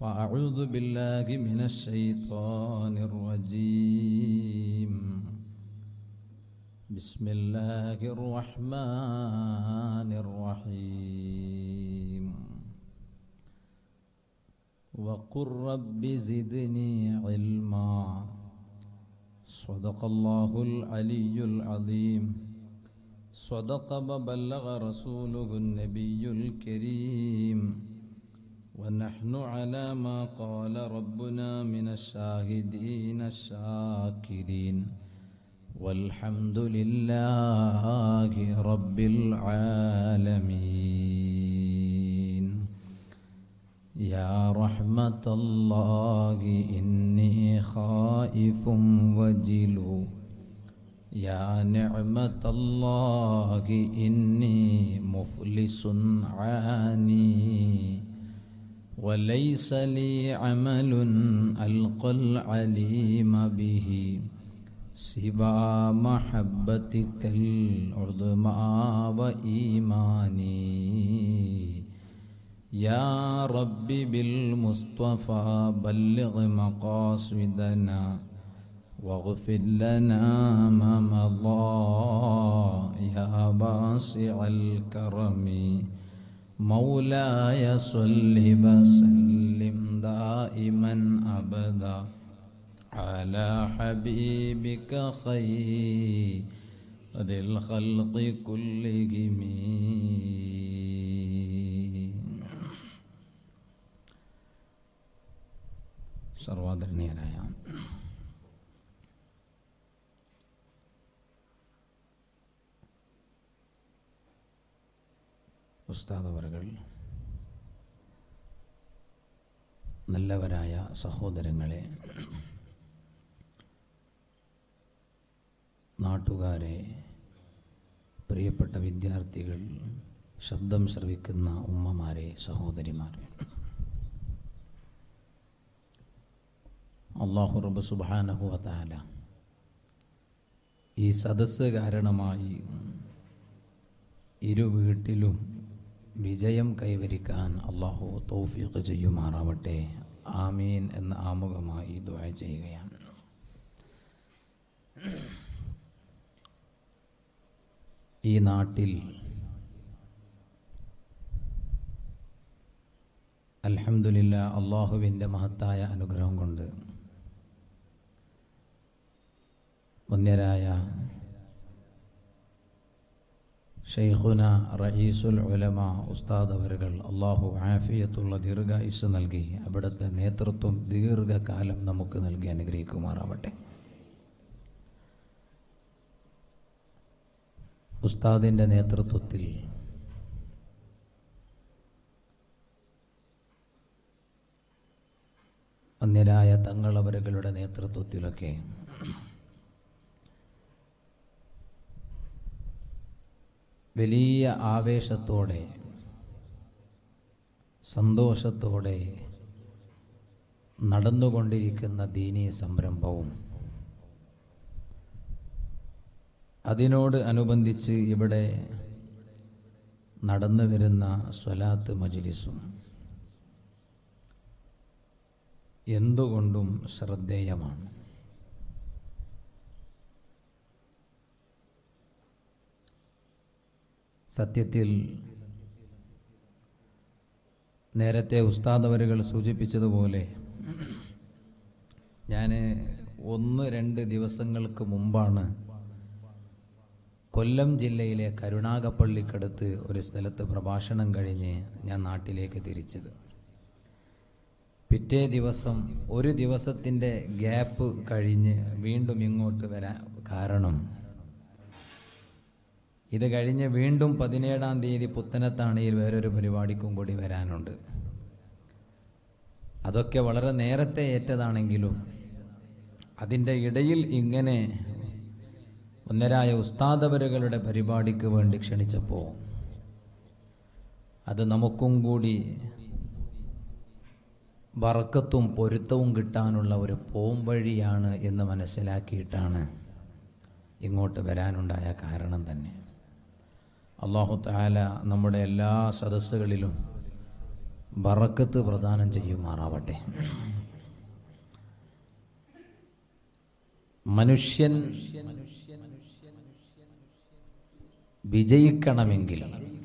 فأعوذ بالله من الشيطان الرجيم بسم الله الرحمن الرحيم وقل رب زدني علما صدق الله العلي العظيم صدق وبلغ رسوله النبي الكريم ونحن على ما قال ربنا من الشاهدين الشاكرين والحمد لله رب العالمين يا رحمة الله إني خائف وجلو يا نعمة الله إني مفلس عاني وليس لي عمل ألقى العليم به سوى محبتك العظمى وإيماني يا رب بالمصطفى بلغ مقاصدنا واغفر لنا ما مضى يا واسع الكرم مولاي صل وسلم دائما ابدا على حبيبك خير الخلق كلهم സർവാദരണീയനായ ഉസ്താദവറുകൾ നല്ലവരായ സഹോദരങ്ങളെ നാട്ടുകാരെ പ്രിയപ്പെട്ട വിദ്യാർത്ഥികൾ ശബ്ദം ശ്രവിക്കുന്ന ഉമ്മമാരെ സഹോദരിമാരെ അള്ളാഹു റബ്ബ് സുബാനഹു താല ഈ സദസ്സ് കാരണമായി ഇരു വീട്ടിലും വിജയം കൈവരിക്കാൻ അള്ളാഹു തൗഫീഖ് ചെയ്യുമാറാവട്ടെ ആമീൻ എന്ന ആമുഖമായി ദ്വായ ചെയ്യുകയാണ് ഈ നാട്ടിൽ അൽഹംദുലില്ല അള്ളാഹുവിൻ്റെ മഹത്തായ അനുഗ്രഹം കൊണ്ട് വന്യരായ ഷെയ്ഖുന റയീസുൽ ഉലമ ഉസ്താദ് അവരുകൾ അള്ളാഹു ആഫിയത്തുള്ള ദീർഘായുസ് നൽകി അവിടുത്തെ നേതൃത്വം ദീർഘകാലം നമുക്ക് നൽകി അനുഗ്രഹിക്കുമാറാവട്ടെ ഉസ്താദിൻ്റെ നേതൃത്വത്തിൽ അന്യരായ തങ്ങളവരുകളുടെ നേതൃത്വത്തിലൊക്കെ വലിയ ആവേശത്തോടെ സന്തോഷത്തോടെ നടന്നുകൊണ്ടിരിക്കുന്ന ദീനീ സംരംഭവും അതിനോട് അനുബന്ധിച്ച് ഇവിടെ നടന്നു വരുന്ന സ്വലാത്ത് മജ്ലിസും എന്തുകൊണ്ടും ശ്രദ്ധേയമാണ് സത്യത്തിൽ നേരത്തെ ഉസ്താദവരുകൾ സൂചിപ്പിച്ചതുപോലെ ഞാൻ ഒന്ന് രണ്ട് ദിവസങ്ങൾക്ക് മുമ്പാണ് കൊല്ലം ജില്ലയിലെ കരുണാകപ്പള്ളിക്കടുത്ത് ഒരു സ്ഥലത്ത് പ്രഭാഷണം കഴിഞ്ഞ് ഞാൻ നാട്ടിലേക്ക് തിരിച്ചത് പിറ്റേ ദിവസം ഒരു ദിവസത്തിൻ്റെ ഗ്യാപ്പ് കഴിഞ്ഞ് വീണ്ടും ഇങ്ങോട്ട് വരാൻ കാരണം ഇത് കഴിഞ്ഞ് വീണ്ടും പതിനേഴാം തീയതി പുത്തനത്താണിയിൽ വേറൊരു പരിപാടിക്കും കൂടി വരാനുണ്ട് അതൊക്കെ വളരെ നേരത്തെ ഏറ്റതാണെങ്കിലും അതിൻ്റെ ഇടയിൽ ഇങ്ങനെ ഒന്നരായ ഉസ്താദവരുകളുടെ പരിപാടിക്ക് വേണ്ടി ക്ഷണിച്ചപ്പോൾ അത് നമുക്കും കൂടി വറക്കത്തും പൊരുത്തവും കിട്ടാനുള്ള ഒരു പോംവഴിയാണ് എന്ന് മനസ്സിലാക്കിയിട്ടാണ് ഇങ്ങോട്ട് വരാനുണ്ടായ കാരണം തന്നെ അള്ളാഹു താല നമ്മുടെ എല്ലാ സദസ്സുകളിലും ബറക്കത്ത് പ്രദാനം ചെയ്യുമാറാവട്ടെ മനുഷ്യൻ വിജയിക്കണമെങ്കിൽ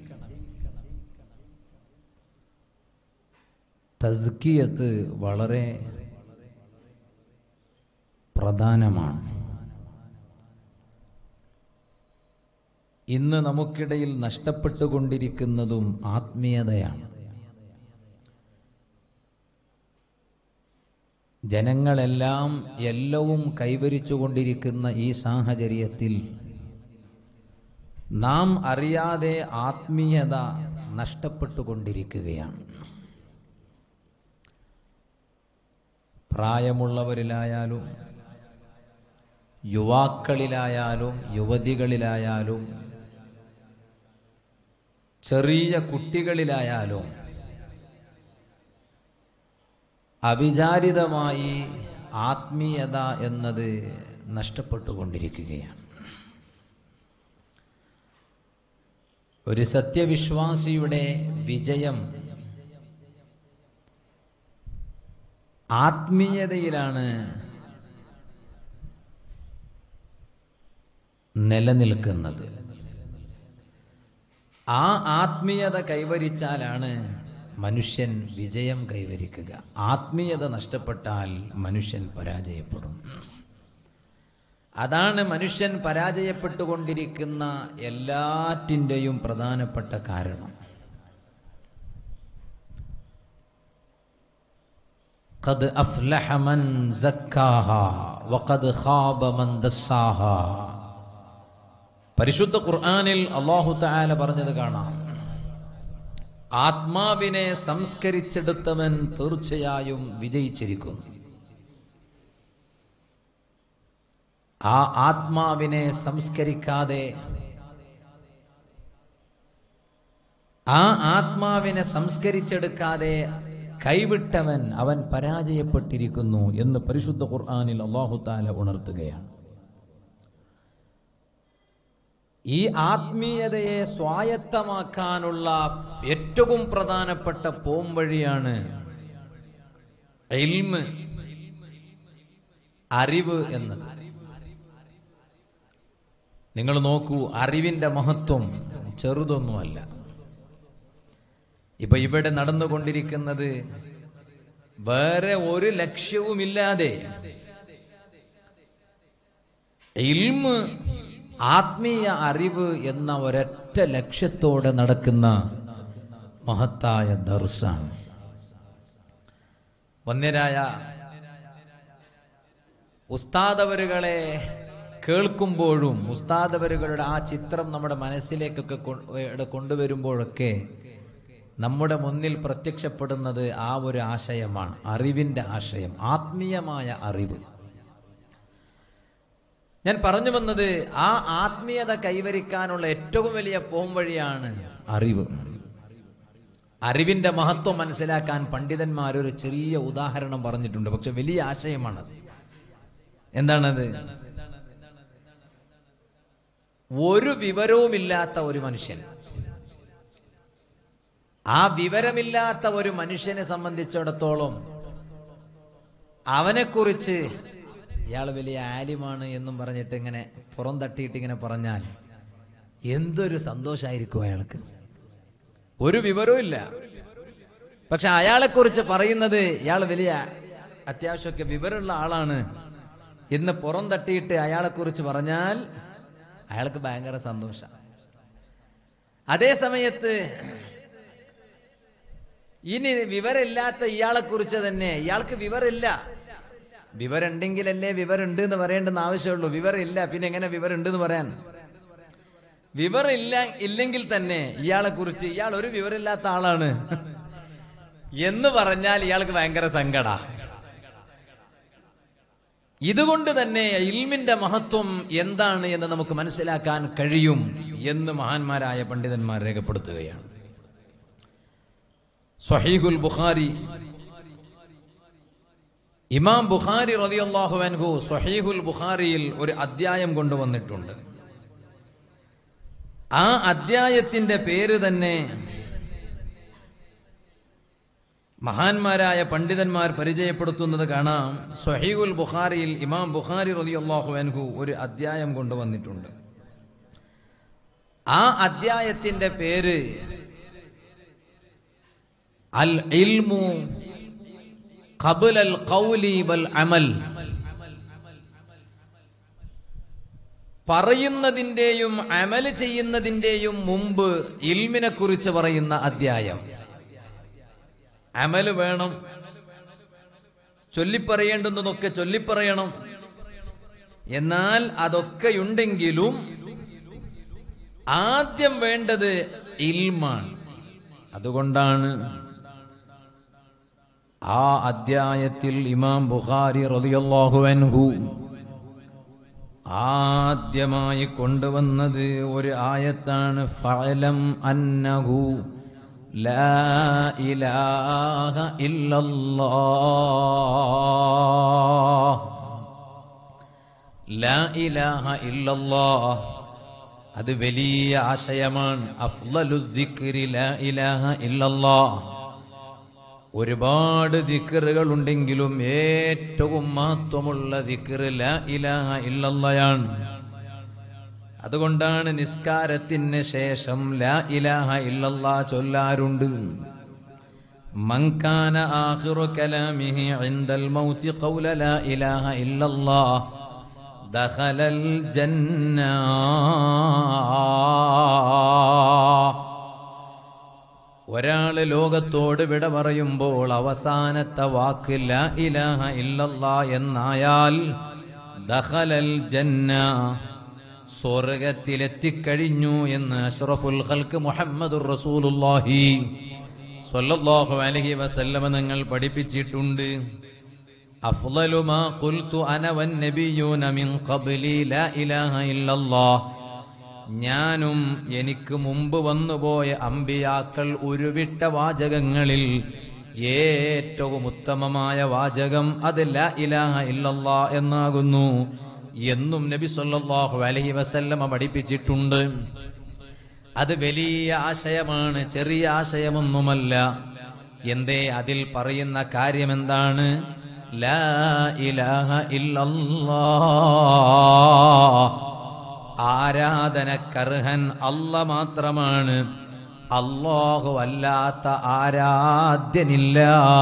തസ്കിയത്ത് വളരെ പ്രധാനമാണ് ഇന്ന് നമുക്കിടയിൽ നഷ്ടപ്പെട്ടുകൊണ്ടിരിക്കുന്നതും ആത്മീയതയാണ് ജനങ്ങളെല്ലാം എല്ലാവും കൈവരിച്ചുകൊണ്ടിരിക്കുന്ന ഈ സാഹചര്യത്തിൽ നാം അറിയാതെ ആത്മീയത നഷ്ടപ്പെട്ടുകൊണ്ടിരിക്കുകയാണ് പ്രായമുള്ളവരിലായാലും യുവാക്കളിലായാലും യുവതികളിലായാലും ചെറിയ കുട്ടികളിലായാലും അവിചാരിതമായി ആത്മീയത എന്നത് നഷ്ടപ്പെട്ടുകൊണ്ടിരിക്കുകയാണ് ഒരു സത്യവിശ്വാസിയുടെ വിജയം ആത്മീയതയിലാണ് നിലനിൽക്കുന്നത് ആ ആത്മീയത കൈവരിച്ചാലാണ് മനുഷ്യൻ വിജയം കൈവരിക്കുക ആത്മീയത നഷ്ടപ്പെട്ടാൽ മനുഷ്യൻ പരാജയപ്പെടും അതാണ് മനുഷ്യൻ പരാജയപ്പെട്ടുകൊണ്ടിരിക്കുന്ന എല്ലാറ്റിൻ്റെയും പ്രധാനപ്പെട്ട കാരണം قد أفلح من زكاها وقد خاب من دساها പരിശുദ്ധ ഖുർആനിൽ അള്ളാഹു തആല പറഞ്ഞത് കാണാം ആത്മാവിനെ സംസ്കരിച്ചെടുത്തവൻ തീർച്ചയായും വിജയിച്ചിരിക്കുന്നു ആ ആത്മാവിനെ സംസ്കരിക്കാതെ ആ ആത്മാവിനെ സംസ്കരിച്ചെടുക്കാതെ കൈവിട്ടവൻ അവൻ പരാജയപ്പെട്ടിരിക്കുന്നു എന്ന് പരിശുദ്ധ ഖുർആനിൽ അള്ളാഹു താല ഉണർത്തുകയാണ് ഈ ആത്മീയതയെ സ്വായത്തമാക്കാനുള്ള ഏറ്റവും പ്രധാനപ്പെട്ട പോംവഴിയാണ് ഇൽമ് അറിവ് എന്നത് നിങ്ങൾ നോക്കൂ അറിവിന്റെ മഹത്വം ചെറുതൊന്നുമല്ല ഇപ്പൊ ഇവിടെ നടന്നുകൊണ്ടിരിക്കുന്നത് വേറെ ഒരു ലക്ഷ്യവുമില്ലാതെ ഇൽമ് ആത്മീയ അറിവ് എന്ന ഒരൊറ്റ ലക്ഷ്യത്തോടെ നടക്കുന്ന മഹത്തായ ദർസാണ് വന്യരായ ഉസ്താദവരുകളെ കേൾക്കുമ്പോഴും ഉസ്താദവരുകളുടെ ആ ചിത്രം നമ്മുടെ മനസ്സിലേക്കൊക്കെ കൊ- കൊണ്ടുവരുമ്പോഴൊക്കെ നമ്മുടെ മുന്നിൽ പ്രത്യക്ഷപ്പെടുന്നത് ആ ഒരു ആശയമാണ് അറിവിൻ്റെ ആശയം ആത്മീയമായ അറിവ് ഞാൻ പറഞ്ഞു വന്നത് ആ ആത്മീയത കൈവരിക്കാനുള്ള ഏറ്റവും വലിയ പോംവഴിയാണ് അറിവ് അറിവിന്റെ മഹത്വം മനസ്സിലാക്കാൻ പണ്ഡിതന്മാർ ഒരു ചെറിയ ഉദാഹരണം പറഞ്ഞിട്ടുണ്ട് പക്ഷെ വലിയ ആശയമാണത് എന്താണത് ഒരു വിവരവുമില്ലാത്ത ഒരു മനുഷ്യൻ ആ വിവരമില്ലാത്ത ഒരു മനുഷ്യനെ സംബന്ധിച്ചിടത്തോളം അവനെക്കുറിച്ച് ഇയാൾ വലിയ ആലിമാണ് എന്നും പറഞ്ഞിട്ട് ഇങ്ങനെ പുറം തട്ടിയിട്ട് ഇങ്ങനെ പറഞ്ഞാൽ എന്തൊരു സന്തോഷമായിരിക്കും അയാൾക്ക് ഒരു വിവരവും ഇല്ല പക്ഷെ അയാളെക്കുറിച്ച് പറയുന്നത് ഇയാൾ വലിയ അത്യാവശ്യമൊക്കെ വിവരമുള്ള ആളാണ് എന്ന് പുറം തട്ടിയിട്ട് അയാളെക്കുറിച്ച് പറഞ്ഞാൽ അയാൾക്ക് ഭയങ്കര സന്തോഷം അതേ സമയത്ത് ഇനി വിവരമില്ലാത്ത ഇയാളെ കുറിച്ച് തന്നെ ഇയാൾക്ക് വിവരമില്ല വിവരമുണ്ടെങ്കിലല്ലേ വിവരമുണ്ട് എന്ന് പറയേണ്ടെന്ന് ആവശ്യമുള്ളൂ വിവരമില്ല പിന്നെ എങ്ങനെ വിവരമുണ്ട് എന്ന് പറയാൻ വിവരമില്ല ഇല്ലെങ്കിൽ തന്നെ ഇയാളെ കുറിച്ച് ഇയാൾ ഒരു വിവരമില്ലാത്ത ആളാണ് എന്ന് പറഞ്ഞാൽ ഇയാൾക്ക് ഭയങ്കര സങ്കട ഇതുകൊണ്ട് തന്നെ ഇൽമിന്റെ മഹത്വം എന്താണ് എന്ന് നമുക്ക് മനസ്സിലാക്കാൻ കഴിയും എന്ന് മഹാന്മാരായ പണ്ഡിതന്മാർ രേഖപ്പെടുത്തുകയാണ് സ്വഹീഖുൽ ബുഖാരി ഇമാം ബുഖാരി റളിയല്ലാഹു അൻഹു സ്വഹീഹുൽ ബുഖാരിയിൽ ഒരു അധ്യായം കൊണ്ടുവന്നിട്ടുണ്ട് ആ അധ്യായത്തിന്റെ പേര് തന്നെ മഹാന്മാരായ പണ്ഡിതന്മാർ പരിചയപ്പെടുത്തുന്നത് കാണാം സഹീഖുൽ ബുഖാരിയിൽ ഇമാം ബുഖാരി റളിയല്ലാഹു അൻഹു ഒരു അധ്യായം കൊണ്ടുവന്നിട്ടുണ്ട് ആ അധ്യായത്തിന്റെ പേര് അൽ ഇൽമു ഖബുൽ അൽ ഖൗലി വൽ അമൽ പറയുന്നതിൻ്റെയും അമൽ ചെയ്യുന്നതിൻ്റെയും മുമ്പ് ഇൽമിനെ കുറിച്ച് പറയുന്ന അധ്യായം അമല് വേണം ചൊല്ലിപ്പറയേണ്ടുന്നതൊക്കെ ചൊല്ലിപ്പറയണം എന്നാൽ അതൊക്കെയുണ്ടെങ്കിലും ആദ്യം വേണ്ടത് ഇൽമാണ് അതുകൊണ്ടാണ് ആ അദ്ധ്യായത്തിൽ ഇമാം ബുഖാരി റളിയല്ലാഹു അൻഹു ആദ്യമായി കൊണ്ടുവന്നത് ഒരു ആയത്താണ് ഫഅലം അന്നഹു ലാ ഇലാഹ ഇല്ലല്ലാഹ് ലാ ഇലാഹ ഇല്ലല്ലാഹ് അത് വലിയ ആശയമാണ് അഫ്ളലു ദിക്രി ലാ ഇലാഹ ഇല്ലല്ലാഹ് ഒരുപാട് ദിക്കറുകൾ ഉണ്ടെങ്കിലും ഏറ്റവും മഹത്വമുള്ള ദിക്കറ് ലാ ഇലാഹ ഇല്ലല്ലയാണ് അതുകൊണ്ടാണ് നിസ്കാരത്തിന് ശേഷം ലാ ഇലാഹ ഇല്ലല്ലാ ചൊല്ലാറുണ്ട് മൻകാന ആഖിറു കലാമിഹി ഇൻദൽ മൗതി ഖൗല ലാ ഇലാഹ ഇല്ലല്ലാ ദഖലൽ ജന്ന ഒരാള് ലോകത്തോട് വിട പറയുമ്പോൾ അവസാനത്തെ വാക്ക് ലാ ഇലാഹ ഇല്ലല്ലാ എന്നായാൽ ദഖലൽ ജന്ന സ്വർഗത്തിലെത്തിക്കഴിഞ്ഞു എന്ന് അഷ്റഫുൽ ഖൽക്ക് മുഹമ്മദുർ റസൂലുള്ളാഹി സ്വല്ലല്ലാഹു അലൈഹി വസല്ലമ നിങ്ങൾ പഠിപ്പിച്ചിട്ടുണ്ട് അഫ്ളലു മാ ഖുൽതു അന വൻ നബിയൂന മിൻ ഖബ്ലി ലാ ഇലാഹ ഇല്ലല്ലാഹ് ഞാനും എനിക്ക് മുമ്പ് വന്നുപോയ അമ്പിയാക്കൾ ഉരുവിട്ട വാചകങ്ങളിൽ ഏറ്റവും ഉത്തമമായ വാചകം അത് ലാ ഇലാഹ ഇല്ലല്ലാ എന്നാകുന്നു എന്നും നബി സല്ലല്ലാഹു അലൈഹി വസല്ലമ പഠിപ്പിച്ചിട്ടുണ്ട് അത് വലിയ ആശയമാണ് ചെറിയ ആശയമൊന്നുമല്ല എന്തേ അതിൽ പറയുന്ന കാര്യം എന്താണ് ലാ ഇലാഹ ഇല്ലല്ലാ ആരാധനക്കർഹൻ അല്ല മാത്രമാണ് അല്ലാഹു അല്ലാത്ത ആരാധ്യനില്ല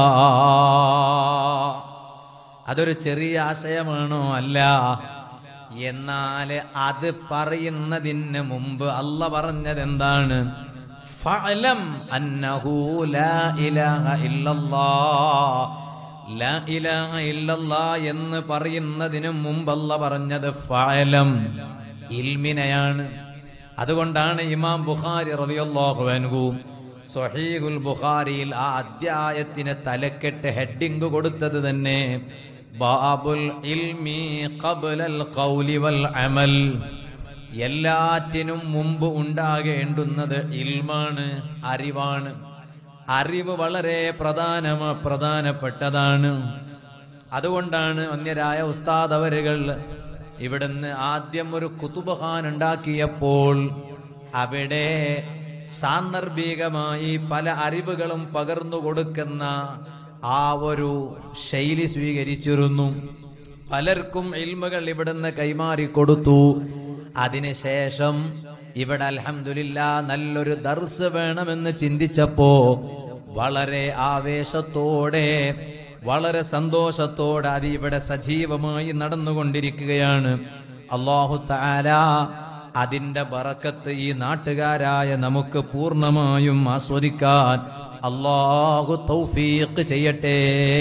അതൊരു ചെറിയ ആശയമാണോ അല്ല എന്നാൽ അത് പറയുന്നതിന് മുമ്പ് അല്ല പറഞ്ഞത് എന്താണ് ഫഅലം അന്നഹു ലാ ഇലാഹ ഇല്ലല്ലാഹ് ലാ ഇലാഹ ഇല്ലല്ലാ എന്ന് പറയുന്നതിന് മുമ്പ് അല്ല പറഞ്ഞത് ഫഅലം ഇൽമിനെയാണ് അതുകൊണ്ടാണ് ഇമാം ബുഖാരി റളിയല്ലാഹു അൻഹു സ്വഹീഹുൽ ബുഖാരിയിൽ ആ അധ്യായത്തിന് തലക്കെട്ട് ഹെഡിങ് കൊടുത്തത് തന്നെ ബാബുൽ ഇൽമി ഖബ്ലൽ ഖൗലി വൽ അമൽ എല്ലാറ്റിനും മുമ്പ് ഉണ്ടാകേണ്ടുന്നത് ഇൽമാണ് അറിവാണ് അറിവ് വളരെ പ്രധാന പ്രധാനപ്പെട്ടതാണ് അതുകൊണ്ടാണ് അന്യരായ ഉസ്താദ് അവരുകൾ ഇവിടുന്ന് ആദ്യം ഒരു കുത്തുബഖാൻ ഉണ്ടാക്കിയപ്പോൾ അവിടെ സാന്ദർഭികമായി പല അറിവുകളും പകർന്നു കൊടുക്കുന്ന ആ ഒരു ശൈലി സ്വീകരിച്ചിരുന്നു പലർക്കും ഇൽമുകൾ ഇവിടുന്ന് കൈമാറി കൊടുത്തു അതിനുശേഷം ഇവിടെ അൽഹംദുലില്ല നല്ലൊരു ദർസ് വേണമെന്ന് ചിന്തിച്ചപ്പോ വളരെ ആവേശത്തോടെ വളരെ സന്തോഷത്തോടെ അത് ഇവിടെ സജീവമായി നടന്നുകൊണ്ടിരിക്കുകയാണ് അള്ളാഹു താല അതിന്റെ ബറക്കത്ത് ഈ നാട്ടുകാരായ നമുക്ക് പൂർണ്ണമായും ആസ്വദിക്കാൻ അള്ളാഹു തൗഫീഖ് ചെയ്യട്ടെ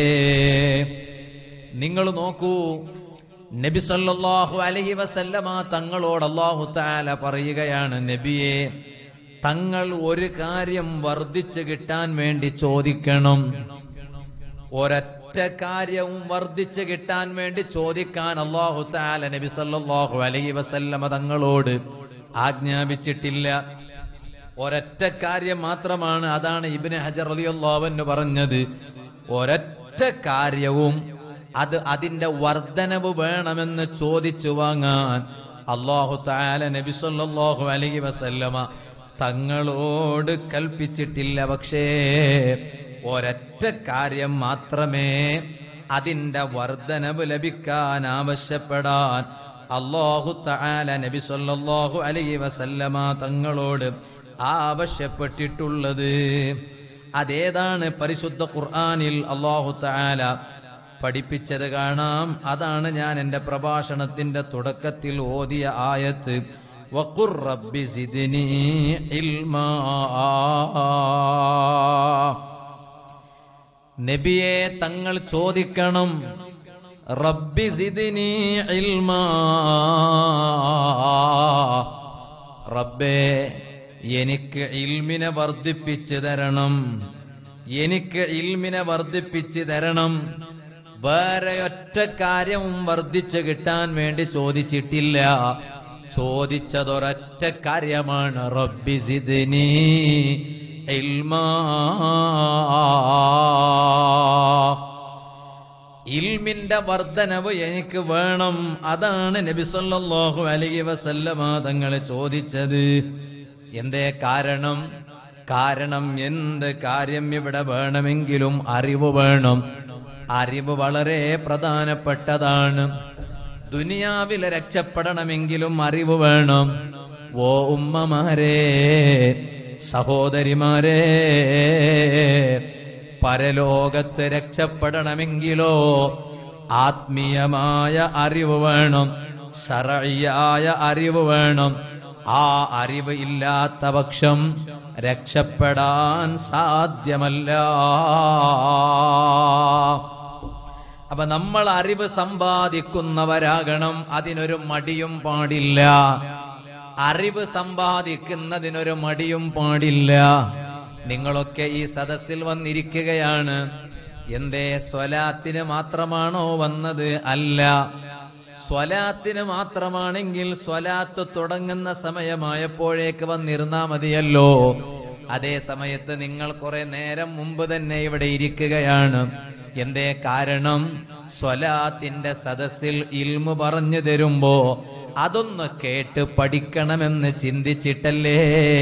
നിങ്ങൾ നോക്കൂ നബി സല്ലല്ലാഹു അലൈഹി വസല്ലമ തങ്ങളോട് അള്ളാഹു താല പറയുകയാണ് നബിയെ തങ്ങൾ ഒരു കാര്യം വർദ്ധിച്ചു കിട്ടാൻ വേണ്ടി ചോദിക്കണം ഒരൊറ്റ കാര്യവും വർദ്ധിച്ചു കിട്ടാൻ വേണ്ടി ചോദിക്കാൻ അള്ളാഹു താല നബി സല്ലല്ലാഹു അലൈഹി വസല്ലമ തങ്ങളോട് ആജ്ഞാപിച്ചിട്ടില്ല ഒരൊറ്റ കാര്യം മാത്രമാണ് അതാണ് ഇബ്നു ഹജർ റളിയല്ലാഹു അൻഹു പറഞ്ഞത് ഒരൊറ്റ കാര്യവും അത് അതിന്റെ വർധനവ് വേണമെന്ന് ചോദിച്ചു വാങ്ങാൻ അള്ളാഹു താല നബി സല്ലല്ലാഹു അലൈഹി വസല്ലമ തങ്ങളോട് കൽപ്പിച്ചിട്ടില്ല പക്ഷേ ഒരൊറ്റ കാര്യം മാത്രമേ അതിന്റെ വർധനവ് ലഭിക്കാൻ ആവശ്യപ്പെടാൻ അള്ളാഹു തആല നബി സല്ലല്ലാഹു അലൈഹി വസല്ലമ തങ്ങളോട് ആവശ്യപ്പെട്ടിട്ടുള്ളത് അതേതാണ് പരിശുദ്ധ ഖുർആനിൽ അള്ളാഹു തആല പഠിപ്പിച്ചത് കാണാം അതാണ് ഞാൻ എൻ്റെ പ്രഭാഷണത്തിന്റെ തുടക്കത്തിൽ ഓതിയ ആയത്ത് വഖുർ റബ്ബി സിദ്നി ഇൽമാ നബിയെ തങ്ങൾ ചോദിക്കണം റബ്ബി സിദ്നി ഇൽമാ റബ്ബേ എനിക്ക് ഇൽമിനെ വർദ്ധിപ്പിച്ചു തരണം എനിക്ക് ഇൽമിനെ വർദ്ധിപ്പിച്ചു തരണം വേറെ ഒറ്റ കാര്യവും വർദ്ധിച്ചു കിട്ടാൻ വേണ്ടി ചോദിച്ചിട്ടില്ല ചോദിച്ചതൊരൊറ്റ കാര്യമാണ് റബ്ബി സിദ്നി ഇൽമാ ഇൽമിന്റെ വർധനവ് എനിക്ക് വേണം അതാണ് നബി സല്ലല്ലാഹു അലൈഹി വസല്ലമ തങ്ങൾ ചോദിച്ചത് എന്തേ കാരണം കാരണം എന്ത് കാര്യം ഇവിടെ വേണമെങ്കിലും അറിവ് വേണം അറിവ് വളരെ പ്രധാനപ്പെട്ടതാണ് ദുനിയാവിൽ രക്ഷപ്പെടണമെങ്കിലും അറിവ് വേണം ഓ ഉമ്മമാരെ സഹോദരിമാരെ പരലോകത്ത് രക്ഷപ്പെടണമെങ്കിലോ ആത്മീയമായ അറിവ് വേണം ശറയായ അറിവ് വേണം ആ അറിവ് ഇല്ലാത്ത പക്ഷം രക്ഷപ്പെടാൻ സാധ്യമല്ല അപ്പൊ നമ്മൾ അറിവ് സമ്പാദിക്കുന്നവരാകണം അതിനൊരു മടിയും പാടില്ല അറിവ് സമ്പാദിക്കുന്നതിനൊരു മടിയും പാടില്ല നിങ്ങളൊക്കെ ഈ സദസ്സിൽ വന്നിരിക്കുകയാണ് എന്തേ സ്വലാത്തിന് മാത്രമാണോ വന്നത് അല്ല സ്വലാത്തിന് മാത്രമാണെങ്കിൽ സ്വലാത്ത് തുടങ്ങുന്ന സമയമായപ്പോഴേക്ക് വന്നിരുന്നാ മതിയല്ലോ അതേ സമയത്ത് നിങ്ങൾ കുറെ നേരം മുമ്പ് തന്നെ ഇവിടെ ഇരിക്കുകയാണ് എന്തേ കാരണം സ്വലാത്തിന്റെ സദസ്സിൽ ഇൽമു പറഞ്ഞു തരുമ്പോ അതൊന്ന് കേട്ട് പഠിക്കണമെന്ന് ചിന്തിച്ചിട്ടല്ലേ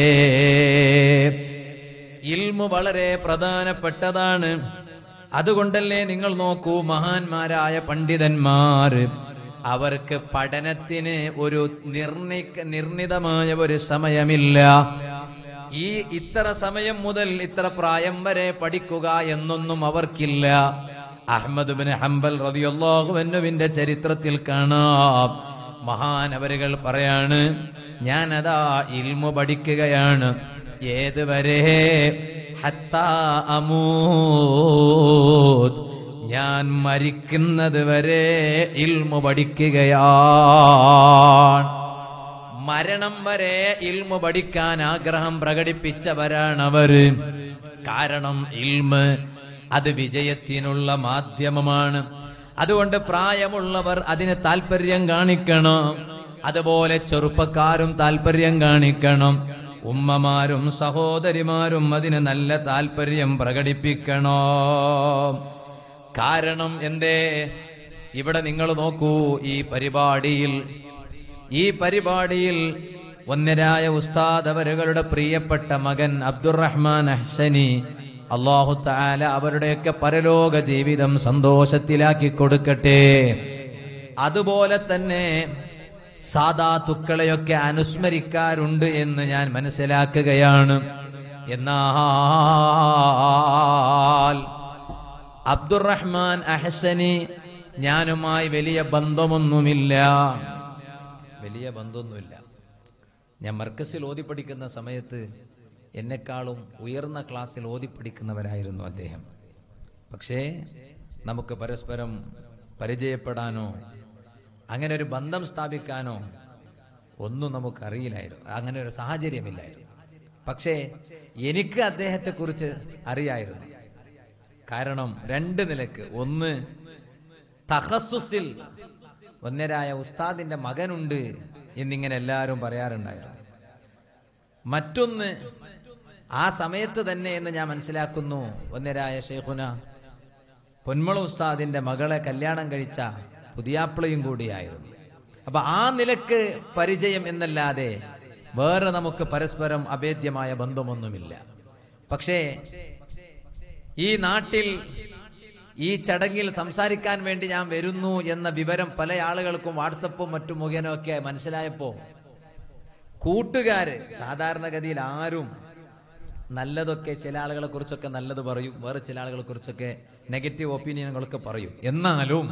ഇൽമു വളരെ പ്രധാനപ്പെട്ടതാണ് അതുകൊണ്ടല്ലേ നിങ്ങൾ നോക്കൂ മഹാന്മാരായ പണ്ഡിതന്മാർ അവർക്ക് പഠനത്തിന് ഒരു നിർണി നിർണിതമായ ഒരു സമയമില്ല ഈ ഇത്ര സമയം മുതൽ ഇത്ര പ്രായം വരെ പഠിക്കുക എന്നൊന്നും അവർക്കില്ല അഹമ്മദ് ബിൻ ഹംബൽ റതിയുള്ളാഹുവിന്റെ ചരിത്രത്തിൽ കാണാം മഹാനവരുകൾ പറയാണ് ഞാനതാ ഇൽമു പഠിക്കുകയാണ് ഏതുവരെ ഹത്താ അമൂത് ഞാൻ മരിക്കുന്നത് വരെ ഇൽമു പഠിക്കുകയാണ് മരണം വരെ ഇൽമു പഠിക്കാൻ ആഗ്രഹം പ്രകടിപ്പിച്ചവരാണവര് കാരണം ഇൽമ് അത് വിജയത്തിനുള്ള മാധ്യമമാണ് അതുകൊണ്ട് പ്രായമുള്ളവർ അതിന് താല്പര്യം കാണിക്കണം അതുപോലെ ചെറുപ്പക്കാരും താല്പര്യം കാണിക്കണം ഉമ്മമാരും സഹോദരിമാരും അതിന് നല്ല താല്പര്യം പ്രകടിപ്പിക്കണോ കാരണം എന്തേ ഇവിടെ നിങ്ങൾ നോക്കൂ ഈ പരിപാടിയിൽ ഈ പരിപാടിയിൽ ഒന്നരായ ഉസ്താദ് അവരുകളുടെ പ്രിയപ്പെട്ട മകൻ അബ്ദുറഹ്മാൻ അഹ്സനി അള്ളാഹു താല അവരുടെയൊക്കെ പരലോക ജീവിതം സന്തോഷത്തിലാക്കി കൊടുക്കട്ടെ അതുപോലെ തന്നെ സാധാത്തുക്കളെയൊക്കെ അനുസ്മരിക്കാറുണ്ട് എന്ന് ഞാൻ മനസ്സിലാക്കുകയാണ് എന്നാൽ അബ്ദുറഹ്മാൻ അഹസനി ഞാനുമായി വലിയ ബന്ധമൊന്നുമില്ല വലിയ ബന്ധമൊന്നുമില്ല ഞാൻ മർക്കസിൽ ഓതി പഠിക്കുന്ന സമയത്ത് എന്നെക്കാളും ഉയർന്ന ക്ലാസ്സിൽ ഓതി പഠിക്കുന്നവരായിരുന്നു അദ്ദേഹം പക്ഷേ നമുക്ക് പരസ്പരം പരിചയപ്പെടാനോ അങ്ങനെ ഒരു ബന്ധം സ്ഥാപിക്കാനോ ഒന്നും നമുക്കറിയില്ലായിരുന്നു അങ്ങനെ ഒരു സാഹചര്യമില്ലായിരുന്നു പക്ഷേ എനിക്ക് അദ്ദേഹത്തെക്കുറിച്ച് അറിയായിരുന്നു കാരണം രണ്ട് നിലക്ക് ഒന്ന് തഹസുസിൽ ഒന്നരായ ഉസ്താദിന്റെ മകനുണ്ട് എന്നിങ്ങനെ എല്ലാവരും പറയാറുണ്ടായിരുന്നു മറ്റൊന്ന് ആ സമയത്ത് തന്നെ എന്ന് ഞാൻ മനസ്സിലാക്കുന്നു ഒന്നരായ ഷെയ്ഖുന പൊന്മള ഉസ്താദിന്റെ മകളെ കല്യാണം കഴിച്ച പുതിയാപ്പിളയും കൂടിയായിരുന്നു അപ്പൊ ആ നിലക്ക് പരിചയം എന്നല്ലാതെ വേറെ നമുക്ക് പരസ്പരം അഭേദ്യമായ ബന്ധമൊന്നുമില്ല പക്ഷേ ഈ നാട്ടിൽ ഈ ചടങ്ങിൽ സംസാരിക്കാൻ വേണ്ടി ഞാൻ വരുന്നു എന്ന വിവരം പല ആളുകൾക്കും വാട്സപ്പും മറ്റു മുഖേനൊക്കെ മനസ്സിലായപ്പോ കൂട്ടുകാര് സാധാരണഗതിയിൽ ആരും നല്ലതൊക്കെ ചില ആളുകളെ കുറിച്ചൊക്കെ നല്ലത് പറയും വേറെ ചില ആളുകളെ കുറിച്ചൊക്കെ നെഗറ്റീവ് ഒപ്പീനിയനുകളൊക്കെ പറയും എന്നാലും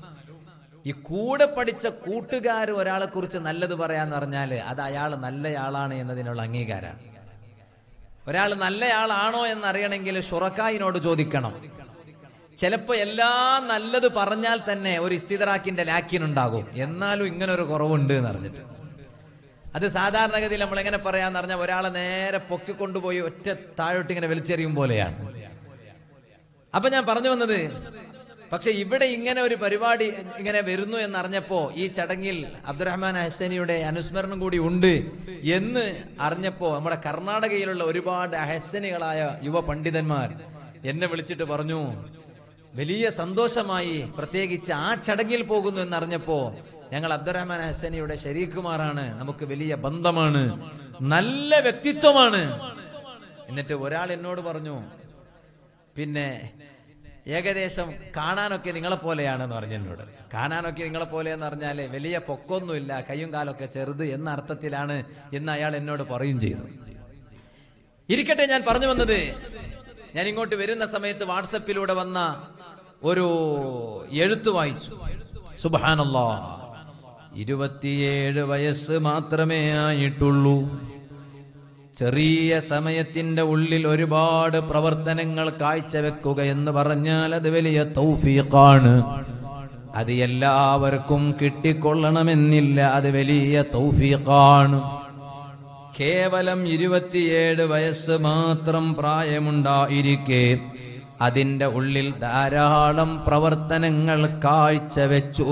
ഈ കൂടെ പഠിച്ച കൂട്ടുകാർ ഒരാളെ കുറിച്ച് നല്ലത് പറയാന്ന് പറഞ്ഞാല് അത് അയാൾ നല്ലയാളാണ് എന്നതിനുള്ള അംഗീകാരമാണ് ഒരാൾ നല്ലയാളാണോ എന്നറിയണമെങ്കിൽ ഷുറക്കായിനോട് ചോദിക്കണം ചിലപ്പോ എല്ലാം നല്ലത് പറഞ്ഞാൽ തന്നെ ഒരു ഇസ്തിതറാക്കിന്റെ ലാക്കിനുണ്ടാകും എന്നാലും ഇങ്ങനെ ഒരു കുറവുണ്ട് എന്ന് അറിഞ്ഞിട്ട് അത് സാധാരണഗതിയിൽ നമ്മൾ എങ്ങനെ പറയാന്ന് പറഞ്ഞാൽ ഒരാളെ നേരെ പൊക്കിക്കൊണ്ടുപോയി ഒറ്റ താഴോട്ട് ഇങ്ങനെ വലിച്ചെറിയും പോലെയാണ് അപ്പൊ ഞാൻ പറഞ്ഞു വന്നത് പക്ഷെ ഇവിടെ ഇങ്ങനെ ഒരു പരിപാടി ഇങ്ങനെ വരുന്നു എന്നറിഞ്ഞപ്പോ ഈ ചടങ്ങിൽ അബ്ദുറഹ്മാൻ ഹസനിയുടെ അനുസ്മരണം കൂടി ഉണ്ട് എന്ന് അറിഞ്ഞപ്പോ നമ്മുടെ കർണാടകയിലുള്ള ഒരുപാട് ഹസനികളായ യുവ പണ്ഡിതന്മാർ എന്നെ വിളിച്ചിട്ട് പറഞ്ഞു വലിയ സന്തോഷമായി പ്രത്യേകിച്ച് ആ ചടങ്ങിൽ പോകുന്നു എന്നറിഞ്ഞപ്പോ ഞങ്ങൾ അബ്ദുറഹ്മാൻ ഹസനിയുടെ ശരീക്കുമാറാണ് നമുക്ക് വലിയ ബന്ധമാണ് നല്ല വ്യക്തിത്വമാണ് എന്നിട്ട് ഒരാൾ എന്നോട് പറഞ്ഞു പിന്നെ ഏകദേശം കാണാനൊക്കെ നിങ്ങളെ പോലെയാണെന്ന് പറഞ്ഞു എന്നോട് കാണാനൊക്കെ നിങ്ങളെ പോലെ എന്ന് പറഞ്ഞാല് വലിയ പൊക്കൊന്നുമില്ല കയ്യും കാലൊക്കെ ചെറുത് എന്ന അർത്ഥത്തിലാണ് എന്ന് അയാൾ എന്നോട് പറയും ചെയ്തു ഇരിക്കട്ടെ ഞാൻ പറഞ്ഞു വന്നത് ഞാൻ ഇങ്ങോട്ട് വരുന്ന സമയത്ത് വാട്സപ്പിലൂടെ വന്ന ഒരു എഴുത്ത് വായിച്ചു സുബാനല്ലോ ഇരുപത്തിയേഴ് വയസ്സ് മാത്രമേ ആയിട്ടുള്ളൂ ചെറിയ സമയത്തിന്റെ ഉള്ളിൽ ഒരുപാട് പ്രവർത്തനങ്ങൾ കാഴ്ചവെക്കുക എന്ന് പറഞ്ഞാൽ അത് വലിയ തൗഫീഖാണ് അത് എല്ലാവർക്കും കിട്ടിക്കൊള്ളണമെന്നില്ല അത് വലിയ തൗഫീഖാണ് കേവലം ഇരുപത്തിയേഴ് വയസ്സ് മാത്രം പ്രായമുണ്ടായിരിക്കെ അതിന്റെ ഉള്ളിൽ ധാരാളം പ്രവർത്തനങ്ങൾ കാഴ്ചവെച്ചു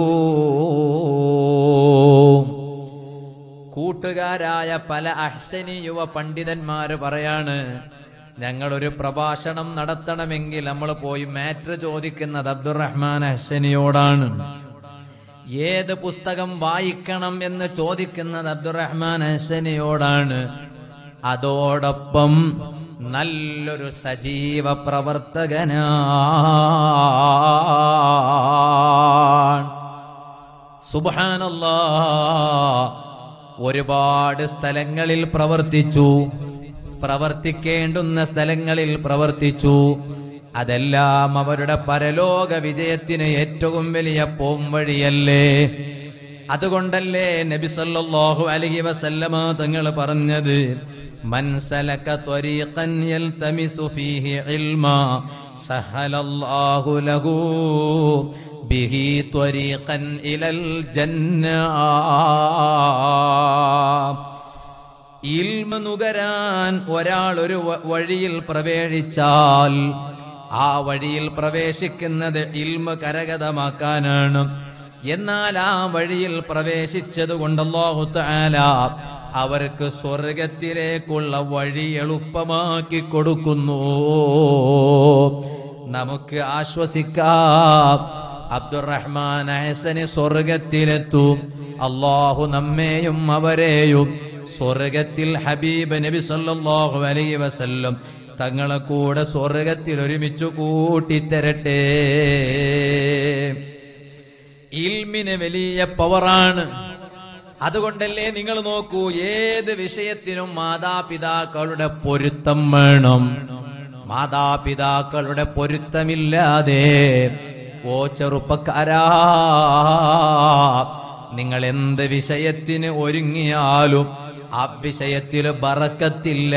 കൂട്ടുകാരായ പല അഹ്സനി യുവ പണ്ഡിതന്മാര് പറയാണ് ഞങ്ങളൊരു പ്രഭാഷണം നടത്തണമെങ്കിൽ നമ്മൾ പോയി മാറ്റർ ചോദിക്കുന്നത് അബ്ദുറഹ്മാൻ അഹ്സനിയോടാണ് ഏത് പുസ്തകം വായിക്കണം എന്ന് ചോദിക്കുന്നത് അബ്ദുറഹ്മാൻ അഹ്സനിയോടാണ് അതോടൊപ്പം നല്ലൊരു സജീവ പ്രവർത്തകനാണ് സുബാനല്ലാ ഒരുപാട് സ്ഥലങ്ങളിൽ പ്രവർത്തിച്ചു പ്രവർത്തിക്കേണ്ടുന്ന സ്ഥലങ്ങളിൽ പ്രവർത്തിച്ചു അതെല്ലാം അവരുടെ പരലോക വിജയത്തിന് ഏറ്റവും വലിയ പോംവഴിയല്ലേ അതുകൊണ്ടല്ലേ നബി സല്ലല്ലാഹു അലൈഹി വസല്ലമ തങ്ങൾ പറഞ്ഞത് മൻ സലക ത്വരീഖൻ യൽതമിസു ഫീഹി ഇൽമാ സഹലല്ലാഹു ലഹു ബിഹി ത്വരീഖൻ ഇലൽ ജന്ന ഇൽമ നുകരാൻ ഒരാൾ ഒരു വ- വഴിയിൽ പ്രവേശിച്ചാൽ ആ വഴിയിൽ പ്രവേശിക്കുന്നത് ഇൽമ കരഗതമാക്കാനാണ് എന്നാൽ ആ വഴിയിൽ പ്രവേശിച്ചത് കൊണ്ട് അല്ലാഹു തആല അവർക്ക് സ്വർഗത്തിലേക്കുള്ള വഴി എളുപ്പമാക്കി കൊടുക്കുന്നു നമുക്ക് ആശ്വസിക്കാം അബ്ദുറഹ്മാൻ ഹസന് സ്വർഗത്തിലെത്തും അള്ളാഹു നമ്മെയും അവരെയും സ്വർഗത്തിൽ ഹബീബ് നബി സല്ലല്ലാഹു അലൈഹി വസല്ലം തങ്ങളെ കൂടെ സ്വർഗത്തിൽ ഒരുമിച്ച് കൂട്ടിത്തരട്ടെ ഇൽമിന് വലിയ പവറാണ് അതുകൊണ്ടല്ലേ നിങ്ങൾ നോക്കൂ ഏത് വിഷയത്തിനും മാതാപിതാക്കളുടെ പൊരുത്തം വേണം മാതാപിതാക്കളുടെ പൊരുത്തമില്ലാതെ ഓ ചെറുപ്പക്കാരാ നിങ്ങൾ എന്ത് വിഷയത്തിന് ഒരുങ്ങിയാലും ആ വിഷയത്തിൽ ബറക്കത്തില്ല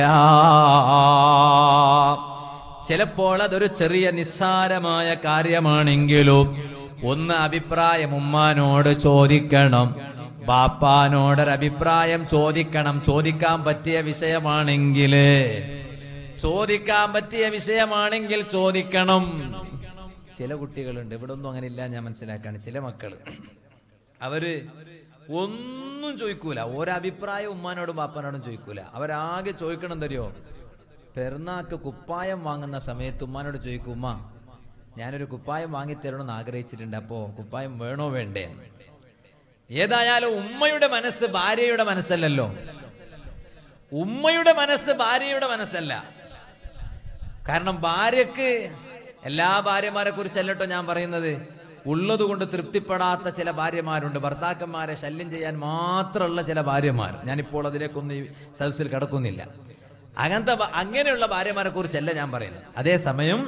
ചിലപ്പോൾ അതൊരു ചെറിയ നിസ്സാരമായ കാര്യമാണെങ്കിലും ഒന്ന് അഭിപ്രായം ഉമ്മാനോട് ചോദിക്കണം ബാപ്പാനോടൊരു അഭിപ്രായം ചോദിക്കണം ചോദിക്കാൻ പറ്റിയ വിഷയമാണെങ്കിൽ ചോദിക്കാൻ പറ്റിയ വിഷയമാണെങ്കിൽ ചോദിക്കണം ചില കുട്ടികളുണ്ട് ഇവിടെ ഒന്നും അങ്ങനെ ഇല്ല ഞാൻ മനസ്സിലാക്കാണ് ചില മക്കള് അവര് ഒന്നും ചോദിക്കൂല ഒരഭിപ്രായം ഉമ്മാനോടും ബാപ്പാനോടും ചോദിക്കൂല അവരാകെ ചോദിക്കണം തരുമോ പെരുന്നാക്ക് കുപ്പായം വാങ്ങുന്ന സമയത്ത് ഉമ്മാനോട് ചോദിക്കും ഉമ്മ ഞാനൊരു കുപ്പായം വാങ്ങിത്തരണമെന്ന് ആഗ്രഹിച്ചിട്ടുണ്ട് അപ്പോ കുപ്പായം വേണോ വേണ്ടേ ഏതായാലും ഉമ്മയുടെ മനസ്സ് ഭാര്യയുടെ മനസ്സല്ലല്ലോ ഉമ്മയുടെ മനസ്സ് ഭാര്യയുടെ മനസ്സല്ല കാരണം ഭാര്യക്ക് എല്ലാ ഭാര്യമാരെ കുറിച്ചല്ലോ ഞാൻ പറയുന്നത് ഉള്ളത് കൊണ്ട് തൃപ്തിപ്പെടാത്ത ചില ഭാര്യമാരുണ്ട് ഭർത്താക്കന്മാരെ ശല്യം ചെയ്യാൻ മാത്രമുള്ള ചില ഭാര്യമാർ ഞാനിപ്പോൾ അതിലേക്കൊന്നും ഈ സദസ്സിൽ കിടക്കുന്നില്ല അങ്ങനത്തെ ഭ- അങ്ങനെയുള്ള ഭാര്യമാരെ കുറിച്ചല്ല ഞാൻ പറയുന്നത് അതേസമയം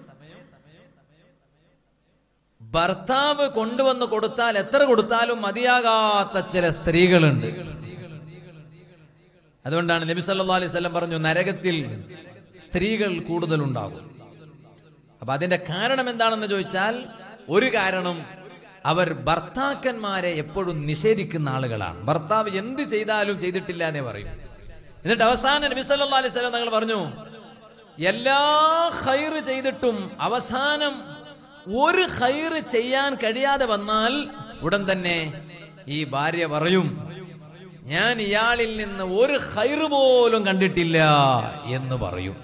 ഭർത്താവ് കൊണ്ടുവന്ന് കൊടുത്താൽ എത്ര കൊടുത്താലും മതിയാകാത്ത ചില സ്ത്രീകളുണ്ട് അതുകൊണ്ടാണ് നബി സല്ലല്ലാഹു അലൈഹി വസല്ലം പറഞ്ഞു നരകത്തിൽ സ്ത്രീകൾ കൂടുതലുണ്ടാകും അപ്പൊ അതിന്റെ കാരണം എന്താണെന്ന് ചോദിച്ചാൽ ഒരു കാരണം അവർ ഭർത്താക്കന്മാരെ എപ്പോഴും നിഷേധിക്കുന്ന ആളുകളാണ് ഭർത്താവ് എന്ത് ചെയ്താലും ചെയ്തിട്ടില്ല എന്നേ പറയും എന്നിട്ട് അവസാനം നബി സല്ലല്ലാഹു അലൈഹി വസല്ലം തങ്ങൾ പറഞ്ഞു എല്ലാ ഖൈറ് ചെയ്തിട്ടും അവസാനം ഒരു ഖൈറ് ചെയ്യാൻ കഴിയാതെ വന്നാൽ ഉടൻ തന്നെ ഈ ഭാര്യ പറയും ഞാൻ ഇയാളിൽ നിന്ന് ഒരു ഖൈറ് പോലും കണ്ടിട്ടില്ല എന്ന് പറയും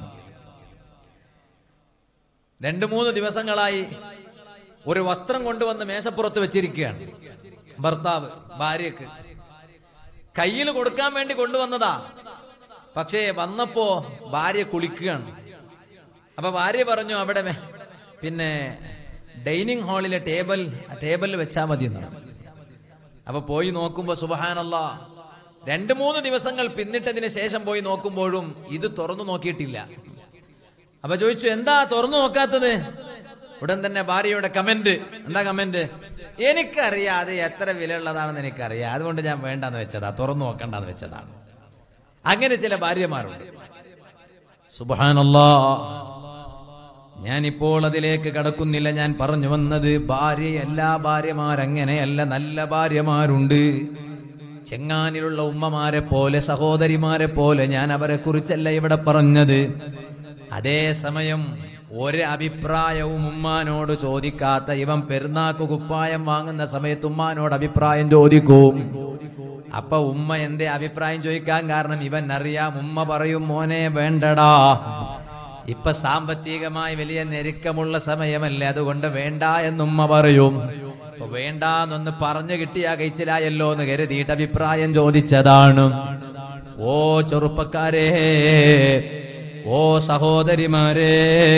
രണ്ട് മൂന്ന് ദിവസങ്ങളായി ഒരു വസ്ത്രം കൊണ്ടുവന്ന് മേശപ്പുറത്ത് വെച്ചിരിക്കുകയാണ് ഭർത്താവ് ഭാര്യക്ക് കയ്യിൽ കൊടുക്കാൻ വേണ്ടി കൊണ്ടുവന്നതാ പക്ഷേ വന്നപ്പോ ഭാര്യ കുളിക്കുകയാണ് അപ്പൊ ഭാര്യ പറഞ്ഞു അവിടെ മേ- പിന്നെ ഡൈനിങ് ഹാളിലെ ടേബിൾ ടേബിളിൽ വെച്ചാൽ മതി എന്നാണ് അപ്പൊ പോയി നോക്കുമ്പോ സുബഹാനല്ല രണ്ട് മൂന്ന് ദിവസങ്ങൾ പിന്നിട്ടതിന് ശേഷം പോയി നോക്കുമ്പോഴും ഇത് തുറന്നു നോക്കിയിട്ടില്ല അപ്പൊ ചോദിച്ചു എന്താ തുറന്നു നോക്കാത്തത് ഉടൻ തന്നെ ഭാര്യയുടെ കമന്റ് എന്താ കമന്റ് എനിക്കറിയാതെ എത്ര വിലയുള്ളതാണെന്ന് എനിക്കറിയാം അതുകൊണ്ട് ഞാൻ വേണ്ടാന്ന് വെച്ചതാ തുറന്നു നോക്കണ്ടെന്ന് വെച്ചതാണ് അങ്ങനെ ചില ഭാര്യമാരുണ്ട് സുബാനല്ലാ ഞാനിപ്പോൾ അതിലേക്ക് കടക്കുന്നില്ല ഞാൻ പറഞ്ഞു വന്നത് ഭാര്യ എല്ലാ ഭാര്യമാരങ്ങനെയല്ല നല്ല ഭാര്യമാരുണ്ട് ചെങ്ങാനിലുള്ള ഉമ്മമാരെ പോലെ സഹോദരിമാരെ പോലെ ഞാൻ അവരെ കുറിച്ചല്ല ഇവിടെ പറഞ്ഞത് അതേ സമയം ഒരു അഭിപ്രായവും ഉമ്മാനോട് ചോദിക്കാത്ത ഇവൻ പെരുന്നാക്ക് കുപ്പായം വാങ്ങുന്ന സമയത്ത് ഉമ്മാനോട് അഭിപ്രായം ചോദിക്കും അപ്പൊ ഉമ്മ എന്തേ അഭിപ്രായം ചോദിക്കാൻ കാരണം ഇവൻ അറിയാം ഉമ്മ പറയും മോനെ വേണ്ടടാ ഇപ്പൊ സാമ്പത്തികമായി വലിയ ഞെരുക്കമുള്ള സമയമല്ലേ അതുകൊണ്ട് വേണ്ട എന്നുമ്മ പറയും അപ്പൊ വേണ്ടാന്നൊന്ന് പറഞ്ഞു കിട്ടിയാ കഴിച്ചിലായല്ലോ എന്ന് കരുതിയിട്ട് അഭിപ്രായം ചോദിച്ചതാണ് ഓ ചെറുപ്പക്കാരെ ഓ സഹോദരിമാരെ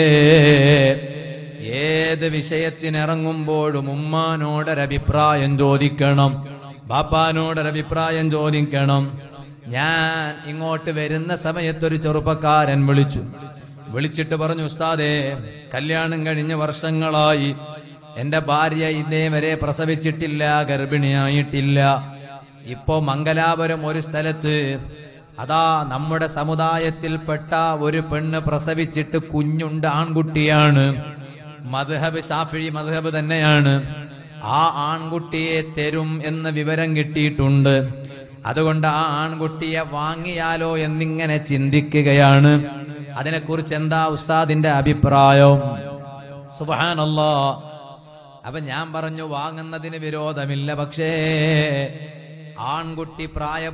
ഏത് വിഷയത്തിനിറങ്ങുമ്പോഴും ഉമ്മാനോടൊരഭിപ്രായം ചോദിക്കണം ബാപ്പാനോടൊരഭിപ്രായം ചോദിക്കണം ഞാൻ ഇങ്ങോട്ട് വരുന്ന സമയത്ത് ഒരു ചെറുപ്പക്കാരൻ വിളിച്ചു വിളിച്ചിട്ട് പറഞ്ഞു ഉസ്താദേ കല്യാണം കഴിഞ്ഞ വർഷങ്ങളായി എന്റെ ഭാര്യ ഇന്നേ വരെ പ്രസവിച്ചിട്ടില്ല ഗർഭിണിയായിട്ടില്ല ഇപ്പോ മംഗലാപുരം ഒരു സ്ഥലത്ത് അതാ നമ്മുടെ സമുദായത്തിൽപ്പെട്ട ഒരു പെണ്ണ് പ്രസവിച്ചിട്ട് കുഞ്ഞുണ്ട് ആൺകുട്ടിയാണ് മദ്ഹബ് ഷാഫി മദ്ഹബ് തന്നെയാണ് ആ ആൺകുട്ടിയെ തരും എന്ന വിവരം കിട്ടിയിട്ടുണ്ട് അതുകൊണ്ട് ആ ആൺകുട്ടിയെ വാങ്ങിയാലോ എന്നിങ്ങനെ ചിന്തിക്കുകയാണ് അതിനെക്കുറിച്ച് എന്താ ഉസ്താദിന്റെ അഭിപ്രായം സുബാനല്ലോ അപ്പൊ ഞാൻ പറഞ്ഞു വാങ്ങുന്നതിന് വിരോധമില്ല പക്ഷേ ആൺകുട്ടി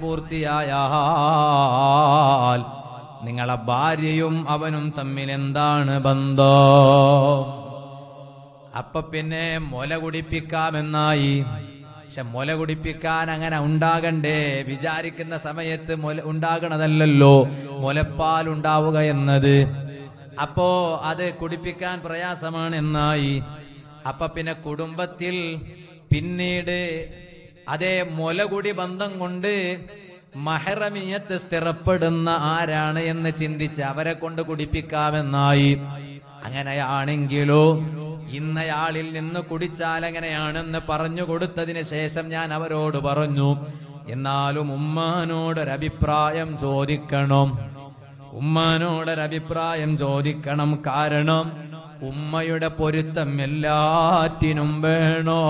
പ്രായപൂർത്തിയായാൽ നിങ്ങളെ ഭാര്യയും അവനും തമ്മിൽ എന്താണ് ബന്ധം അപ്പൊ പിന്നെ മുല കുടിപ്പിക്കാമെന്നായി പക്ഷെ മുല കുടിപ്പിക്കാൻ അങ്ങനെ ഉണ്ടാകണ്ടേ വിചാരിക്കുന്ന സമയത്ത് മുല ഉണ്ടാകണതല്ലല്ലോ മുലപ്പാൽ ഉണ്ടാവുക എന്നത് അപ്പോ അത് കുടിപ്പിക്കാൻ പ്രയാസമാണ് എന്നായി അപ്പൊ പിന്നെ കുടുംബത്തിൽ പിന്നീട് അതേ മുലകുടി ബന്ധം കൊണ്ട് മഹറമിയത്ത് സ്ഥിരപ്പെടുന്ന ആരാണ് എന്ന് ചിന്തിച്ച് അവരെ കൊണ്ട് കുടിപ്പിക്കാമെന്നായി അങ്ങനെയാണെങ്കിലോ ഇന്നയാളിൽ നിന്ന് കുടിച്ചാൽ എങ്ങനെയാണെന്ന് പറഞ്ഞു കൊടുത്തതിന് ശേഷം ഞാൻ അവരോട് പറഞ്ഞു എന്നാലും ഉമ്മാനോടൊരഭിപ്രായം ചോദിക്കണം ഉമ്മാനോടൊരഭിപ്രായം ചോദിക്കണം കാരണം ഉമ്മയുടെ പൊരുത്തം എല്ലാറ്റിനും വേണോ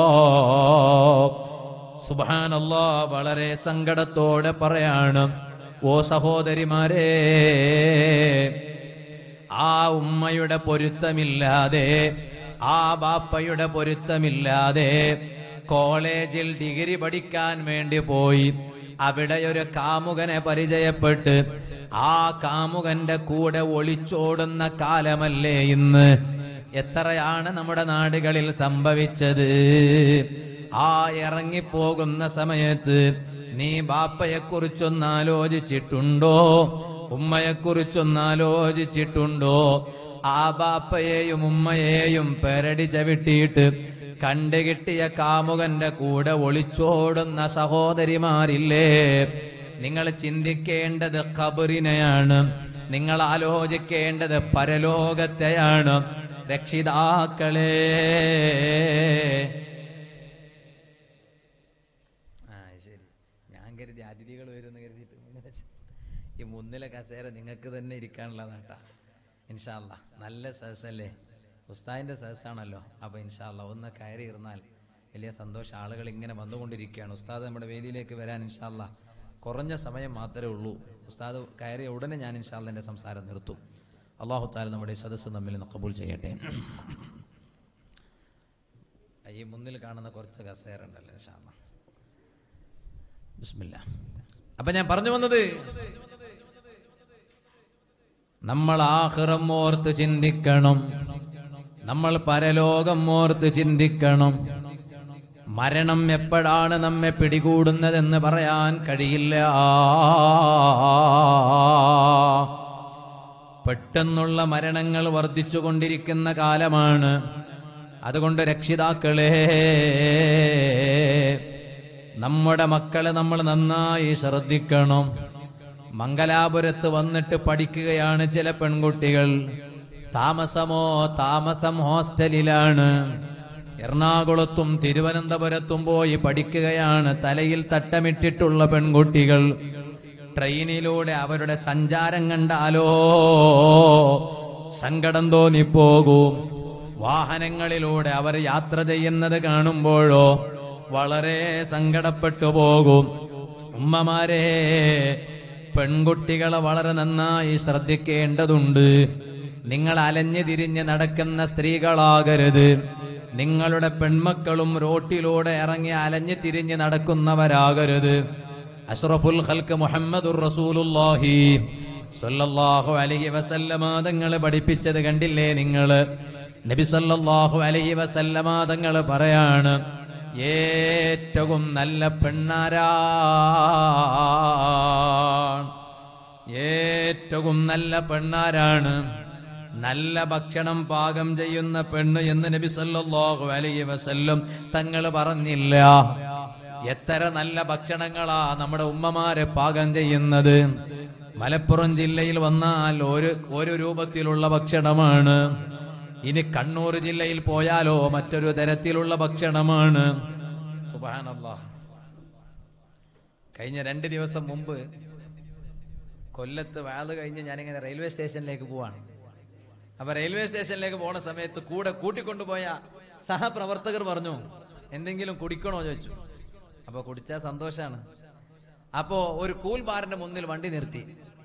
സുബാനല്ലോ വളരെ സങ്കടത്തോടെ പറയാണ് ഓ സഹോദരിമാരെ ആ ഉമ്മയുടെ പൊരുത്തമില്ലാതെ ആ ബാപ്പയുടെ പൊരുത്തമില്ലാതെ കോളേജിൽ ഡിഗ്രി പഠിക്കാൻ വേണ്ടി പോയി അവിടെ ഒരു കാമുകനെ പരിചയപ്പെട്ട് ആ കാമുകന്റെ കൂടെ ഒളിച്ചോടുന്ന കാലമല്ലേ ഇന്ന് എത്രയാണ് നമ്മുടെ നാടുകളിൽ സംഭവിച്ചത് ആ ഇറങ്ങിപ്പോകുന്ന സമയത്ത് നീ ബാപ്പയെ കുറിച്ചൊന്ന് ആലോചിച്ചിട്ടുണ്ടോ ഉമ്മയെക്കുറിച്ചൊന്നാലോചിച്ചിട്ടുണ്ടോ ആ ബാപ്പയെയും ഉമ്മയെയും പെരടി ചവിട്ടിയിട്ട് കണ്ടുകിട്ടിയ കാമുകന്റെ കൂടെ ഒളിച്ചോടുന്ന സഹോദരിമാരില്ലേ നിങ്ങൾ ചിന്തിക്കേണ്ടത് ഖബറിനെയാണ് നിങ്ങൾ ആലോചിക്കേണ്ടത് പരലോകത്തെയാണ് രക്ഷിതാക്കളെ ആ ശരി ഞാൻ കരുതി അതിഥികൾ വരുമെന്ന് കരുതിയിട്ട് ഇങ്ങനെ ചെ- ഈ മുന്നിലെ കസേര നിങ്ങൾക്ക് തന്നെ ഇരിക്കാനുള്ളതാട്ടാ ഇൻഷാല്ല നല്ല സദസ്സല്ലേ ഉസ്താദിന്റെ സദസ്സാണല്ലോ അപ്പൊ ഇൻഷാല്ല ഒന്ന് കയറി ഇരുന്നാൽ വലിയ സന്തോഷം ആളുകൾ ഇങ്ങനെ വന്നുകൊണ്ടിരിക്കുകയാണ് ഉസ്താദ് നമ്മുടെ വേദിയിലേക്ക് വരാൻ ഇൻഷാല്ല കുറഞ്ഞ സമയം മാത്രമേ ഉള്ളൂ ഉസ്താദ് കയറിയ ഉടനെ ഞാൻ ഇൻഷാല്ല എൻ്റെ സംസാരം നിർത്തും അള്ളാഹു താല നമ്മുടെ ഈ സദസ്സ് തമ്മിൽ നിന്ന് കബൂൽ ചെയ്യട്ടെ ഈ മുന്നിൽ കാണുന്ന കുറച്ച് കസേര ഉണ്ടല്ലോ ഇൻഷാല്ല ബിസ്മില്ല അപ്പൊ ഞാൻ പറഞ്ഞു വന്നത് നമ്മൾ ആഹ്റം ഓർത്ത് ചിന്തിക്കണം നമ്മൾ പരലോകം ഓർത്ത് ചിന്തിക്കണം മരണം എപ്പോഴാണ് നമ്മെ പിടികൂടുന്നതെന്ന് പറയാൻ കഴിയില്ല പെട്ടെന്നുള്ള മരണങ്ങൾ വർദ്ധിച്ചു കൊണ്ടിരിക്കുന്ന കാലമാണ് അതുകൊണ്ട് രക്ഷിതാക്കളെ നമ്മുടെ മക്കളെ നമ്മൾ നന്നായി ശ്രദ്ധിക്കണം മംഗലാപുരത്ത് വന്നിട്ട് പഠിക്കുകയാണ് ചില പെൺകുട്ടികൾ താമസമോ താമസം ഹോസ്റ്റലിലാണ് എറണാകുളത്തും തിരുവനന്തപുരത്തും പോയി പഠിക്കുകയാണ് തലയിൽ തട്ടമിട്ടിട്ടുള്ള പെൺകുട്ടികൾ ട്രെയിനിലൂടെ അവരുടെ സഞ്ചാരം കണ്ടാലോ സങ്കടം തോന്നിപ്പോകും വാഹനങ്ങളിലൂടെ അവർ യാത്ര ചെയ്യുന്നത് കാണുമ്പോഴോ വളരെ സങ്കടപ്പെട്ടു പോകും ഉമ്മമാരെ പെൺകുട്ടികളെ വളരെ നന്നായി ശ്രദ്ധിക്കേണ്ടതുണ്ട് നിങ്ങൾ അലഞ്ഞു തിരിഞ്ഞ് നടക്കുന്ന സ്ത്രീകളാകരുത് നിങ്ങളുടെ പെൺമക്കളും റോട്ടിലൂടെ ഇറങ്ങി അലഞ്ഞു തിരിഞ്ഞ് നടക്കുന്നവരാകരുത് അഷ്റഫുൽ ഖൽക്ക് മുഹമ്മദുർ റസൂലുള്ളാഹി സ്വല്ലല്ലാഹു അലൈഹി വസല്ലമ തങ്ങൾ പഠിപ്പിച്ചത് കണ്ടില്ലേ നിങ്ങൾ നബി സല്ലല്ലാഹു അലൈഹി വസല്ലമ തങ്ങൾ പറയാണ് ഏറ്റവും നല്ല പെണ്ണാരാണ് ഏറ്റവും നല്ല പെണ്ണാരാണ് നല്ല ഭക്ഷണം പാകം ചെയ്യുന്ന പെണ്ണ് എന്ന് നബി സല്ലല്ലാഹു അലൈഹി വസല്ലം തങ്ങൾ പറഞ്ഞില്ല എത്ര നല്ല ഭക്ഷണങ്ങളാ നമ്മുടെ ഉമ്മമാര് പാകം ചെയ്യുന്നത് മലപ്പുറം ജില്ലയിൽ വന്നാൽ ഒരു ഒരു രൂപത്തിലുള്ള ഭക്ഷണമാണ് ഇനി കണ്ണൂർ ജില്ലയിൽ പോയാലോ മറ്റൊരു തരത്തിലുള്ള ഭക്ഷണമാണ് സുബാനല്ലാഹ് കഴിഞ്ഞ രണ്ട് ദിവസം മുമ്പ് കൊല്ലത്ത് വാള് കഴിഞ്ഞ് ഞാനിങ്ങനെ റെയിൽവേ സ്റ്റേഷനിലേക്ക് പോവാണ് അപ്പൊ റെയിൽവേ സ്റ്റേഷനിലേക്ക് പോണ സമയത്ത് കൂടെ കൂട്ടിക്കൊണ്ടുപോയ സഹപ്രവർത്തകർ പറഞ്ഞു എന്തെങ്കിലും കുടിക്കണോ ചോദിച്ചു അപ്പൊ കുടിച്ചാൽ സന്തോഷാണ് അപ്പോ ഒരു കൂൾ ബാറിന്റെ മുന്നിൽ വണ്ടി നിർത്തി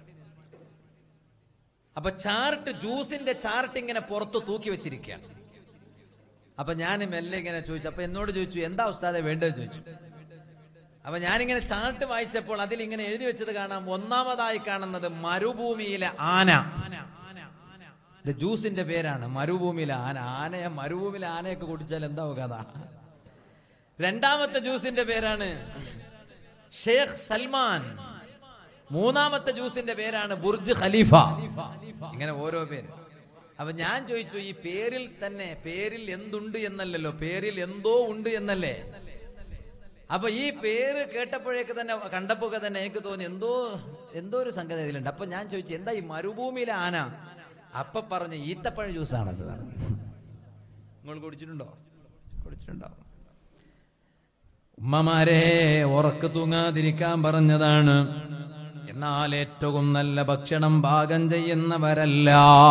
അപ്പൊ ചാർട്ട് ജ്യൂസിന്റെ ചാർട്ട് ഇങ്ങനെ പുറത്ത് തൂക്കി വെച്ചിരിക്കുകയാണ് അപ്പൊ ഞാൻ മെല്ലെ ഇങ്ങനെ ചോദിച്ചു അപ്പൊ എന്നോട് ചോദിച്ചു എന്താ ഉസ്താദെ വേണ്ടത് ചോദിച്ചു അപ്പൊ ഞാനിങ്ങനെ ചാർട്ട് വായിച്ചപ്പോൾ അതിൽ ഇങ്ങനെ എഴുതി വെച്ചത് കാണാം ഒന്നാമതായി കാണുന്നത് മരുഭൂമിയിലെ ആന ഇത് ജ്യൂസിന്റെ പേരാണ് മരുഭൂമിയിലെ ആന ആനയെ മരുഭൂമിയിലെ ആനയൊക്കെ കുടിച്ചാൽ എന്താവും കഥ രണ്ടാമത്തെ ജ്യൂസിന്റെ പേരാണ് ഷേഖ് സൽമാൻ മൂന്നാമത്തെ ജ്യൂസിന്റെ പേരാണ് ബുർജ് ഖലീഫ ഇങ്ങനെ ഓരോ പേര് അപ്പൊ ഞാൻ ചോദിച്ചു ഈ പേരിൽ തന്നെ പേരിൽ എന്തുണ്ട് എന്നല്ലല്ലോ പേരിൽ എന്തോ ഉണ്ട് എന്നല്ലേ അപ്പൊ ഈ പേര് കേട്ടപ്പോഴേക്ക് തന്നെ കണ്ടപ്പോഴൊക്കെ തന്നെ എനിക്ക് തോന്നി എന്തോ എന്തോ ഒരു സംഗതി ഇതിലുണ്ട് അപ്പൊ ഞാൻ ചോദിച്ചു എന്താ ഈ മരുഭൂമിയിലെ ആന അപ്പൊ പറഞ്ഞു ഈത്തപ്പഴ ജ്യൂസാണത് നിങ്ങൾ കുടിച്ചിട്ടുണ്ടോ കുടിച്ചിട്ടുണ്ടോ ഉമ്മമാരെ ഉറക്ക തൂങ്ങാതിരിക്കാൻ പറഞ്ഞതാണ് എന്നാൽ ഏറ്റവും നല്ല ഭക്ഷണം പാകം ചെയ്യുന്നവരല്ല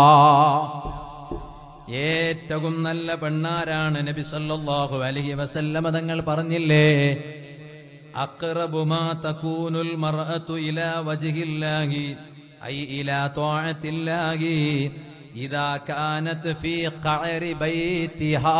ഏറ്റവും നല്ല പെണ്ണാരാണ് നബി സല്ലല്ലാഹു അലൈഹി വസല്ലമ തങ്ങൾ പറഞ്ഞില്ലേ അഖറബു മാ തകൂനുൽ മർഅതു ഇലാ വജ്ഹില്ലാഹി ഐ ഇലാ ത്വാഅത്തില്ലാഹി ഇദാ കാനത് ഫീ ഖഅരി ബൈതിഹാ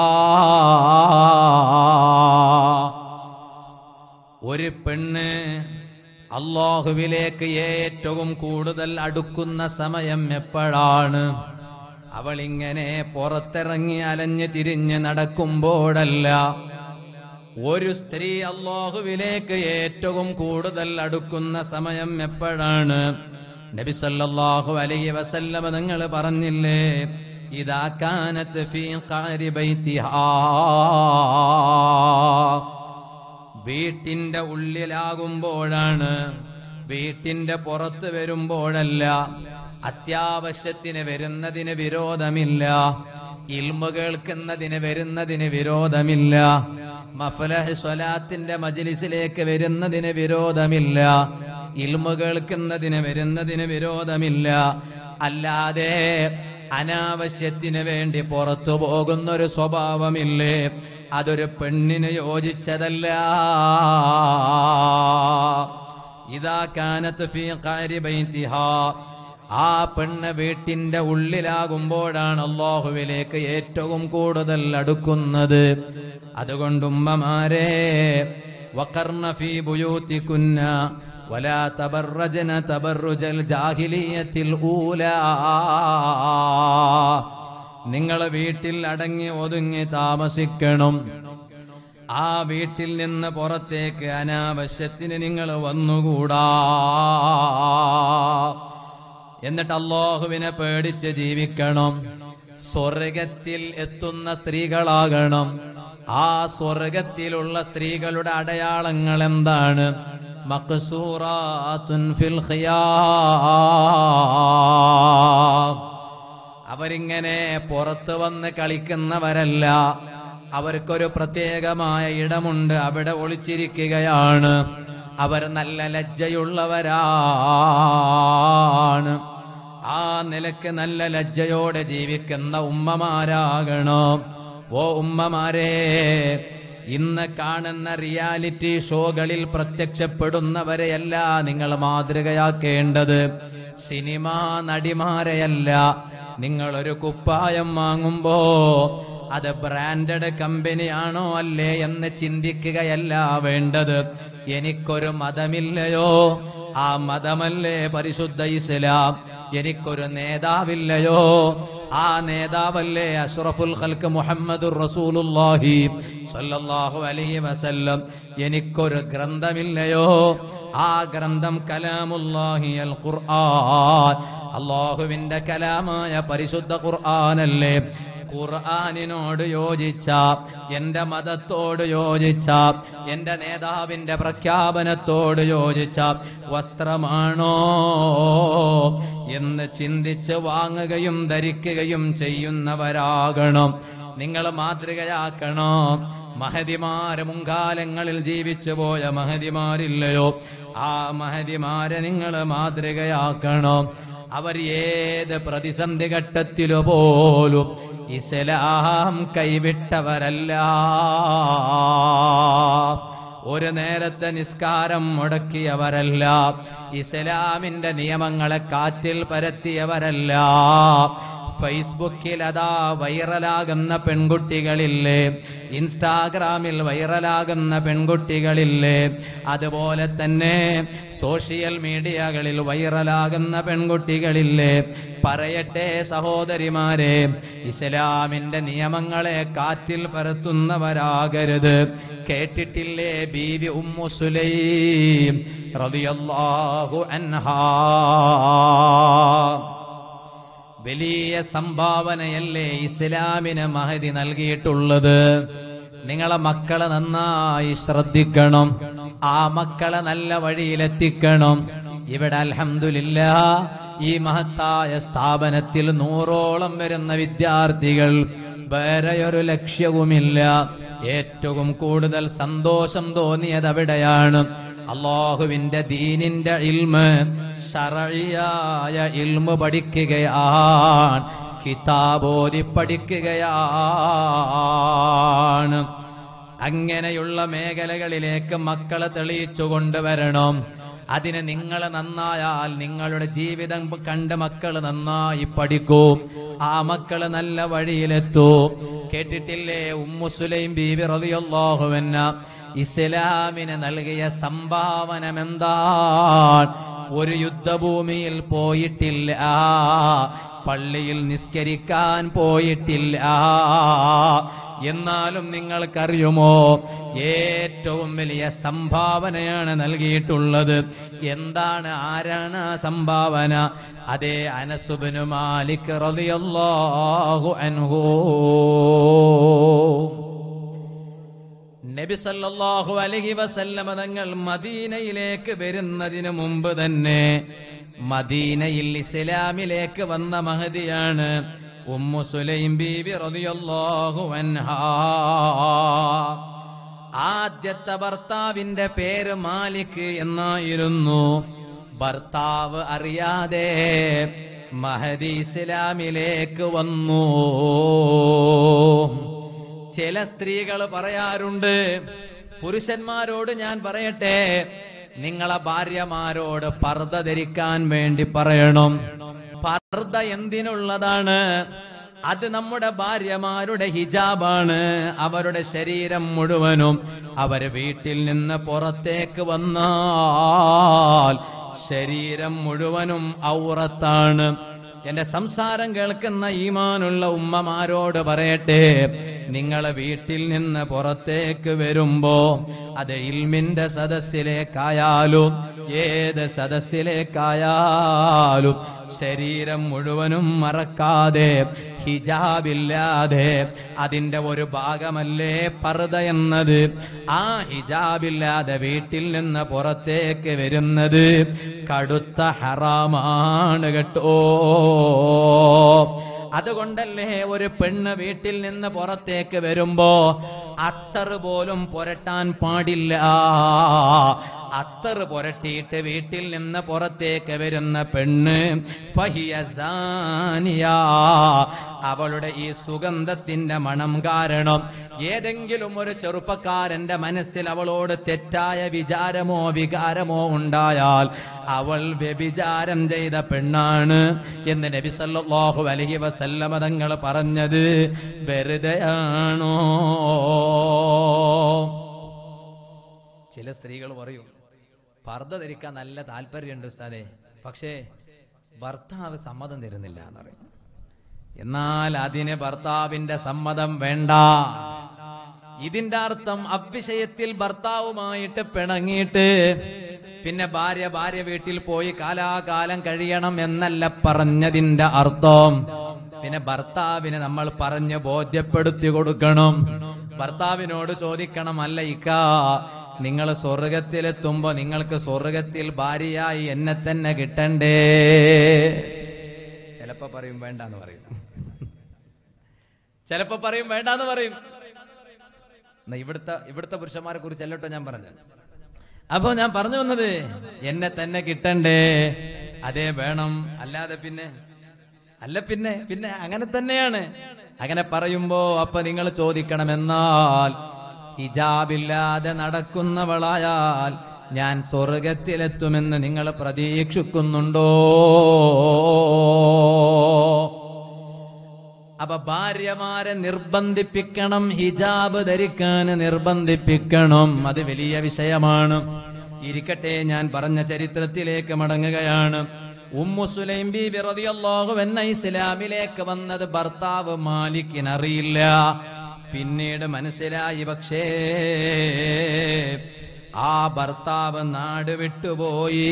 ഒരു പെണ്ണ് അള്ളാഹുവിലേക്ക് ഏറ്റവും കൂടുതൽ അടുക്കുന്ന സമയം എപ്പോഴാണ് അവൾ ഇങ്ങനെ പുറത്തിറങ്ങി അലഞ്ഞ് തിരിഞ്ഞ് നടക്കുമ്പോഴല്ല ഒരു സ്ത്രീ അള്ളാഹുവിലേക്ക് ഏറ്റവും കൂടുതൽ അടുക്കുന്ന സമയം എപ്പോഴാണ് നബി സല്ലല്ലാഹു അലൈഹി വസല്ലമ നിങ്ങൾ പറഞ്ഞില്ലേ ഇദാ കാനത്ത് ഫീ ഖാരി ബൈതിഹാ വീട്ടിന്റെ ഉള്ളിലാകുമ്പോഴാണ് വീട്ടിന്റെ പുറത്ത് വരുമ്പോഴല്ല അത്യാവശ്യത്തിന് വരുന്നതിന് വിരോധമില്ല ഇൽമ കേൾക്കുന്നതിന് വരുന്നതിന് വിരോധമില്ല മഫലഹ് സ്വലാത്തിന്റെ മജ്ലിസിലേക്ക് വരുന്നതിന് വിരോധമില്ല ഇൽമ കേൾക്കുന്നതിന് വരുന്നതിന് വിരോധമില്ല അല്ലാതെ അനാവശ്യത്തിന് വേണ്ടി പുറത്തു പോകുന്നൊരു സ്വഭാവമില്ലേ അതൊരു പെണ്ണിന് യോജിച്ചതല്ല ഇതാ കാനത്ത് ഫീ ഖാരി ബൈതിഹാ ആ പെണ്ണ് വീട്ടിന്റെ ഉള്ളിലാകുമ്പോഴാണ് അള്ളാഹുവിലേക്ക് ഏറ്റവും കൂടുതൽ അടുക്കുന്നത് അതുകൊണ്ട് ഉമ്മമാരെ വഖർന ഫീ ബുയൂത്തികുന്ന വലാ തബറജന തബറുജൽ ജാഹിലിയത്തിൽ ഊലാ നിങ്ങൾ വീട്ടിൽ അടങ്ങി ഒതുങ്ങി താമസിക്കണം ആ വീട്ടിൽ നിന്ന് പുറത്തേക്ക് അനാവശ്യത്തിന് നിങ്ങൾ വന്നുകൂടാ എന്നിട്ട് അള്ളാഹുവിനെ പേടിച്ച് ജീവിക്കണം സ്വർഗത്തിൽ എത്തുന്ന സ്ത്രീകളാകണം ആ സ്വർഗത്തിലുള്ള സ്ത്രീകളുടെ അടയാളങ്ങൾ എന്താണ് മഖ്സൂറാത്തുൻ ഫിൽ ഖിയാം അവരിങ്ങനെ പുറത്ത് വന്ന് കളിക്കുന്നവരല്ല അവർക്കൊരു പ്രത്യേകമായ ഇടമുണ്ട് അവിടെ ഒളിച്ചിരിക്കുകയാണ് അവർ നല്ല ലജ്ജയുള്ളവരാണ് ആ നിലക്ക് നല്ല ലജ്ജയോടെ ജീവിക്കുന്ന ഉമ്മമാരാകണം ഓ ഉമ്മമാരെ ഇന്ന് കാണുന്ന റിയാലിറ്റി ഷോകളിൽ പ്രത്യക്ഷപ്പെടുന്നവരെയല്ല നിങ്ങൾ മാതൃകയാക്കേണ്ടത് സിനിമാ നടിമാരെയല്ല നിങ്ങൾ ഒരു കുപ്പായം വാങ്ങുമ്പോ അത് ബ്രാൻഡഡ് കമ്പനിയാണോ അല്ലേ എന്ന് ചിന്തിക്കുകയല്ല വേണ്ടത് എനിക്കൊരു മതമില്ലയോ ആ മതമല്ലേ പരിശുദ്ധ ഇസ്ലാം എനിക്കൊരു നേതാവില്ലയോ ആ നേതാവല്ലേ അഷ്റഫുൽ ഖൽക്ക് മുഹമ്മദുർ റസൂലുള്ളാഹി സ്വല്ലല്ലാഹു അലൈഹി വസല്ലം എനിക്കൊരു ഗ്രന്ഥമില്ലയോ ആ ഗ്രന്ഥം കലാമുല്ലാഹി അൽ ഖുർആൻ അള്ളാഹുവിന്റെ കലാമായ പരിശുദ്ധ ഖുർആനല്ലേ ഖുർആനിനോട് യോജിച്ച എന്റെ മതത്തോട് യോജിച്ച എന്റെ നേതാവിന്റെ പ്രഖ്യാപനത്തോട് യോജിച്ച വസ്ത്രമാണോ എന്ന് ചിന്തിച്ച് വാങ്ങുകയും ധരിക്കുകയും ചെയ്യുന്നവരാകണം നിങ്ങൾ മാതൃകയാക്കണം മഹതിമാര് മുൻകാലങ്ങളിൽ ജീവിച്ചു പോയ മഹതിമാരില്ലയോ ആ മഹതിമാരെ നിങ്ങൾ മാതൃകയാക്കണം അവർ ഏത് പ്രതിസന്ധി ഘട്ടത്തിലു പോലും ഇസ്ലാം കൈവിട്ടവരല്ല ഒരു നേരത്തെ നിസ്കാരം മുടക്കിയവരല്ല ഇസ്ലാമിന്റെ നിയമങ്ങളെ കാറ്റിൽ പരത്തിയവരല്ല ഫേസ്ബുക്കിൽ അതാ വൈറലാകുന്ന പെൺകുട്ടികളില്ലേ ഇൻസ്റ്റാഗ്രാമിൽ വൈറലാകുന്ന പെൺകുട്ടികളില്ലേ അതുപോലെ തന്നെ സോഷ്യൽ മീഡിയകളിൽ വൈറലാകുന്ന പെൺകുട്ടികളില്ലേ പറയട്ടെ സഹോദരിമാരെ ഇസ്ലാമിന്റെ നിയമങ്ങളെ കാറ്റിൽ പരത്തുന്നവരാകരുത് കേട്ടിട്ടില്ലേ ബീവി ഉമ്മു സുലൈം റളിയല്ലാഹു അൻഹാ വലിയ സംഭാവനയല്ലേ ഇസ്ലാമിന് മഹതി നൽകിയിട്ടുള്ളത് നിങ്ങളെ മക്കളെ നന്നായി ശ്രദ്ധിക്കണം ആ മക്കളെ നല്ല വഴിയിലെത്തിക്കണം ഇവിടെ അൽഹംദുലില്ല ഈ മഹത്തായ സ്ഥാപനത്തിൽ നൂറോളം വരുന്ന വിദ്യാർത്ഥികൾ വേറെ ഒരു ലക്ഷ്യവുമില്ല ഏറ്റവും കൂടുതൽ സന്തോഷം തോന്നിയത് അവിടെയാണ് അള്ളാഹുവിന്റെ ദീനിന്റെ ഇൽമ് ശറഴിയായ ഇൽമ് പഠിക്കുകയാണ് കിതാബോധി പഠിക്കുകയാണ് അങ്ങനെയുള്ള മേഖലകളിലേക്ക് മക്കളെ തെളിയിച്ചു കൊണ്ടുവരണം അതിന് നിങ്ങൾ നന്നായാൽ നിങ്ങളുടെ ജീവിതം കണ്ട് മക്കൾ നന്നായി പഠിക്കൂ ആ മക്കള് നല്ല വഴിയിലെത്തൂ കേട്ടിട്ടില്ലേ ഉമ്മു സുലൈം ബീബി റളിയല്ലാഹുവന്ന ഇസ്ലാമിന് നൽകിയ സംഭാവനം എന്താണ് ഒരു യുദ്ധഭൂമിയിൽ പോയിട്ടില്ല പള്ളിയിൽ നിസ്കരിക്കാൻ പോയിട്ടില്ല എന്നാലും നിങ്ങൾക്കറിയുമോ ഏറ്റവും വലിയ സംഭാവനയാണ് നൽകിയിട്ടുള്ളത് എന്താണ് ആരാണ് ആ സംഭാവന അതേ അനസുബിനു മാലിക് റളിയല്ലാഹു അൻഹു നബി സല്ലല്ലാഹു അലൈഹി വസല്ലമ തങ്ങൾ മദീനയിലേക്ക് വരുന്നതിന് മുമ്പ് തന്നെ മദീനയിൽ ഇസ്ലാമിലേക്ക് വന്ന മഹദിയാണ് ഉമ്മു സുലൈം ബീബി റളിയല്ലാഹു അൻഹാ ആദ്യത്തെ ഭർത്താവിന്റെ പേര് മാലിക് എന്നായിരുന്നു ഭർത്താവ് അറിയാതെ മഹദി ഇസ്ലാമിലേക്ക് വന്നു ചില സ്ത്രീകൾ പറയാറുണ്ട് പുരുഷന്മാരോട് ഞാൻ പറയട്ടെ നിങ്ങളെ ഭാര്യമാരോട് പർദ്ദ ധരിക്കാൻ വേണ്ടി പറയണം പർദ്ദ എന്തിനുള്ളതാണ് അത് നമ്മുടെ ഭാര്യമാരുടെ ഹിജാബാണ് അവരുടെ ശരീരം മുഴുവനും അവർ വീട്ടിൽ നിന്ന് പുറത്തേക്ക് വന്നാൽ ശരീരം മുഴുവനും ഔറത്താണ് എന്റെ സംസാരം കേൾക്കുന്ന ഈമാനുള്ള ഉമ്മമാരോട് പറയട്ടെ നിങ്ങൾ വീട്ടിൽ നിന്ന് പുറത്തേക്ക് വരുമ്പോ അത് ഇൽമിന്റെ സദസ്സിലേക്കായാലും ഏത് സദസ്സിലേക്കായാലും ശരീരം മുഴുവനും മറക്കാതെ ഹിജാബില്ലാതെ അതിന്റെ ഒരു ഭാഗമല്ലേ പർദ എന്നത് ആ ഹിജാബില്ലാതെ വീട്ടിൽ നിന്ന് പുറത്തേക്ക് വരുന്നത് കടുത്ത ഹറാമാണ് കേട്ടോ അതുകൊണ്ടല്ലേ ഒരു പെണ്ണ് വീട്ടിൽ നിന്ന് പുറത്തേക്ക് വരുമ്പോ അത്തർ പോലും പുരട്ടാൻ പാടില്ല അത്തർ പുരട്ടിയിട്ട് വീട്ടിൽ നിന്ന് പുറത്തേക്ക് വരുന്ന പെണ്ണ് ഫഹിയ സാനിയ. അവളുടെ ഈ സുഗന്ധത്തിന്റെ മണം കാരണം ഏതെങ്കിലും ഒരു ചെറുപ്പക്കാരന്റെ മനസ്സിൽ അവളോട് തെറ്റായ വിചാരമോ വികാരമോ ഉണ്ടായാൽ അവൾ വ്യഭിചാരം ചെയ്ത പെണ്ണാണ് എന്ന് നബി സല്ലല്ലാഹു അലൈഹി വസല്ലമ തങ്ങൾ പറഞ്ഞത് വെറുതെയാണോ ചില സ്ത്രീകൾ പറയും പർദ്ദ ധരിക്കാൻ നല്ല താല്പര്യമുണ്ട് ഉസ്താദെ പക്ഷേ ഭർത്താവ് സമ്മതം തരുന്നില്ല എന്ന് പറയും എന്നാൽ അതിന് ഭർത്താവിന്റെ സമ്മതം വേണ്ട ഇതിന്റെ അർത്ഥം അവിഷയത്തിൽ ഭർത്താവുമായിട്ട് പിണങ്ങിയിട്ട് പിന്നെ ഭാര്യ ഭാര്യ വീട്ടിൽ പോയി കാലാകാലം കഴിയണം എന്നല്ല പറഞ്ഞതിന്റെ അർത്ഥം പിന്നെ ഭർത്താവിനെ നമ്മൾ പറഞ്ഞ് ബോധ്യപ്പെടുത്തി കൊടുക്കണം ഭർത്താവിനോട് ചോദിക്കണം അല്ല ഇക്ക നിങ്ങൾ സ്വർഗത്തിലെത്തുമ്പോ നിങ്ങൾക്ക് സ്വർഗത്തിൽ ഭാര്യയായി എന്നെ തന്നെ കിട്ടണ്ടേ ചിലപ്പോ പറയും വേണ്ടെന്ന് പറയും ചിലപ്പോ പറയും വേണ്ടാന്ന് പറയും എന്നാ ഇവിടുത്തെ ഇവിടുത്തെ പുരുഷന്മാരെ കുറിച്ച് അല്ലട്ടോ ഞാൻ പറഞ്ഞത് അപ്പൊ ഞാൻ പറഞ്ഞു വന്നത് എന്നെ തന്നെ കിട്ടണ്ടേ അതേ വേണം അല്ലാതെ പിന്നെ അല്ല പിന്നെ പിന്നെ അങ്ങനെ തന്നെയാണ് അങ്ങനെ പറയുമ്പോ അപ്പൊ നിങ്ങൾ ചോദിക്കണം എന്നാൽ ഹിജാബില്ലാതെ നടക്കുന്നവളായാൽ ഞാൻ സ്വർഗത്തിലെത്തുമെന്ന് നിങ്ങൾ പ്രതീക്ഷിക്കുന്നുണ്ടോ അപ്പൊ ഭാര്യമാരെ നിർബന്ധിപ്പിക്കണം ഹിജാബ് ധരിക്കാൻ നിർബന്ധിപ്പിക്കണം അത് വലിയ വിഷയമാണ് ഇരിക്കട്ടെ ഞാൻ പറഞ്ഞ ചരിത്രത്തിലേക്ക് മടങ്ങുകയാണ് ഉമ്മു സുലൈം ബീബി റളിയല്ലാഹു അൻഹ ഇസ്ലാമിലേക്ക് വന്നത് ഭർത്താവ് മാലിക്കിനറിയില്ല പിന്നീട് മനസ്സിലായി പക്ഷേ ആ ഭർത്താവ് നാട് വിട്ടുപോയി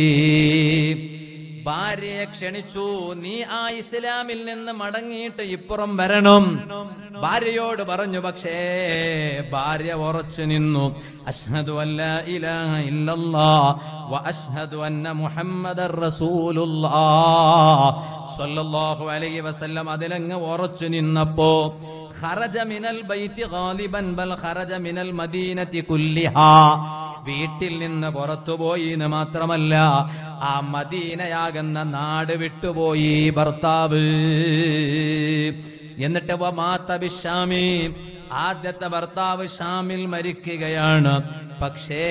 ഭാര്യയെ ക്ഷണിച്ചു നീ ആ ഇസ്ലാമിൽ നിന്ന് മടങ്ങിയിട്ട് ഇപ്പുറം വരണം ഭാര്യയോട് പറഞ്ഞു പക്ഷേ ഭാര്യ ഉറച്ചു നിന്നു അഷ്ഹദു അല്ല ഇലാഹ ഇല്ലല്ലാ വ അഷ്ഹദു അന്ന മുഹമ്മദർ റസൂലുള്ളാ സ്വല്ലല്ലാഹു അലൈഹി വസല്ലം അതിലങ്ങ് ഉറച്ചു നിന്നപ്പോ ഖറജ മിനൽ ബൈത്തി ഗാലിബൻ ബൽ ഖറജ മിനൽ മദീനത്തി കുല്ലിഹാ വീട്ടിൽ നിന്ന് പുറത്തുപോയി എന്ന് മാത്രമല്ല ആ മദീനയാകുന്ന നാട് വിട്ടുപോയി ഭർത്താവ് എന്നിട്ട് വമാത്ത ബിഷാമി ആദ്യത്തെ ഭർത്താവ് ഷാമിൽ മരിക്കുകയാണ് പക്ഷേ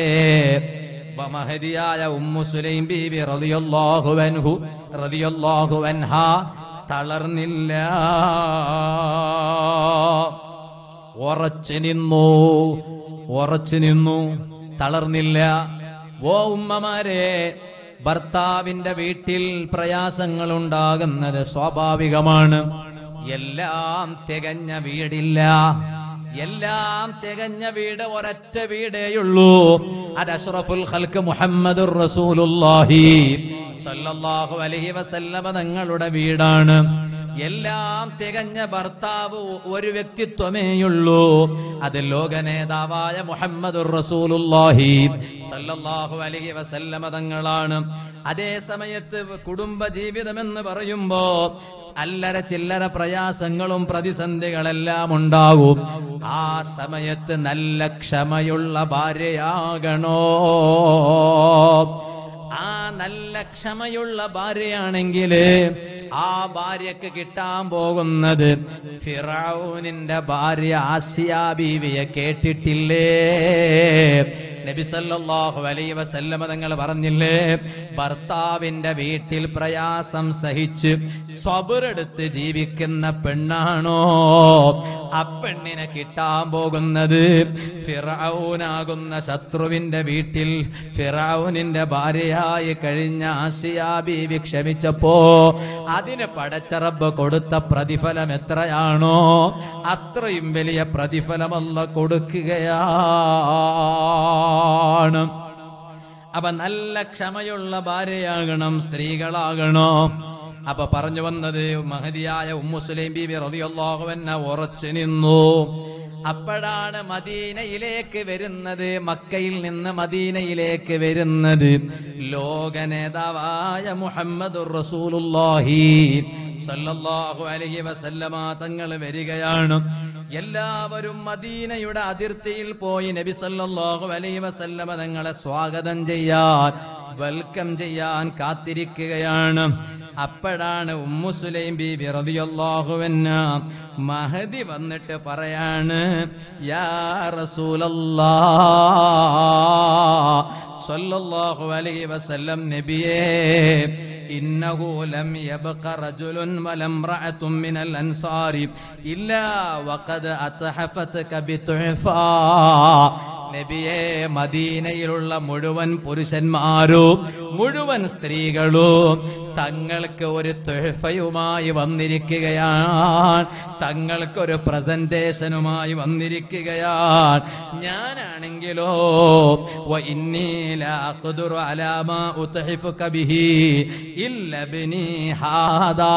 മഹതിയായ ഉമ്മു സുലൈം ബീബി റളിയല്ലാഹു അൻഹു റളിയല്ലാഹു അൻഹ തളർന്നില്ല ഉറച്ചു നിന്നു ഉറച്ചു നിന്നു തളർന്നില്ല ഓ ഉമ്മമാരെ ഭർത്താവിന്റെ വീട്ടിൽ പ്രയാസങ്ങൾ ഉണ്ടാകുന്നത് സ്വാഭാവികമാണ് എല്ലാം തികഞ്ഞ വീടില്ല എല്ലാം തികഞ്ഞ വീട് ഒരൊറ്റ വീടേയുള്ളൂ അത് അഷ്റഫുൽ ഖൽക്ക് മുഹമ്മദുർ റസൂലുള്ളാഹി സല്ലല്ലാഹു അലൈഹി വസല്ലമ തങ്ങളുടെ വീടാണ് എല്ലാം തികഞ്ഞ ഭർത്താവ് ഒരു വ്യക്തിത്വമേയുള്ളൂ അത് ലോക നേതാവായ മുഹമ്മദുർ റസൂലുള്ളാഹി സല്ലല്ലാഹു അലൈഹി വസല്ലമ തങ്ങളാണ് അതേ സമയത്ത് കുടുംബ ജീവിതം എന്ന് പറയുമ്പോ അല്ലറ ചില്ലറ പ്രയാസങ്ങളും പ്രതിസന്ധികളെല്ലാം ഉണ്ടാകും ആ സമയത്ത് നല്ല ക്ഷമയുള്ള ഭാര്യയാകണോ ആ നല്ല ക്ഷമയുള്ള ഭാര്യയാണെങ്കിൽ ആ ഭാര്യക്ക് കിട്ടാൻ പോകുന്നത് ഫിറൌനിന്റെ ഭാര്യ ആസിയാ ബീവിയെ കേട്ടിട്ടില്ലേ നബി സല്ലല്ലാഹു അലൈഹി വസല്ലമ തങ്ങൾ പറഞ്ഞില്ലേ ഭർത്താവിന്റെ വീട്ടിൽ പ്രയാസം സഹിച്ച് സ്വബറെടുത്ത് ജീവിക്കുന്ന പെണ്ണാണോ ആ പെണ്ണിനെ കിട്ടാൻ പോകുന്നത് ഫിറൌനാകുന്ന ശത്രുവിന്റെ വീട്ടിൽ ഫിറൌനിന്റെ ഭാര്യയായി കഴിഞ്ഞ ആസിയാ ബീവി ക്ഷമിച്ചപ്പോ അതിന് പടച്ചറബ് കൊടുത്ത പ്രതിഫലം എത്രയാണോ അത്രയും വലിയ പ്രതിഫലമല്ല കൊടുക്കുകയാണ് അപ്പൊ നല്ല ക്ഷമയുള്ള ഭാര്യയാകണം സ്ത്രീകളാകണോ അപ്പൊ പറഞ്ഞു വന്നത് മഹതിയായ ഉമ്മുസുലൈം ബീബി റളിയല്ലാഹുവന്ന ഉറച്ചു നിന്നു അപ്പോഴാണ് മദീനയിലേക്ക് വരുന്നത് മക്കയിൽ നിന്ന് മദീനയിലേക്ക് വരുന്നത് ലോക നേതാവായ മുഹമ്മദുർ റസൂലുള്ളാഹി സല്ലല്ലാഹു അലൈഹി വസല്ലമ തങ്ങൾ വരികയാണ് എല്ലാവരും മദീനയുടെ അതിർത്തിയിൽ പോയി നബി സല്ലല്ലാഹു അലൈഹി വസല്ലമ തങ്ങളെ സ്വാഗതം ചെയ്യാൻ വെൽക്കം ചെയ്യാൻ കാത്തിരിക്കുകയാണ് അപ്പോഴാണ് ഉമ്മു സുലൈം ബീബി റളിയല്ലാഹു അൻഹ മഹദി വന്നിട്ട് പറയാണ് യാ റസൂലല്ലാഹ് സല്ലല്ലാഹു അലൈഹി വസല്ലം നബിയേ ഇന്നഹു ലം യബ്ഖ റജുലുൻ വലം റഅത്തും മിനൽ അൻസാരി ഇല്ലാ വഖദ് അത്ഹഫതക ബിതുഹഫാ നബിയെ മദീനയിലുള്ള മുഴുവൻ പുരുഷന്മാരും മുഴുവൻ സ്ത്രീകളും തങ്ങൾക്ക് ഒരു തുഹഫയുമായി വന്നിരിക്കുകയാണ് തങ്ങൾക്ക് ഒരു പ്രസന്റേഷനുമായി വന്നിരിക്കുകയാണ് ഞാനാണെങ്കിലോ വ ഇന്നി ലാ അഖ്ദുറു അലാ മാ ഉത്ഹിഫുക ബിഹി ഇല്ല ബിനി ഹാദാ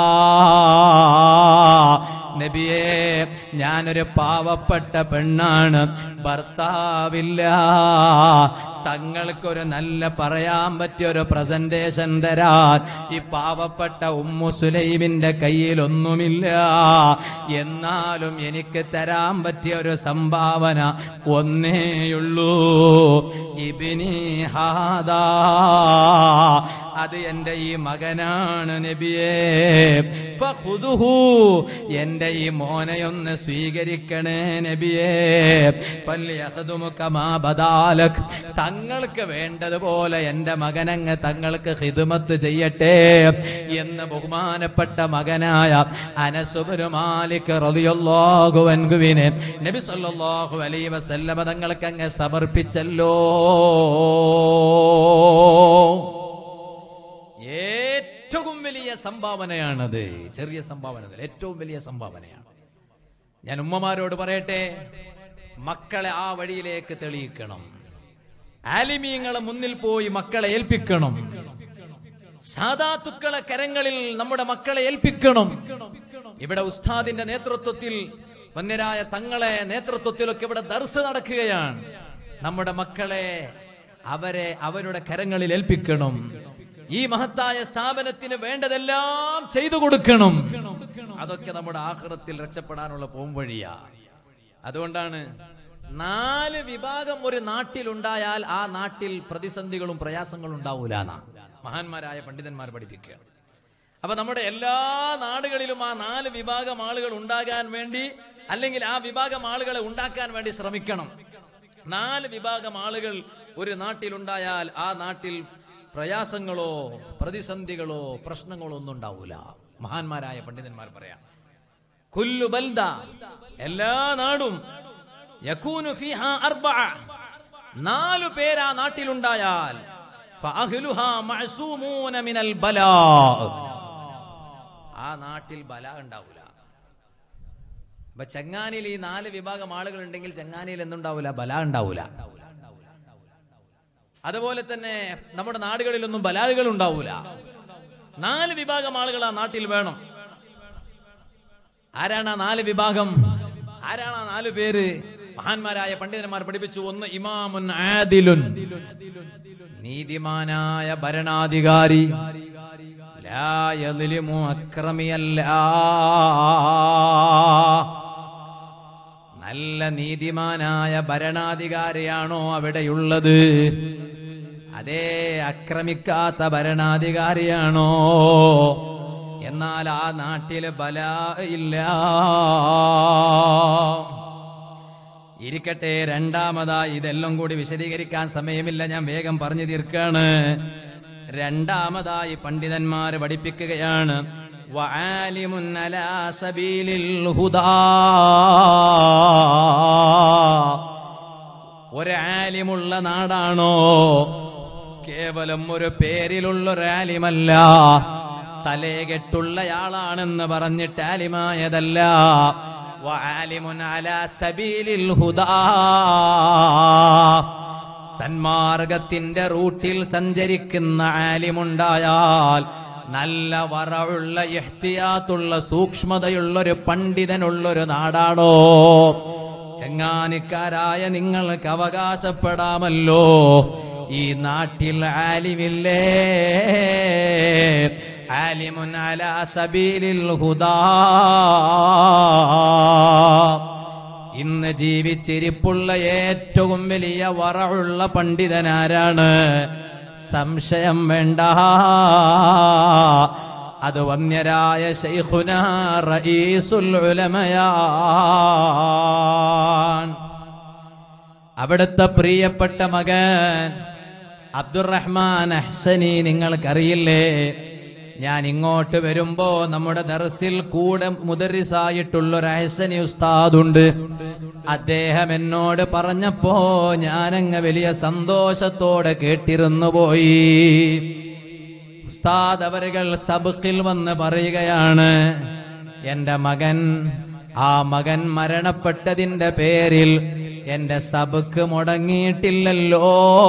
നബിയേ ഞാനൊരു പാവപ്പെട്ട പെണ്ണാണ് ഭർത്താവില്ല തങ്ങൾക്കൊരു നല്ല പറയാൻ പറ്റിയ ഒരു പ്രസന്റേഷൻ തരാൻ ഈ പാവപ്പെട്ട ഉമ്മു സുലൈമിന്റെ കയ്യിലൊന്നുമില്ല എന്നാലും എനിക്ക് തരാൻ പറ്റിയ ഒരു സംഭാവന ഒന്നേയുള്ളൂ ഇബിനി ഹാദാ അത് എന്റെ ഈ മകനാണ് നബിയേ ഫഖുദുഹു എന്റെ ഈ മോനെയൊന്ന് സ്വീകരിക്കണേ നബിയേ ഫല്യഖ്ദുമുക മാ ബദാലക് തങ്ങൾക്ക് വേണ്ടതുപോലെ എന്റെ മകനങ്ങ് തങ്ങൾക്ക് ഹിദ്മത്ത് ചെയ്യട്ടെ എന്ന് ബഹുമാനപ്പെട്ട മകനായ അനസുബിനു മാലിക് റളിയല്ലാഹു അൻഹുവിനെ നബി സല്ലല്ലാഹു അലൈഹി വസല്ലമ തങ്ങൾക്ക് അങ്ങ് സമർപ്പിച്ചല്ലോ ഏറ്റവും വലിയ സംഭാവനയാണത് ചെറിയ സംഭാവന അല്ല, ഏറ്റവും വലിയ സംഭാവനയാണ് ഞാൻ ഉമ്മമാരോട് പറയട്ടെ മക്കളെ ആ വഴിയിലേക്ക് തെളിയിക്കണം ആലിമീങ്ങളെ മുന്നിൽ പോയി മക്കളെ ഏൽപ്പിക്കണം സാധാത്തുക്കളെ കരങ്ങളിൽ നമ്മുടെ മക്കളെ ഏൽപ്പിക്കണം ഇവിടെ ഉസ്താദിന്റെ നേതൃത്വത്തിൽ വന്യരായ തങ്ങളെ നേതൃത്വത്തിലൊക്കെ ഇവിടെ ദർസ് നടക്കുകയാണ് നമ്മുടെ മക്കളെ അവരെ അവരുടെ കരങ്ങളിൽ ഏൽപ്പിക്കണം ഈ മഹത്തായ സ്ഥാപനത്തിന് വേണ്ടതെല്ലാം ചെയ്തു കൊടുക്കണം അതൊക്കെ നമ്മുടെ ആഹ്റത്തിൽ രക്ഷപ്പെടാനുള്ള പോംവഴിയാ അതുകൊണ്ടാണ് നാല് വിഭാഗം ഒരു നാട്ടിൽ ഉണ്ടായാൽ ആ നാട്ടിൽ പ്രതിസന്ധികളും പ്രയാസങ്ങളും ഉണ്ടാവൂല എന്നാ മഹാന്മാരായ പണ്ഡിതന്മാർ പഠിപ്പിക്കുകയാണ് അപ്പൊ നമ്മുടെ എല്ലാ നാടുകളിലും ആ നാല് വിഭാഗം ആളുകൾ ഉണ്ടാകാൻ വേണ്ടി അല്ലെങ്കിൽ ആ വിഭാഗം ആളുകളെ ഉണ്ടാക്കാൻ വേണ്ടി ശ്രമിക്കണം നാല് വിഭാഗം ആളുകൾ ഒരു നാട്ടിലുണ്ടായാൽ ആ നാട്ടിൽ പ്രയാസങ്ങളോ പ്രതിസന്ധികളോ പ്രശ്നങ്ങളോ ഒന്നും ഉണ്ടാവൂല മഹാന്മാരായ പണ്ഡിതന്മാർ പറയാം കുല്ലു ബൽദ എല്ലാ നാടും യകൂനു ഫീഹാ അർബഅ നാലു പേര് ആ നാട്ടിലുണ്ടായാൽ ഫഅഹ്ലുഹാ മഅസൂമൂന മിനൽ ബലാ ആ നാട്ടിൽ ബല ഉണ്ടാവൂല അപ്പൊ ചെങ്ങാനിയിൽ ഈ നാല് വിഭാഗം ആളുകൾ ഉണ്ടെങ്കിൽ ചെങ്ങാനിയിൽ എന്തുണ്ടാവില്ല ബല ഉണ്ടാവൂല അതുപോലെ തന്നെ നമ്മുടെ നാടുകളിലൊന്നും ബലാലുകൾ ഉണ്ടാവൂല നാല് വിഭാഗം ആളുകൾ ആ നാട്ടിൽ വേണം ആരാണ് ആ നാല് വിഭാഗം ആരാണ് ആ നാല് പേര് മഹാന്മാരായ പണ്ഡിതന്മാർ പഠിപ്പിച്ചു ഒന്ന് ഇമാമുൻ ആദിലുൻ നീതിമാനായ ഭരണാധികാരി ലാ യദ്ലിമു അക്രമിയല്ല നല്ല നീതിമാനായ ഭരണാധികാരിയാണോ അവിടെയുള്ളത് അതേ ആക്രമിക്കാത്ത ഭരണാധികാരിയാണോ എന്നാൽ ആ നാട്ടില് ബല ഇല്ല ഇരിക്കട്ടെ രണ്ടാമതായി ഇതെല്ലാം കൂടി വിശദീകരിക്കാൻ സമയമില്ല ഞാൻ വേഗം പറഞ്ഞു തീർക്കാണ് രണ്ടാമതായി പണ്ഡിതന്മാർ പഠിപ്പിക്കുകയാണ് വആലിമുൻ അലാ സബീലിൽ ഹുദാ ഒരു ആലിമുള്ള നാടാണോ കേവലം ഒരു പേരിലുള്ള ഒരു ആലിമല്ല തലേകെട്ടുള്ളയാളാണെന്ന് പറഞ്ഞിട്ട് ആലിമായതല്ല വആലിമുൻ അലാ സബീലിൽ ഹുദാ സന്മാർഗത്തിന്റെ റൂട്ടിൽ സഞ്ചരിക്കുന്ന ആലിമുണ്ടായാൽ നല്ല വറവുള്ള ഇഹ്തിയാത്തുള്ള സൂക്ഷ്മതയുള്ള ഒരു പണ്ഡിതനുള്ളൊരു നാടാണോ ചെങ്ങാനിക്കാരായ നിങ്ങൾക്ക് അവകാശപ്പെടാമല്ലോ ഈ നാട്ടിൽ ആലിമില്ലേ ആലിമുൻ അലാ സബീലിൽ ഹുദാ ഇന്ന് ജീവിച്ചിരിപ്പുള്ള ഏറ്റവും വലിയ വറവുള്ള പണ്ഡിതനാരാണ് സംശയം വേണ്ട അത് വന്യരായ ശൈഖുന റഈസുൽ ഉലമയാൻ അവിടുത്തെ പ്രിയപ്പെട്ട മകൻ അബ്ദുറഹ്മാൻ അഹ്സനി നിങ്ങൾക്കറിയില്ലേ ഞാൻ ഇങ്ങോട്ട് വരുമ്പോ നമ്മുടെ ദർസിൽ കൂടെ മുദരിസായിട്ടുള്ള ഒരു അഹ്സനി ഉസ്താദുണ്ട് അദ്ദേഹം എന്നോട് പറഞ്ഞപ്പോ ഞാനങ്ങ് വലിയ സന്തോഷത്തോടെ കേട്ടിരുന്നു പോയി ഉസ്താദ് അവരുകൾ സബക്കിൽ വന്ന് പറയുകയാണ് എന്റെ മകൻ ആ മകൻ മരണപ്പെട്ടതിന്റെ പേരിൽ എന്റെ സബക്ക് മുടങ്ങിയിട്ടില്ലല്ലോ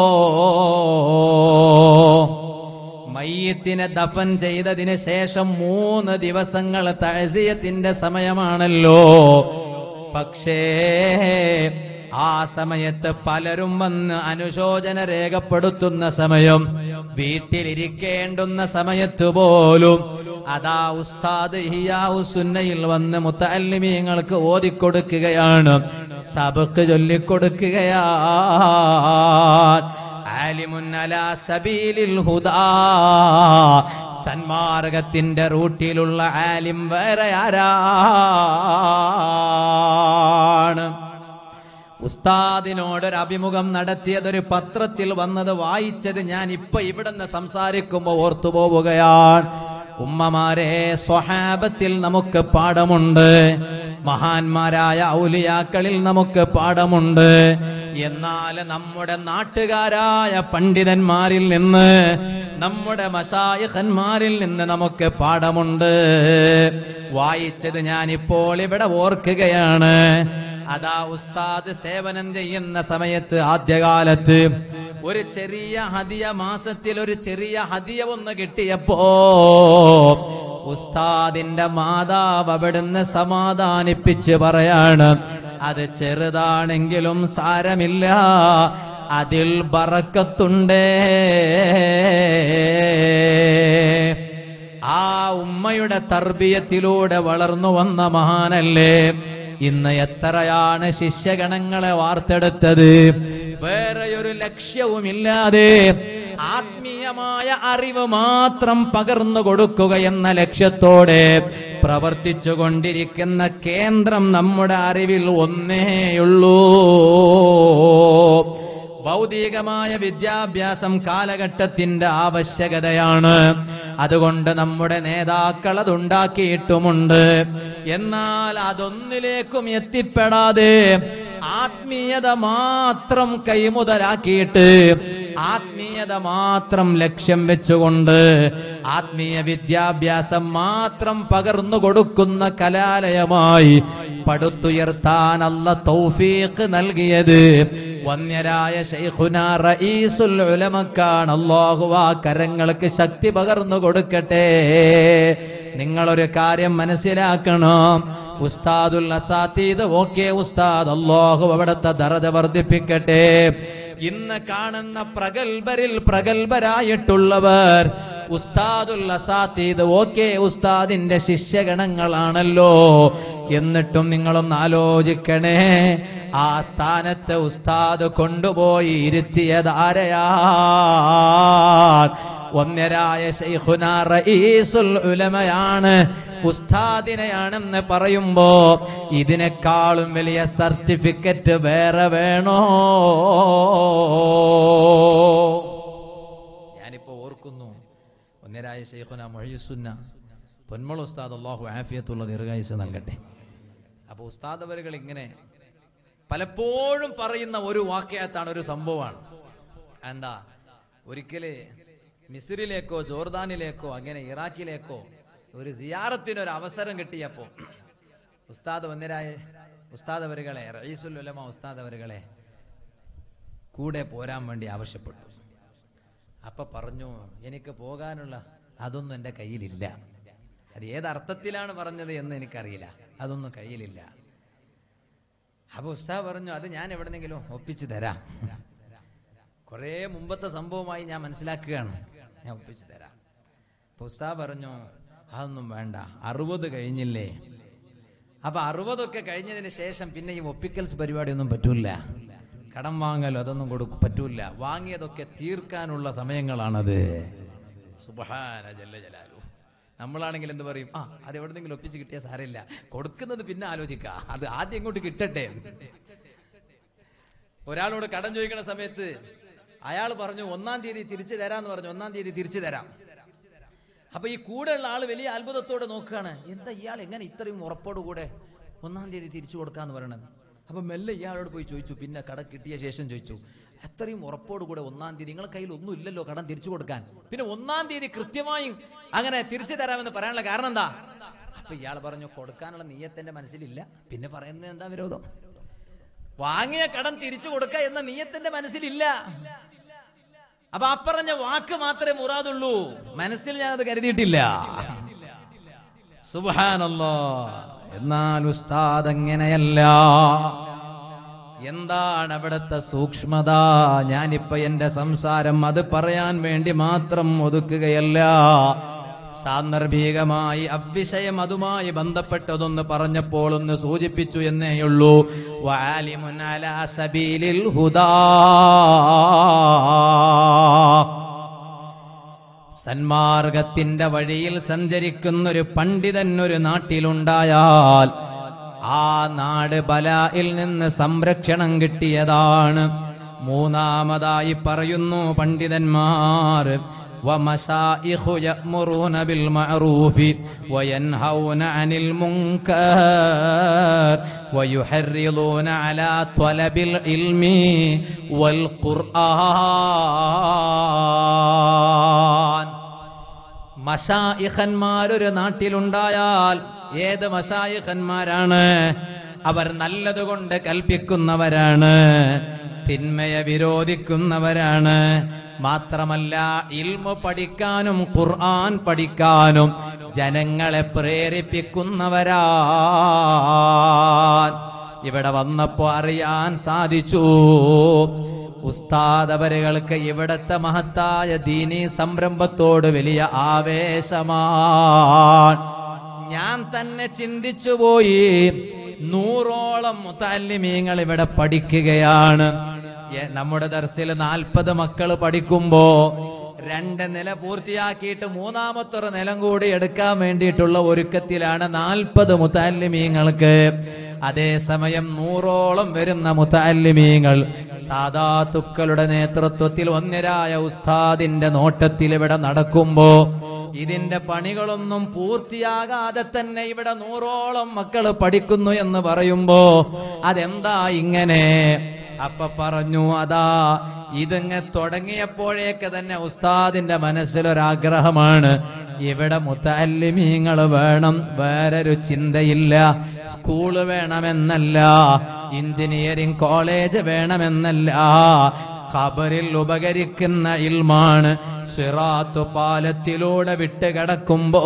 മയ്യത്തിനെ ദഫൻ ചെയ്തതിന് ശേഷം മൂന്ന് ദിവസങ്ങൾ തഴസിയത്തിന്റെ സമയമാണല്ലോ പക്ഷേ ആ സമയത്ത് പലരും വന്ന് അനുശോചന രേഖപ്പെടുത്തുന്ന സമയം വീട്ടിലിരിക്കേണ്ടുന്ന സമയത്ത് പോലും അതാ ഉസ്താദ് ഹിയാഹു സുന്നയിൽ വന്ന് മുത്തല്ലിമീങ്ങൾക്ക് ഓതിക്കൊടുക്കുകയാണ് സബക്ക് ചൊല്ലിക്കൊടുക്കുകയാ ആലിമുൻ അലാ സബീലിൽ ഹുദാ സന്മാർഗത്തിന്റെ റൂട്ടിലുള്ള ആലിം വേറെ ആരാണ് ഉസ്താദിനോടൊരു അഭിമുഖം നടത്തിയതൊരു പത്രത്തിൽ വന്നത് വായിച്ചത് ഞാൻ ഇപ്പൊ ഇവിടുന്ന് സംസാരിക്കുമ്പോ ഓർത്തുപോവുകയാണ് ഉമ്മമാരെ സ്വഹാബത്തിൽ നമുക്ക് പാഠമുണ്ട് മഹാന്മാരായ ഔലിയാക്കളിൽ നമുക്ക് പാഠമുണ്ട് എന്നാൽ നമ്മുടെ നാട്ടുകാരായ പണ്ഡിതന്മാരിൽ നിന്ന് നമ്മുടെ മസായഖന്മാരിൽ നിന്ന് നമുക്ക് പാഠമുണ്ട് വായിച്ചത് ഞാൻ ഇപ്പോൾ ഇവിടെ ഓർക്കുകയാണ് അതാ ഉസ്താദ് സേവനം ചെയ്യുന്ന സമയത്ത് ആദ്യകാലത്ത് ഒരു ചെറിയ ഹദിയ മാസത്തിൽ ഒരു ചെറിയ ഹദിയ ഒന്ന് കിട്ടിയപ്പോ ഉസ്താദിന്റെ മാതാവ് അവിടുന്ന് സമാധാനിപ്പിച്ച് പറയാണ് അത് ചെറുതാണെങ്കിലും സാരമില്ല അതിൽ ബറക്കത്തുണ്ടേ ആ ഉമ്മയുടെ തർബീയത്തിലൂടെ വളർന്നു വന്ന മഹാനല്ലേ ഇന്ന് എത്രയാണ് ശിഷ്യഗണങ്ങളെ വാർത്തെടുത്തത് വേറെ ഒരു ലക്ഷ്യവുമില്ലാതെ ആത്മീയമായ അറിവ് മാത്രം പകർന്നു കൊടുക്കുക എന്ന ലക്ഷ്യത്തോടെ പ്രവർത്തിച്ചു കൊണ്ടിരിക്കുന്ന കേന്ദ്രം നമ്മുടെ അറിവിൽ ഒന്നേയുള്ളൂ ഭൗതികമായ വിദ്യാഭ്യാസം കാലഘട്ടത്തിന്റെ ആവശ്യകതയാണ് അതുകൊണ്ട് നമ്മുടെ നേതാക്കൾ അതുണ്ടാക്കിയിട്ടുമുണ്ട് എന്നാൽ അതൊന്നിലേക്കും എത്തിപ്പെടാതെ ആത്മീയത മാത്രം കൈമുതലാക്കിയിട്ട് ആത്മീയ വന്യത മാത്രം ലക്ഷ്യം വെച്ചുകൊണ്ട് ആത്മീയ വിദ്യാഭ്യാസം മാത്രം പകർന്നു കൊടുക്കുന്ന കലാലയമായി പടുത്തുയർത്താൻ അല്ല തൗഫീഖ് നൽകിയത് വന്യരായ ശൈഖുന റഈസുൽ ഉലമക്കാണ് അല്ലാഹു ആ കരങ്ങൾക്ക് ശക്തി പകർന്നു കൊടുക്കട്ടെ നിങ്ങളൊരു കാര്യം മനസ്സിലാക്കണം ഉസ്താദുൽ അസാത്തീദ് ഓക്കെ ഉസ്താദ് അല്ലാഹു അവിടുത്തെ ദറജ വർദ്ധിപ്പിക്കട്ടെ ഇന്ന് കാണുന്ന പ്രഗത്ഭരിൽ പ്രഗത്ഭരായിട്ടുള്ളവർ ഉസ്താദുൽ അസാത്തീദ് ഓക്കെ ഉസ്താദിന്റെ ശിഷ്യഗണങ്ങളാണല്ലോ എന്നിട്ടും നിങ്ങളൊന്ന് ആലോചിക്കണേ ആ സ്ഥാനത്ത് ഉസ്താദ് കൊണ്ടുപോയി ഇരുത്തിയതാരയാ ഒന്നരായ ശൈഖുന റഈസുൽ ഉലമയാണ് ഉസ്താദിനെയാണെന്ന് പറയുമ്പോ ഇതിനേക്കാളും വലിയ സർട്ടിഫിക്കറ്റ് വേറെ വേണോ ഞാനിപ്പോ ഓർക്കുന്നു ഒന്നരായ ശൈഖുന മൊഴിസുന്ന പൊന്മൾ ഉസ്താദ് അള്ളാഹു ആഫിയത്തുള്ള ദീർഘായുസ് നൽകട്ടെ അപ്പൊ ഉസ്താദ് അവരുകൾ ഇങ്ങനെ പലപ്പോഴും പറയുന്ന ഒരു വാക്യത്താണ് ഒരു സംഭവമാണ് എന്താ ഒരിക്കല് മിസ്രിലേക്കോ ജോർദാനിലേക്കോ അങ്ങനെ ഇറാഖിലേക്കോ ഒരു സിയാറത്തിന് ഒരു അവസരം കിട്ടിയപ്പോ ഉസ്താദ് വന്നിരായ ഉസ്താദ് അവരുകളെ റയീസുൽ ഉലമ ഉസ്താദ് അവരുകളെ കൂടെ പോരാൻ വേണ്ടി ആവശ്യപ്പെട്ടു അപ്പൊ പറഞ്ഞു എനിക്ക് പോകാനുള്ള അതൊന്നും എൻ്റെ കയ്യിലില്ല അത് ഏത് അർത്ഥത്തിലാണ് പറഞ്ഞത് എന്ന് എനിക്കറിയില്ല അതൊന്നും കയ്യിലില്ല അപ്പൊ ഉസ്താദ് പറഞ്ഞു അത് ഞാൻ എവിടെന്നെങ്കിലും ഒപ്പിച്ചു തരാം കുറേ മുമ്പത്തെ സംഭവമായി ഞാൻ മനസ്സിലാക്കുകയാണ് ഞാൻ ഒപ്പിച്ചു തരാം അപ്പൊ ഉസ്താദ് പറഞ്ഞു അതൊന്നും വേണ്ട അറുപത് കഴിഞ്ഞില്ലേ അപ്പൊ അറുപതൊക്കെ കഴിഞ്ഞതിന് ശേഷം പിന്നെ ഈ ഒപ്പിക്കൽസ് പരിപാടിയൊന്നും പറ്റൂല കടം വാങ്ങലോ അതൊന്നും കൊടുക്കും പറ്റൂല വാങ്ങിയതൊക്കെ തീർക്കാനുള്ള സമയങ്ങളാണത് സുബഹാന ജല്ല ജലാലു നമ്മളാണെങ്കിൽ എന്ത് പറയും ആ അത് എവിടെന്നെങ്കിലും ഒപ്പിച്ച് കിട്ടിയ സാരമില്ല കൊടുക്കുന്നത് പിന്നെ ആലോചിക്കുക അത് ആദ്യം ഇങ്ങോട്ട് കിട്ടട്ടെ ഒരാളോട് കടം ചോദിക്കുന്ന സമയത്ത് അയാൾ പറഞ്ഞു ഒന്നാം തീയതി തിരിച്ചു തരാന്ന് പറഞ്ഞു ഒന്നാം തീയതി തിരിച്ചു തരാം അപ്പൊ ഈ കൂടെയുള്ള ആള് വലിയ അത്ഭുതത്തോടെ നോക്കുകയാണ് എന്താ ഇയാൾ എങ്ങനെ ഇത്രയും ഉറപ്പോടുകൂടെ ഒന്നാം തീയതി തിരിച്ചു കൊടുക്കാന്ന് പറയണത് അപ്പൊ മെല്ലെ ഇയാളോട് പോയി ചോദിച്ചു പിന്നെ കട കിട്ടിയ ശേഷം ചോദിച്ചു അത്രയും ഉറപ്പോടുകൂടെ ഒന്നാം തീയതി നിങ്ങളെ കയ്യിൽ ഒന്നും ഇല്ലല്ലോ കടം തിരിച്ചു കൊടുക്കാൻ പിന്നെ ഒന്നാം തീയതി കൃത്യമായും അങ്ങനെ തിരിച്ചു തരാമെന്ന് പറയാനുള്ള കാരണം എന്താ അപ്പൊ ഇയാൾ പറഞ്ഞു കൊടുക്കാനുള്ള നീയത്തിന്റെ മനസ്സിലില്ല പിന്നെ പറയുന്നത് എന്താ വിരോധം വാങ്ങിയ കടം തിരിച്ചു കൊടുക്ക എന്ന നീയത്തിന്റെ മനസ്സിലില്ല അപ്പൊ അപ്പറഞ്ഞ വാക്ക് മാത്രമേ മുറാദുള്ളൂ മനസ്സിൽ ഞാൻ അത് കരുതിയിട്ടില്ല സുബാനല്ലോ എന്നാൽ ഉസ്താദ് അങ്ങനെയല്ല എന്താണ് അവിടുത്തെ സൂക്ഷ്മത ഞാനിപ്പോ എന്റെ സംസാരം അത് പറയാൻ വേണ്ടി മാത്രം ഒതുക്കുകയല്ല സാന്ദർഭികമായി അവിഷയം അതുമായി ബന്ധപ്പെട്ടതൊന്ന് പറഞ്ഞപ്പോൾ ഒന്ന് സൂചിപ്പിച്ചു എന്നേയുള്ളൂ വാലിമുൻ അലാ സബീലിൽ ഹുദാ സന്മാർഗത്തിന്റെ വഴിയിൽ സഞ്ചരിക്കുന്ന ഒരു പണ്ഡിതൻ ഒരു നാട്ടിലുണ്ടായാൽ ആ നാട് ബലായിൽ നിന്ന് സംരക്ഷണം കിട്ടിയതാണ് മൂന്നാമതായി പറയുന്നു പണ്ഡിതന്മാർ ومشائخ يأمرون بالمعروف وينهون عن المنكر ويحرضون على طلب العلم والقرآن മഷായിഖന്മാരൊരു നാട്ടിലുണ്ടായാൽ ഏത് മഷായിഖന്മാരാണ് അവർ നല്ലതുകൊണ്ട് കൽപ്പിക്കുന്നവരാണ് തിന്മയെ വിരോധിക്കുന്നവരാണ് മാത്രമല്ല ഇൽമു പഠിക്കാനും ഖുർആൻ പഠിക്കാനും ജനങ്ങളെ പ്രേരിപ്പിക്കുന്നവരാ ഇവിടെ വന്നപ്പോ അറിയാൻ സാധിച്ചു ഉസ്താദവരുകൾക്ക് ഇവിടത്തെ മഹത്തായ ദീനി സംരംഭത്തോട് വലിയ ആവേശമാണ് ഞാൻ തന്നെ ചിന്തിച്ചു പോയി നൂറോളം മുത്താലിമീങ്ങൾ ഇവിടെ പഠിക്കുകയാണ് എ- നമ്മുടെ ദർസിൽ നാൽപ്പത് മക്കൾ പഠിക്കുമ്പോ രണ്ട് നില പൂർത്തിയാക്കിയിട്ട് മൂന്നാമത്തൊരു നിലം കൂടി എടുക്കാൻ വേണ്ടിയിട്ടുള്ള ഒരുക്കത്തിലാണ് നാൽപ്പത് മുത്താലിമീങ്ങൾക്ക് അതേസമയം നൂറോളം വരുന്ന മുത്താലിമീങ്ങൾ സാദാത്തുക്കളുടെ നേതൃത്വത്തിൽ ഒന്നരായ ഉസ്താദിന്റെ നോട്ടത്തിൽ ഇവിടെ നടക്കുമ്പോ ഇതിന്റെ പണികളൊന്നും പൂർത്തിയാകാതെ തന്നെ ഇവിടെ നൂറോളം മക്കൾ പഠിക്കുന്നു എന്ന് പറയുമ്പോ അതെന്താ ഇങ്ങനെ അപ്പൊ പറഞ്ഞു അതാ ഇതങ്ങ് തുടങ്ങിയപ്പോഴേക്ക് തന്നെ ഉസ്താദിന്റെ മനസ്സിലൊരാഗ്രഹമാണ് ഇവിടെ മുത്തല്ലിമീങ്ങൾ വേണം വേറൊരു ചിന്തയില്ല സ്കൂള് വേണമെന്നല്ല എഞ്ചിനീയറിംഗ് കോളേജ് വേണമെന്നല്ല ഖബറിൽ ഉപകരിക്കുന്ന ഇൽമാണ് സിറാത്തു പാലത്തിലൂടെ വിട്ടുകിടക്കുമ്പോ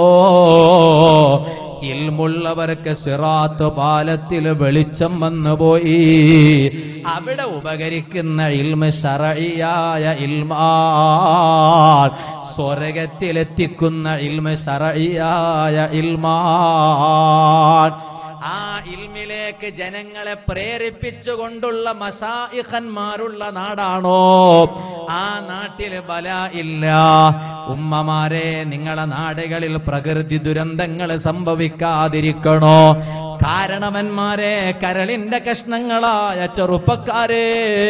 ഇൽമുള്ളവർക്ക് സിറാത്തു പാലത്തിൽ വെളിച്ചം വന്നുപോയി അവിടെ ഉപകരിക്കുന്ന ഇൽമ ശറയിയായ ഇൽമാൻ സ്വർഗത്തിലെത്തിക്കുന്ന ഇൽമ ശറയിയായ ഇൽമാൻ ആ ഇൽമിലേക്ക് ജനങ്ങളെ പ്രേരിപ്പിച്ചുകൊണ്ടുള്ള മസായിഖന്മാരുള്ള നാടാണോ ആ നാട്ടില് ബല ഇല്ല ഉമ്മമാരെ നിങ്ങളെ നാടുകളിൽ പ്രകൃതി ദുരന്തങ്ങൾ സംഭവിക്കാതിരിക്കണോ കാരണവന്മാരെ കരളിന്റെ കഷ്ണങ്ങളായ ചെറുപ്പക്കാരെ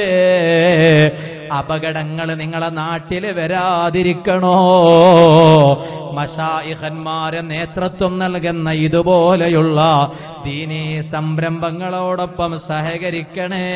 അപകടങ്ങൾ നിങ്ങളെ നാട്ടിൽ വരാതിരിക്കണോ മഷായിഹന്മാരെ നേതൃത്വം നൽകുന്ന ഇതുപോലെയുള്ള ദീനീ സംരംഭങ്ങളോടൊപ്പം സഹകരിക്കണേ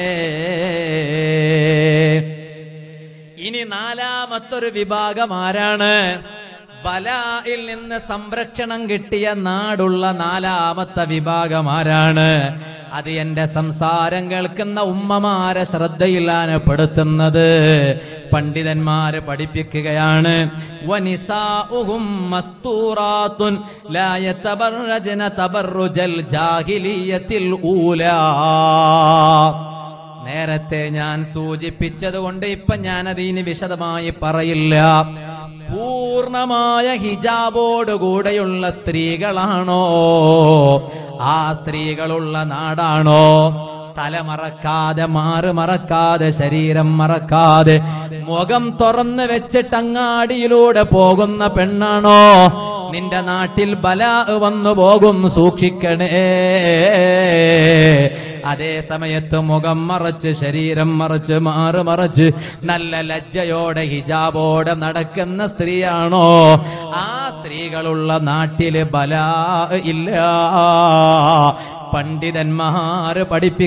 ഇനി നാലാമത്തൊരു വിഭാഗം ആരാണ് ബലായിൽ നിന്ന് സംരക്ഷണം കിട്ടിയ നാടുള്ള നാലാമത്തെ വിഭാഗം ആരാണ് അത് എന്റെ സംസാരം കേൾക്കുന്ന ഉമ്മമാരെ ശ്രദ്ധയിലാനപ്പെടുത്തുന്നത് പണ്ഡിതന്മാര് പഠിപ്പിക്കുകയാണ് വനിസാഉഹും മസ്തൂറാത്തുൻ ലാ യതബറജന തബറുജൽ ജാഹിലിയത്തിൽ ഊലാ നേരത്തെ ഞാൻ സൂചിപ്പിച്ചത് കൊണ്ട് ഇപ്പൊ ഞാനത് ഇനി വിശദമായി പറയില്ല പൂർണമായ ഹിജാബോട് കൂടെയുള്ള സ്ത്രീകളാണോ ആ സ്ത്രീകളുള്ള നാടാണോ തല മറക്കാതെ മാറ് മറക്കാതെ ശരീരം മറക്കാതെ മുഖം തുറന്ന് വെച്ചിട്ട് അങ്ങാടിയിലൂടെ പോകുന്ന പെണ്ണാണോ നിന്റെ നാട്ടിൽ ബല വന്നു പോകും സൂക്ഷിക്കണേ അതേ സമയത്ത് മുഖം മറച്ച് ശരീരം മറച്ച് മാറ് മറച്ച് നല്ല ലജ്ജയോടെ ഹിജാബോടെ നടക്കുന്ന സ്ത്രീയാണോ ആ സ്ത്രീകളുള്ള നാട്ടില് ബല ഇല്ല പണ്ഡിതന്മാര്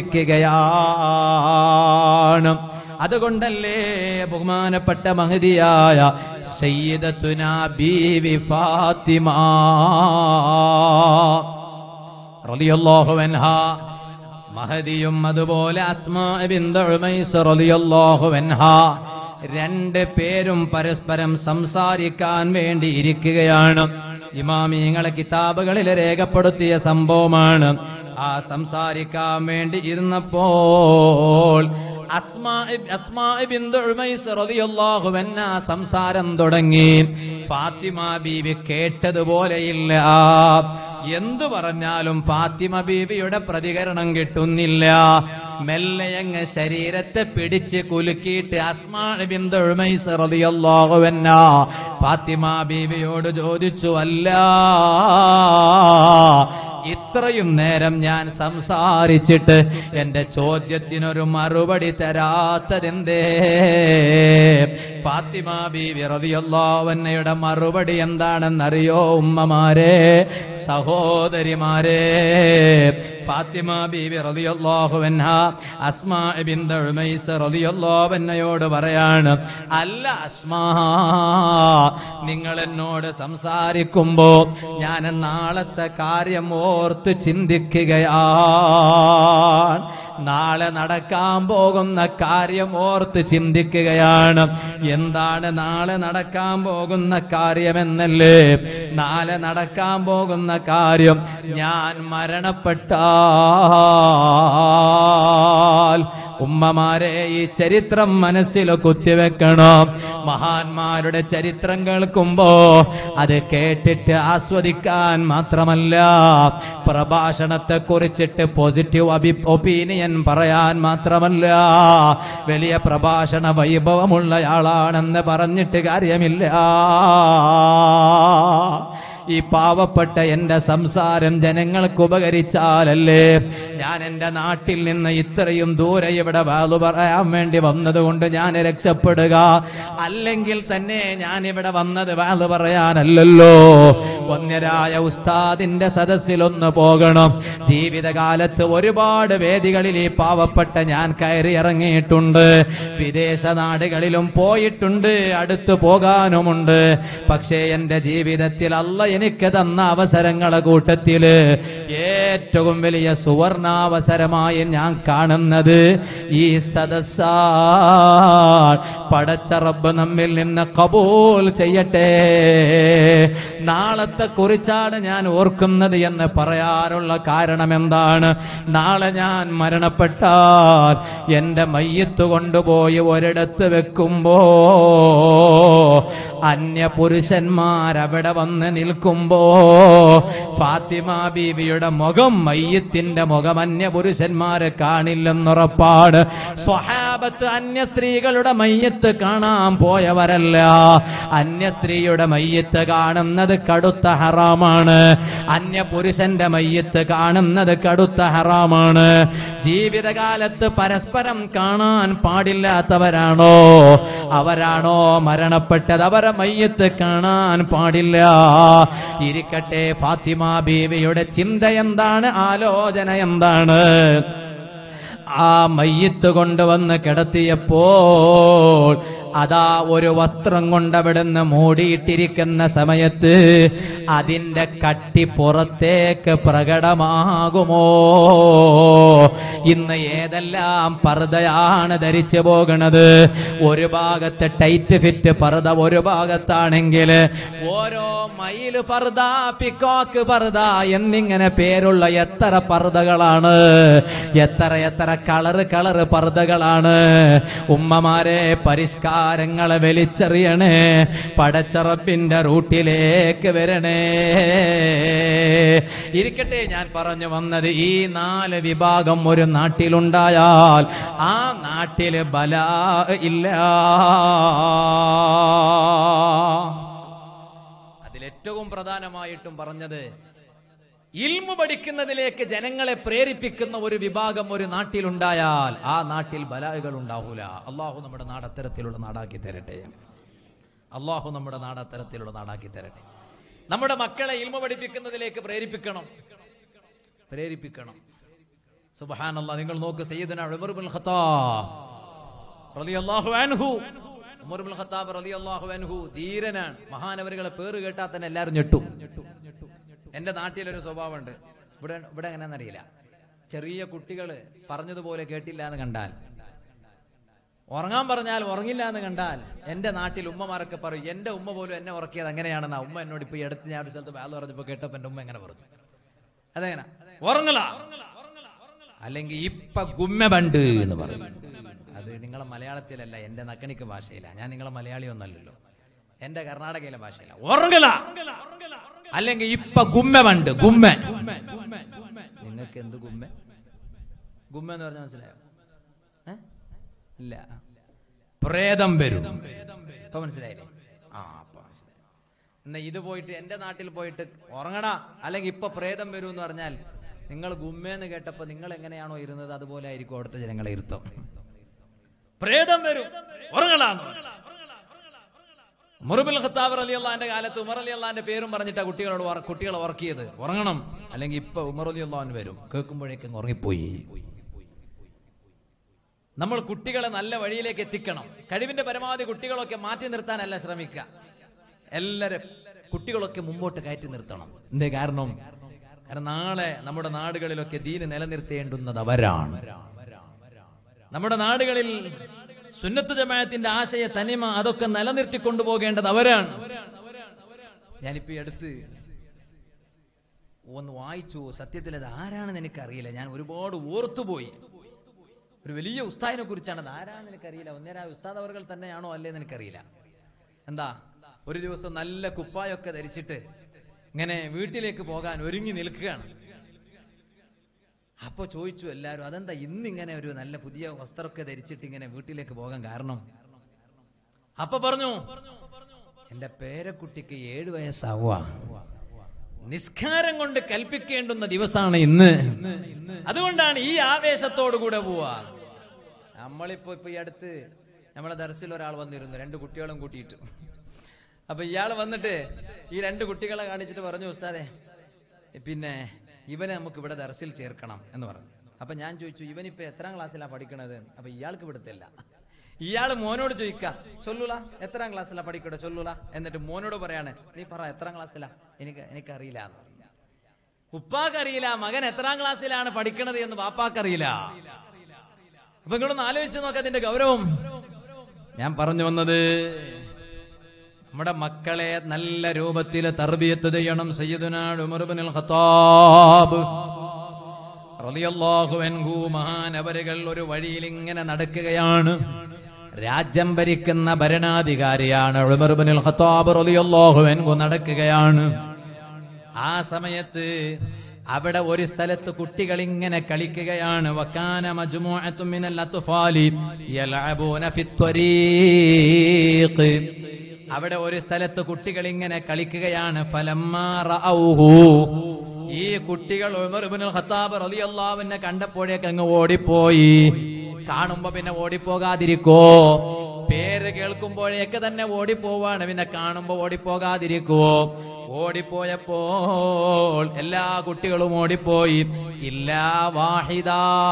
പഠിപ്പിക്കുകയാണ് അതുകൊണ്ടല്ലേ ബഹുമാനപ്പെട്ട മഹതിയായ സയ്യിദത്തുന ബീവി ഫാത്തിമ റളിയല്ലാഹു അൻഹാ മഹദിയും അതുപോലെ അസ്മാ ബിന്ത് ഉമൈസ് റളിയല്ലാഹു അൻഹാ രണ്ട് പേരും പരസ്പരം സംസാരിക്കാൻ വേണ്ടി ഇരിക്കുകയാണ് ഇമാമിങ്ങളെ കിതാബുകളിൽ രേഖപ്പെടുത്തിയ സംഭവമാണ് ആ സംസാരിക്കാൻ വേണ്ടി ഇരുന്നപ്പോൾ അസ്മാ അസ്മാ ബിന്ദു ഉമൈസ് റളിയല്ലാഹു അൻഹ സംസാരം തുടങ്ങി ഫാത്തിമ ബീവി കേട്ടതുപോലെയില്ല എന്തു പറഞ്ഞാലും ഫാത്തിമ ബീവിയുടെ പ്രതികരണം കിട്ടുന്നില്ല മെല്ലയങ്ങ് ശരീരത്തെ പിടിച്ച് കുലുക്കിയിട്ട് അസ്മാ ബിന്ദു ഉമൈസ് റളിയല്ലാഹു അൻഹ ഫാത്തിമ ബീവിയോട് ചോദിച്ചു അല്ല ഇത്രയും നേരം ഞാൻ സംസാരിച്ചിട്ട് എന്റെ ചോദ്യത്തിനൊരു മറുപടി തരാത്തതെന്തേ ഫാത്തിമ ബീവി റതിയല്ലാവന്നയുടെ മറുപടി എന്താണെന്നറിയോ ഉമ്മമാരെ സഹോദരിമാരെ ഫാത്തിമ ബീവി റതിയല്ലാഹുവന്ന അസ്മാ ബിന്ദ ഉമൈസ് റതിയല്ലാവന്നയോട് പറയാണ് അല്ല അസ്മാ നിങ്ങൾ എന്നോട് സംസാരിക്കുമ്പോ ഞാൻ നാളത്തെ കാര്യം ഓർത്ത് ചിന്തിക്കുകയാണ് നാളെ നടക്കാൻ പോകുന്ന കാര്യം ഓർത്ത് ചിന്തിക്കുകയാണ് എന്താണ് നാളെ നടക്കാൻ പോകുന്ന കാര്യമെന്നല്ലേ നാളെ നടക്കാൻ പോകുന്ന കാര്യം ഞാൻ മരണപ്പെട്ടാൽ ഉമ്മമാരെ ഈ ചരിത്രം മനസ്സിൽ കുത്തിവെക്കണം മഹാന്മാരുടെ ചരിത്രം കേൾക്കുമ്പോ അത് കേട്ടിട്ട് ആസ്വദിക്കാൻ മാത്രമല്ല പ്രഭാഷണത്തെ കുറിച്ചിട്ട് പോസിറ്റീവ് അഭി ഒപ്പീനിയൻ പറയാൻ മാത്രമല്ല വലിയ പ്രഭാഷണ വൈഭവമുള്ളയാളാണെന്ന് പറഞ്ഞിട്ട് കാര്യമില്ല ഈ പാവപ്പെട്ട എന്റെ സംസാരം ജനങ്ങൾക്ക് ഉപകരിച്ചാലല്ലേ ഞാൻ എൻ്റെ നാട്ടിൽ നിന്ന് ഇത്രയും ദൂരെ ഇവിടെ വാതു പറയാൻ വേണ്ടി വന്നതുകൊണ്ട് ഞാൻ രക്ഷപ്പെടുക അല്ലെങ്കിൽ തന്നെ ഞാൻ ഇവിടെ വന്നത് വാതു പറയാനല്ലല്ലോ വന്യരായ ഉസ്താദിന്റെ സദസ്സിലൊന്ന് പോകണം ജീവിതകാലത്ത് ഒരുപാട് വേദികളിൽ ഈ പാവപ്പെട്ട ഞാൻ കയറി ഇറങ്ങിയിട്ടുണ്ട് വിദേശ നാടുകളിലും പോയിട്ടുണ്ട് അടുത്ത് പോകാനുമുണ്ട് പക്ഷേ എൻ്റെ ജീവിതത്തിൽ അല്ല എനിക്ക് തന്ന അവസരങ്ങളെ കൂട്ടത്തില് ഏറ്റവും വലിയ സുവർണാവസരമായി ഞാൻ കാണുന്നത് ഈ സദസ്സാ പടച്ച റബ്ബ് നമ്മിൽ നിന്ന് കബൂൽ ചെയ്യട്ടെ നാളത്തെ കുറിച്ചാണ് ഞാൻ ഓർക്കുന്നത് എന്ന് പറയാനുള്ള കാരണം എന്താണ് നാളെ ഞാൻ മരണപ്പെട്ടാൽ എൻ്റെ മയ്യത്ത് കൊണ്ടുപോയി ഒരിടത്ത് വെക്കുമ്പോ അന്യ പുരുഷന്മാരവിടെ വന്ന് നിൽക്കുമ്പോ ഫാത്തിമ ബീവിയുടെ മുഖം മയ്യത്തിന്റെ മുഖം അന്യ പുരുഷന്മാരെ കാണില്ലെന്നുറപ്പാണ് സ്വഹാബത്ത് അന്യ സ്ത്രീകളുടെ മയ്യത്ത് കാണാൻ പോയവരല്ല അന്യ സ്ത്രീയുടെ മയ്യത്ത് കാണുന്നത് കടുത്ത ഹറാമാണ് അന്യ പുരുഷന്റെ മയ്യത്ത് കാണുന്നത് കടുത്ത ഹറാമാണ് ജീവിതകാലത്ത് പരസ്പരം കാണാൻ പാടില്ലാത്തവരാണോ അവരാണോ മരണപ്പെട്ടത് അവരെ മയ്യത്ത് കാണാൻ പാടില്ല ഇരിക്കട്ടെ ഫാത്തിമ ബീവിയുടെ ചിന്ത എന്താണ് ആലോചന എന്താണ് ആ മയ്യത്ത് കൊണ്ടുവന്ന് കിടത്തിയപ്പോൾ അതാ ഒരു വസ്ത്രം കൊണ്ട് അവിടുന്ന് മൂടിയിട്ടിരിക്കുന്ന സമയത്ത് അതിന്റെ കട്ടി പുറത്തേക്ക് പ്രകടമാകുമോ ഇന്ന് ഏതെല്ലാം പർദ്ദയാണ് ധരിച്ചു പോകണത് ഒരു ഭാഗത്ത് ടൈറ്റ് ഫിറ്റ് പർദ്ദ ഒരു ഭാഗത്താണെങ്കിൽ ഓരോ മയില് പർദ്ദ പിക്കോക്ക് പർദ്ദ എന്നിങ്ങനെ പേരുള്ള എത്ര പർദ്ദകളാണ് എത്ര എത്ര കളറ് കളറ് പർദ്ദകളാണ് ഉമ്മമാരെ പരിഷ്കാരങ്ങളെ വലിച്ചെറിയണേ പടച്ചറപ്പിന്റെ റൂട്ടിലേക്ക് വരണേ ഇരിക്കട്ടെ ഞാൻ പറഞ്ഞു വന്നത് ഈ നാല് വിഭാഗം ഒരു നാട്ടിലുണ്ടായാൽ ആ നാട്ടില് ബല ഇല്ല അതിലേറ്റവും പ്രധാനമായിട്ടും പറഞ്ഞത് ഇൽമു പഠിക്കുന്നതിലേക്ക് ജനങ്ങളെ പ്രേരിപ്പിക്കുന്ന ഒരു വിഭാഗം ഒരു നാട്ടിലുണ്ടായാൽ ആ നാട്ടിൽ ബലാഹുകൾ ഉണ്ടാവൂല അള്ളാഹു നമ്മുടെ നാട് അത്തരത്തിലുള്ള നാടാക്കി തരട്ടെ അള്ളാഹു നമ്മുടെ നാട് അത്തരത്തിലുള്ള നാടാക്കി തരട്ടെ നമ്മുടെ മക്കളെ ഇൽമു പഠിപ്പിക്കുന്നതിലേക്ക് പ്രേരിപ്പിക്കണം പ്രേരിപ്പിക്കണം സുബഹാനല്ലാ നിങ്ങൾ നോക്ക് സയ്യിദുന ഉമർ ബിൻ ഖത്താബ് റളിയല്ലാഹു അൻഹു ഉമർ ബിൻ ഖത്താബ് റളിയല്ലാഹു അൻഹു ധീരനാണ് മഹാനവരുകളെ പേര് കേട്ടാൽ തന്നെ എല്ലാവരും ഞെട്ടും എൻ്റെ നാട്ടിലൊരു സ്വഭാവമുണ്ട് ഇവിടെ ഇവിടെ എങ്ങനെയാണെന്നറിയില്ല ചെറിയ കുട്ടികൾ പറഞ്ഞതുപോലെ കേട്ടില്ല എന്ന് കണ്ടാൽ ഉറങ്ങാൻ പറഞ്ഞാൽ ഉറങ്ങില്ല എന്ന് കണ്ടാൽ എൻ്റെ നാട്ടിൽ ഉമ്മമാരൊക്കെ പറയും എൻ്റെ ഉമ്മ പോലും എന്നെ ഉറക്കിയത് എങ്ങനെയാണെന്നാ ഉമ്മ എന്നോട് ഇപ്പോൾ ഈ അടുത്ത് ഞാൻ ഒരു സ്ഥലത്ത് വേല പറഞ്ഞപ്പോൾ കേട്ടപ്പോൾ എൻ്റെ ഉമ്മ എങ്ങനെ പറഞ്ഞു അതെങ്ങനെ ഉറങ്ങല അല്ലെങ്കിൽ ഇപ്പൊ ഗുമ്മ ബണ്ട് എന്ന് പറയും അത് നിങ്ങളെ മലയാളത്തിലല്ല എൻ്റെ നക്കണിക്ക് ഭാഷയില്ല ഞാൻ നിങ്ങളെ മലയാളി ഒന്നല്ലല്ലോ എൻ്റെ കർണാടകയിലെ ഭാഷയില്ല ഉറങ്ങല അല്ലെങ്കിൽ ഇപ്പൊ ഗുമ്മ ബണ്ട് ഗുമ്മ നിങ്ങൾക്ക് എന്ത് ഗുമ്മ ഗുമ്മ എന്ന് പറഞ്ഞാൽ മനസ്സിലായോ ഏ? ഇല്ല പ്രേതം വരും ഇപ്പൊ മനസ്സിലായില്ലേ ആ അപ്പൊ മനസ്സിലായി എന്നാ ഇത് പോയിട്ട് എന്റെ നാട്ടിൽ പോയിട്ട് ഉറങ്ങടാ അല്ലെങ്കിൽ ഇപ്പൊ പ്രേതം വരും എന്ന് പറഞ്ഞാൽ നിങ്ങൾ ഗുമ്മേന്ന് കേട്ടപ്പോ നിങ്ങൾ എങ്ങനെയാണോ ഇരുന്നത് അതുപോലെ ആയിരിക്കും അവിടുത്തെ ജനങ്ങളെ ഇരുത്തം പ്രേതം വരും ഉറങ്ങടാന്ന് മുറുബിൽ ഖത്താബ് അലി അള്ളാന്റെ കാലത്ത് ഉമർ അലി അള്ളാന്റെ പേരും പറഞ്ഞിട്ടാ കുട്ടികളോട് ഉറ- കുട്ടികളെ ഉറക്കിയത് ഉറങ്ങണം അല്ലെങ്കിൽ ഇപ്പൊ ഉമർ അലി അള്ളാഹ് വരും കേൾക്കുമ്പോഴേക്കും ഉറങ്ങിപ്പോയി നമ്മൾ കുട്ടികളെ നല്ല വഴിയിലേക്ക് എത്തിക്കണം കഴിവിന്റെ പരമാവധി കുട്ടികളൊക്കെ മാറ്റി നിർത്താനല്ല ശ്രമിക്കുക എല്ലാരും കുട്ടികളൊക്കെ മുമ്പോട്ട് കയറ്റി നിർത്തണം എന്തേ കാരണം കാരണം നാളെ നമ്മുടെ നാടുകളിലൊക്കെ ദീന് നിലനിർത്തേണ്ടുന്നത് അവരാണ് നമ്മുടെ നാടുകളിൽ സുന്നത്ത് ജമാഅത്തിന്റെ ആശയ തനിമ അതൊക്കെ നിലനിർത്തി കൊണ്ടുപോകേണ്ടത് അവരാണ് ഞാനിപ്പോ ഈ അടുത്ത് ഒന്ന് വായിച്ചു സത്യത്തിൽ അത് ആരാണെന്ന് എനിക്കറിയില്ല ഞാൻ ഒരുപാട് ഓർത്തുപോയി ഒരു വലിയ ഉസ്താദിനെ കുറിച്ചാണ് അത് ആരാണെന്ന് എനിക്കറിയില്ല ഒന്നേരാ ഉസ്താദ് അവർ തന്നെയാണോ അല്ലേന്ന് എനിക്കറിയില്ല എന്താ ഒരു ദിവസം നല്ല കുപ്പായൊക്കെ ധരിച്ചിട്ട് ഇങ്ങനെ വീട്ടിലേക്ക് പോകാൻ ഒരുങ്ങി നിൽക്കുകയാണ് അപ്പൊ ചോദിച്ചു എല്ലാവരും അതെന്താ ഇന്നിങ്ങനെ ഒരു നല്ല പുതിയ വസ്ത്രമൊക്കെ ധരിച്ചിട്ട് ഇങ്ങനെ വീട്ടിലേക്ക് പോകാൻ കാരണം അപ്പൊ പറഞ്ഞു എന്റെ പേരക്കുട്ടിക്ക് ഏഴു വയസ്സാവുക നിസ്കാരം കൊണ്ട് കൽപ്പിക്കേണ്ടുന്ന ദിവസമാണ് ഇന്ന് അതുകൊണ്ടാണ് ഈ ആവേശത്തോടു കൂടെ പോവാ നമ്മളിപ്പോ ഇപ്പൊ ഈ അടുത്ത് നമ്മളെ ദർശിൽ ഒരാൾ വന്നിരുന്നു രണ്ട് കുട്ടികളും കൂട്ടിയിട്ട് അപ്പൊ ഇയാൾ വന്നിട്ട് ഈ രണ്ട് കുട്ടികളെ കാണിച്ചിട്ട് പറഞ്ഞു ഉസ്താദെ പിന്നെ ഇവനെ നമുക്ക് ഇവിടെ ദർസിൽ ചേർക്കണം എന്ന് പറഞ്ഞു അപ്പൊ ഞാൻ ചോദിച്ചു ഇവനിപ്പോ എത്രാം ക്ലാസ്സിലാ പഠിക്കണത് അപ്പൊ ഇയാൾക്ക് ഇവിടുത്തില്ല ഇയാള് മോനോട് ചോദിക്ക ചൊല്ലൂല എത്രാം ക്ലാസ്സിലാ പഠിക്കട്ടെ ചൊല്ലൂല എന്നിട്ട് മോനോട് പറയാണ് നീ പറ എത്രാം ക്ലാസ്സിലാ എനിക്ക് എനിക്കറിയില്ല എന്ന് പറഞ്ഞു. ഉപ്പാക്കറിയില്ല മകൻ എത്രാം ക്ലാസ്സിലാണ് പഠിക്കണത് എന്ന് വാപ്പാക്കറിയില്ല അപ്പൊ നിങ്ങളൊന്ന് ആലോചിച്ച് നോക്ക അതിന്റെ ഗൗരവം ഞാൻ പറഞ്ഞു വന്നത് നമ്മുടെ മക്കളെ നല്ല രൂപത്തിൽ തർബിയത്ത് ചെയ്യണം സയ്യിദുനാട് ഉമർബിനുൽ ഖത്താബ് റളിയല്ലാഹു അൻഹു മഹാനവരുകൾ ഒരു വഴിയിൽ ഇങ്ങനെ നടക്കുകയാണ് രാജ്യം ഭരിക്കുന്ന ഭരണാധികാരിയാണ് ഉമർബിനുൽ ഖത്താബ് റളിയല്ലാഹു അൻഹു നടക്കുകയാണ് ആ സമയത്ത് അവിടെ ഒരു സ്ഥലത്ത് കുട്ടികൾ ഇങ്ങനെ കളിക്കുകയാണ് വക്കാന മജ്മുഅത്തും മിനൽ അത്ഫാലി യൽഅബൂന ഫിത്വരീഖ് അവിടെ ഒരു സ്ഥലത്ത് കുട്ടികൾ ഇങ്ങനെ കളിക്കുകയാണ് ഫലമ്മാ റഔഹു ഈ കുട്ടികൾ ഉമർ ഇബ്നുൽ ഖത്താബ് റളിയല്ലാഹുവിനെ കണ്ടപ്പോഴേക്ക് അങ്ങ് ഓടിപ്പോയി കാണുമ്പോ പിന്നെ ഓടിപ്പോകാതിരിക്കോ പേര് കേൾക്കുമ്പോഴേക്ക് തന്നെ ഓടിപ്പോവാണ് പിന്നെ കാണുമ്പോ ഓടിപ്പോകാതിരിക്കുവോ ഓടിപ്പോയപ്പോൾ എല്ലാ കുട്ടികളും ഓടിപ്പോയി ഇല്ലാ വാഹിദ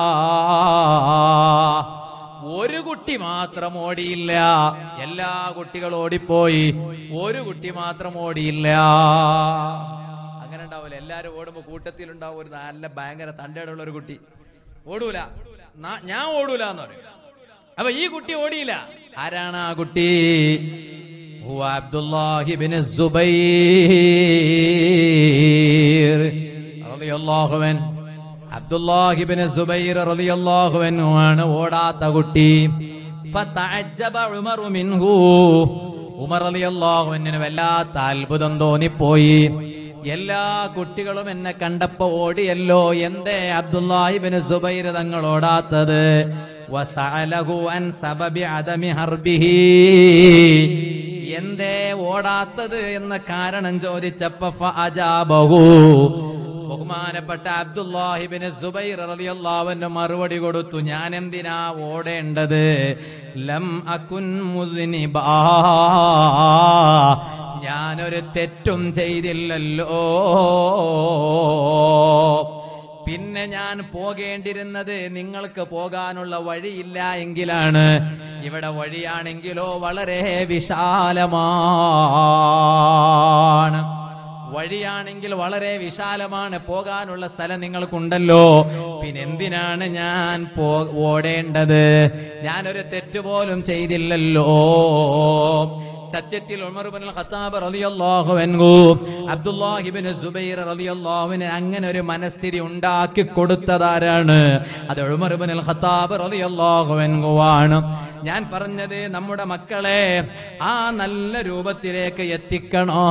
ഒരു കുട്ടി മാത്രം ഓടിയില്ല എല്ലാ കുട്ടികളും ഓടിപ്പോയി ഒരു കുട്ടി മാത്രം ഓടിയില്ല അങ്ങനെ ഉണ്ടാവില്ല എല്ലാരും ഓടുമ്പോ കൂട്ടത്തിലുണ്ടാവും ഒരു നല്ല ഭയങ്കര തണ്ടേടുള്ള ഒരു കുട്ടി ഓടൂല നാ- ഞാൻ ഓടൂല എന്ന് പറയും അപ്പൊ ഈ കുട്ടി ഓടിയില്ല ആരാണ് ആ കുട്ടി ഹുവ അബ്ദുല്ലാഹി ബിൻ സുബൈർ റളിയല്ലാഹു അൻഹു അബ്ദുല്ലാഹി ബിൻ സുബൈർ റളിയല്ലാഹു അൻഹു ആണ് ഓടാത്ത കുട്ടി ഫതഅജ്ജബ ഉമറു മിൻഹു ഉമർ റളിയല്ലാഹു അൻഹുവിന് വല്ലാത്ത അത്ഭുതം തോന്നിപ്പോയി എല്ലാ കുട്ടികളും എന്നെ കണ്ടപ്പോ ഓടിയല്ലോ എന്തേ അബ്ദുല്ലാഹിബിന് സുബൈർ തങ്ങൾ ഓടാത്തത് വസഅലഹു അൻ സബബി അദമി ഹർബിഹി എന്തേ ഓടാത്തത് എന്ന കാരണം ചോദിച്ചപ്പോ ഫഅജാബഹു ബഹുമാനപ്പെട്ട അബ്ദുല്ലാഹിബിന് സുബൈർ റളിയല്ലാഹുവിന് മറുപടി കൊടുത്തു ഞാൻ എന്തിനാ ഓടേണ്ടത് ലം അകുൻ മുദ്നിബാ ഞാനൊരു തെറ്റും ചെയ്തില്ലല്ലോ പിന്നെ ഞാൻ പോകേണ്ടിരുന്നത് നിങ്ങൾക്ക് പോകാനുള്ള വഴിയില്ല എങ്കിലാണ് ഇവിടെ വഴിയാണെങ്കിലോ വളരെ വിശാലമാണ് വഴിയാണെങ്കിൽ വളരെ വിശാലമാണ് പോകാനുള്ള സ്ഥലം നിങ്ങൾക്കുണ്ടല്ലോ പിന്നെ എന്തിനാണ് ഞാൻ പോ ഓടേണ്ടത് ഞാനൊരു തെറ്റുപോലും ചെയ്തില്ലല്ലോ സത്യത്തിൽ ഉമർ ഇബ്നുൽ ഖത്താബ് റളിയല്ലാഹു അൻഹു അബ്ദുല്ലാഹി ഇബ്നു സുബൈർ റളിയല്ലാഹുവിന് അങ്ങനെ ഒരു മനസ്ഥിതി ഉണ്ടാക്കി കൊടുത്തതാരാണ് അത് ഉമർ ഇബ്നുൽ ഖത്താബ് റളിയല്ലാഹു അൻഹു ആണ് ഞാൻ പറഞ്ഞത് നമ്മുടെ മക്കളെ ആ നല്ല രൂപത്തിലേക്ക് എത്തിക്കണോ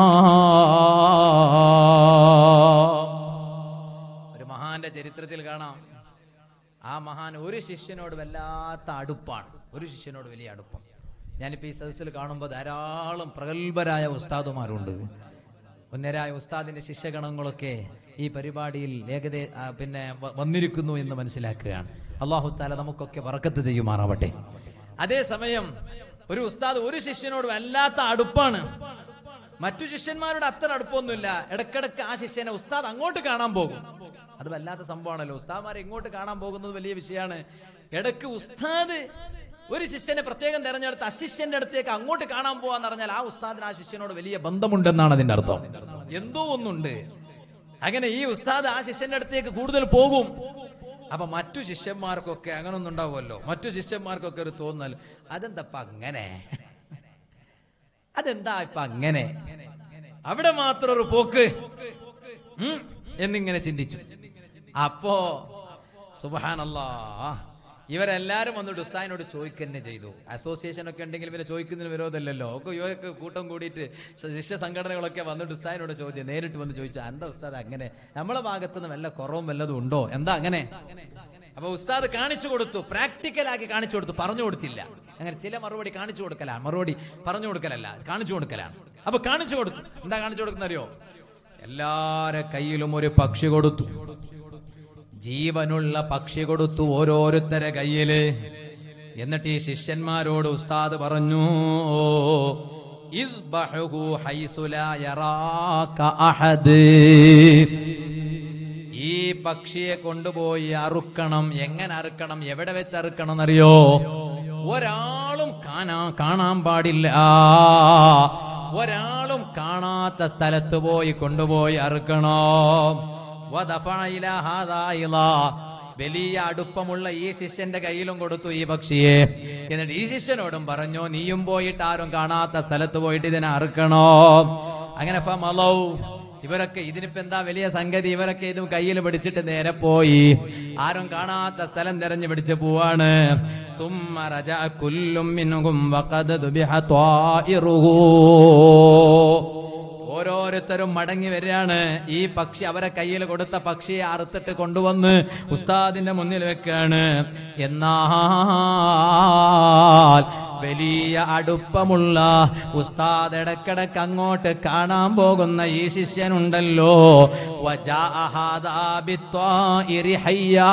ഒരു മഹാന്റെ ചരിത്രത്തിൽ കാണാം ആ മഹാൻ ഒരു ശിഷ്യനോട് വല്ലാത്ത അടുപ്പാണ് ഒരു ശിഷ്യനോട് വലിയ അടുപ്പം ഞാനിപ്പോ ഈ സദസ്സിൽ കാണുമ്പോൾ ധാരാളം പ്രഗത്ഭരായ ഉസ്താദുമാരുണ്ട് ഉന്നരായ ഉസ്താദിന്റെ ശിഷ്യഗണങ്ങളൊക്കെ ഈ പരിപാടിയിൽ ഏകദേ ആ, പിന്നെ വ- വന്നിരിക്കുന്നു എന്ന് മനസ്സിലാക്കുകയാണ് അള്ളാഹു താല നമുക്കൊക്കെ വറക്കത്ത് ചെയ്യുമാറാവട്ടെ അതേസമയം ഒരു ഉസ്താദ് ഒരു ശിഷ്യനോട് വല്ലാത്ത അടുപ്പാണ് മറ്റു ശിഷ്യന്മാരുടെ അത്ര അടുപ്പമൊന്നുമില്ല ഇടക്കിടക്ക് ആ ശിഷ്യനെ ഉസ്താദ് അങ്ങോട്ട് കാണാൻ പോകും അത് വല്ലാത്ത സംഭവമാണല്ലോ ഉസ്താദ്മാരെ ഇങ്ങോട്ട് കാണാൻ പോകുന്നത് വലിയ വിഷയമാണ് ഇടക്ക് ഉസ്താദ് ഒരു ശിഷ്യനെ പ്രത്യേകം തെരഞ്ഞെടുത്ത് അശിഷ്യന്റെ അടുത്തേക്ക് അങ്ങോട്ട് കാണാൻ പോവാന്ന് പറഞ്ഞാൽ ആ ഉസ്താദിന് ആ ശിഷ്യനോട് വലിയ ബന്ധമുണ്ടെന്നാണ് അതിന്റെ അർത്ഥം എന്തോ ഒന്നുണ്ട് അങ്ങനെ ഈ ഉസ്താദ് ആ ശിഷ്യന്റെ അടുത്തേക്ക് കൂടുതൽ പോകും അപ്പൊ മറ്റു ശിഷ്യന്മാർക്കൊക്കെ അങ്ങനെ ഒന്നും ഉണ്ടാവുമല്ലോ മറ്റു ശിഷ്യന്മാർക്കൊക്കെ ഒരു തോന്നൽ അതെന്തപ്പ അങ്ങനെ അതെന്താ ഇപ്പൊ അങ്ങനെ അവിടെ മാത്രം ഒരു പോക്ക് ഉം, എന്നിങ്ങനെ ചിന്തിച്ചു അപ്പോ സുബാനല്ലാ ഇവരെല്ലാരും വന്നിട്ട് ഉസ്താദിനോട് ചോദിക്കന്നെ ചെയ്തു അസോസിയേഷൻ ഒക്കെ ഉണ്ടെങ്കിൽ പിന്നെ ചോദിക്കുന്നതിന് വിരോധമല്ലല്ലോ ഒക്കെ യുവക്ക് കൂട്ടം കൂടിയിട്ട് ശ- ശിഷ്യ സംഘടനകളൊക്കെ വന്നിട്ട് ഉസ്താദിനോട് ചോദ്യം നേരിട്ട് വന്ന് ചോദിച്ചു എന്താ ഉസ്താദ് അങ്ങനെ നമ്മളെ ഭാഗത്തുനിന്ന് വല്ല കുറവും വല്ലതും ഉണ്ടോ എന്താ അങ്ങനെ അപ്പൊ ഉസ്താദ് കാണിച്ചു കൊടുത്തു പ്രാക്ടിക്കലാക്കി കാണിച്ചു കൊടുത്തു പറഞ്ഞു കൊടുത്തില്ല അങ്ങനെ ചില മറുപടി കാണിച്ചു കൊടുക്കലാണ് മറുപടി പറഞ്ഞു കൊടുക്കലല്ല കാണിച്ചു കൊടുക്കലാണ് അപ്പൊ കാണിച്ചു കൊടുത്തു എന്താ കാണിച്ചു കൊടുക്കുന്ന അറിയോ എല്ലാരെ കയ്യിലും ഒരു പക്ഷി കൊടുത്തു ജീവനുള്ള പക്ഷി കൊടുത്തു ഓരോരുത്തരെ കയ്യില് എന്നിട്ട് ഈ ശിഷ്യന്മാരോട് ഉസ്താദ് പറഞ്ഞു ഇദ്ബഹുഹു ഹൈസു ലാ യറാക അഹദ് ഈ പക്ഷിയെ കൊണ്ടുപോയി അറുക്കണം എങ്ങനെ അറുക്കണം എവിടെ വെച്ച് അറുക്കണം എന്നറിയോ ഒരാളും കാണാ കാണാൻ പാടില്ല ഒരാളും കാണാത്ത സ്ഥലത്ത് പോയി കൊണ്ടുപോയി അറുക്കണം വദഫഅ ഇലാ ഹാദാ ഇലാ. വലിയ അടുപ്പമുള്ള ഈ ശിഷ്യന്റെ കയ്യിലും കൊടുത്തു ഈ പക്ഷിയെ എന്നിട്ട് ഈ ശിഷ്യനോടും പറഞ്ഞു നീയും പോയിട്ട് ആരും കാണാത്ത സ്ഥലത്ത് പോയിട്ട് ഇതിനെ അറുക്കണോ അങ്ങനെ ഫമലൗ ഇവരൊക്കെ ഇതിനിപ്പോ എന്താ വലിയ സംഗതി ഇവരൊക്കെ ഇതും കയ്യിൽ പിടിച്ചിട്ട് നേരെ പോയി ആരും കാണാത്ത സ്ഥലം തെരഞ്ഞു പിടിച്ച് പോവാണ് സുമ്മ റജഅ കുല്ലും മിൻഹും വഖദ ദുബിഹ ത്വാഇറുഹു. ഓരോരുത്തരും മടങ്ങി വരികയാണ് ഈ പക്ഷി അവരെ കയ്യിൽ കൊടുത്ത പക്ഷിയെ അറുത്തിട്ട് കൊണ്ടുവന്ന് ഉസ്താദിന്റെ മുന്നിൽ വെക്കാണ് എന്നാൽ വലിയ അടുപ്പമുള്ള ഉസ്താദ് ഇടക്കിടക്ക് അങ്ങോട്ട് കാണാൻ പോകുന്ന ഈ ശിഷ്യനുണ്ടല്ലോ വജാഅ ഹാദാ ബിത്വാഇരി ഹയ്യാ.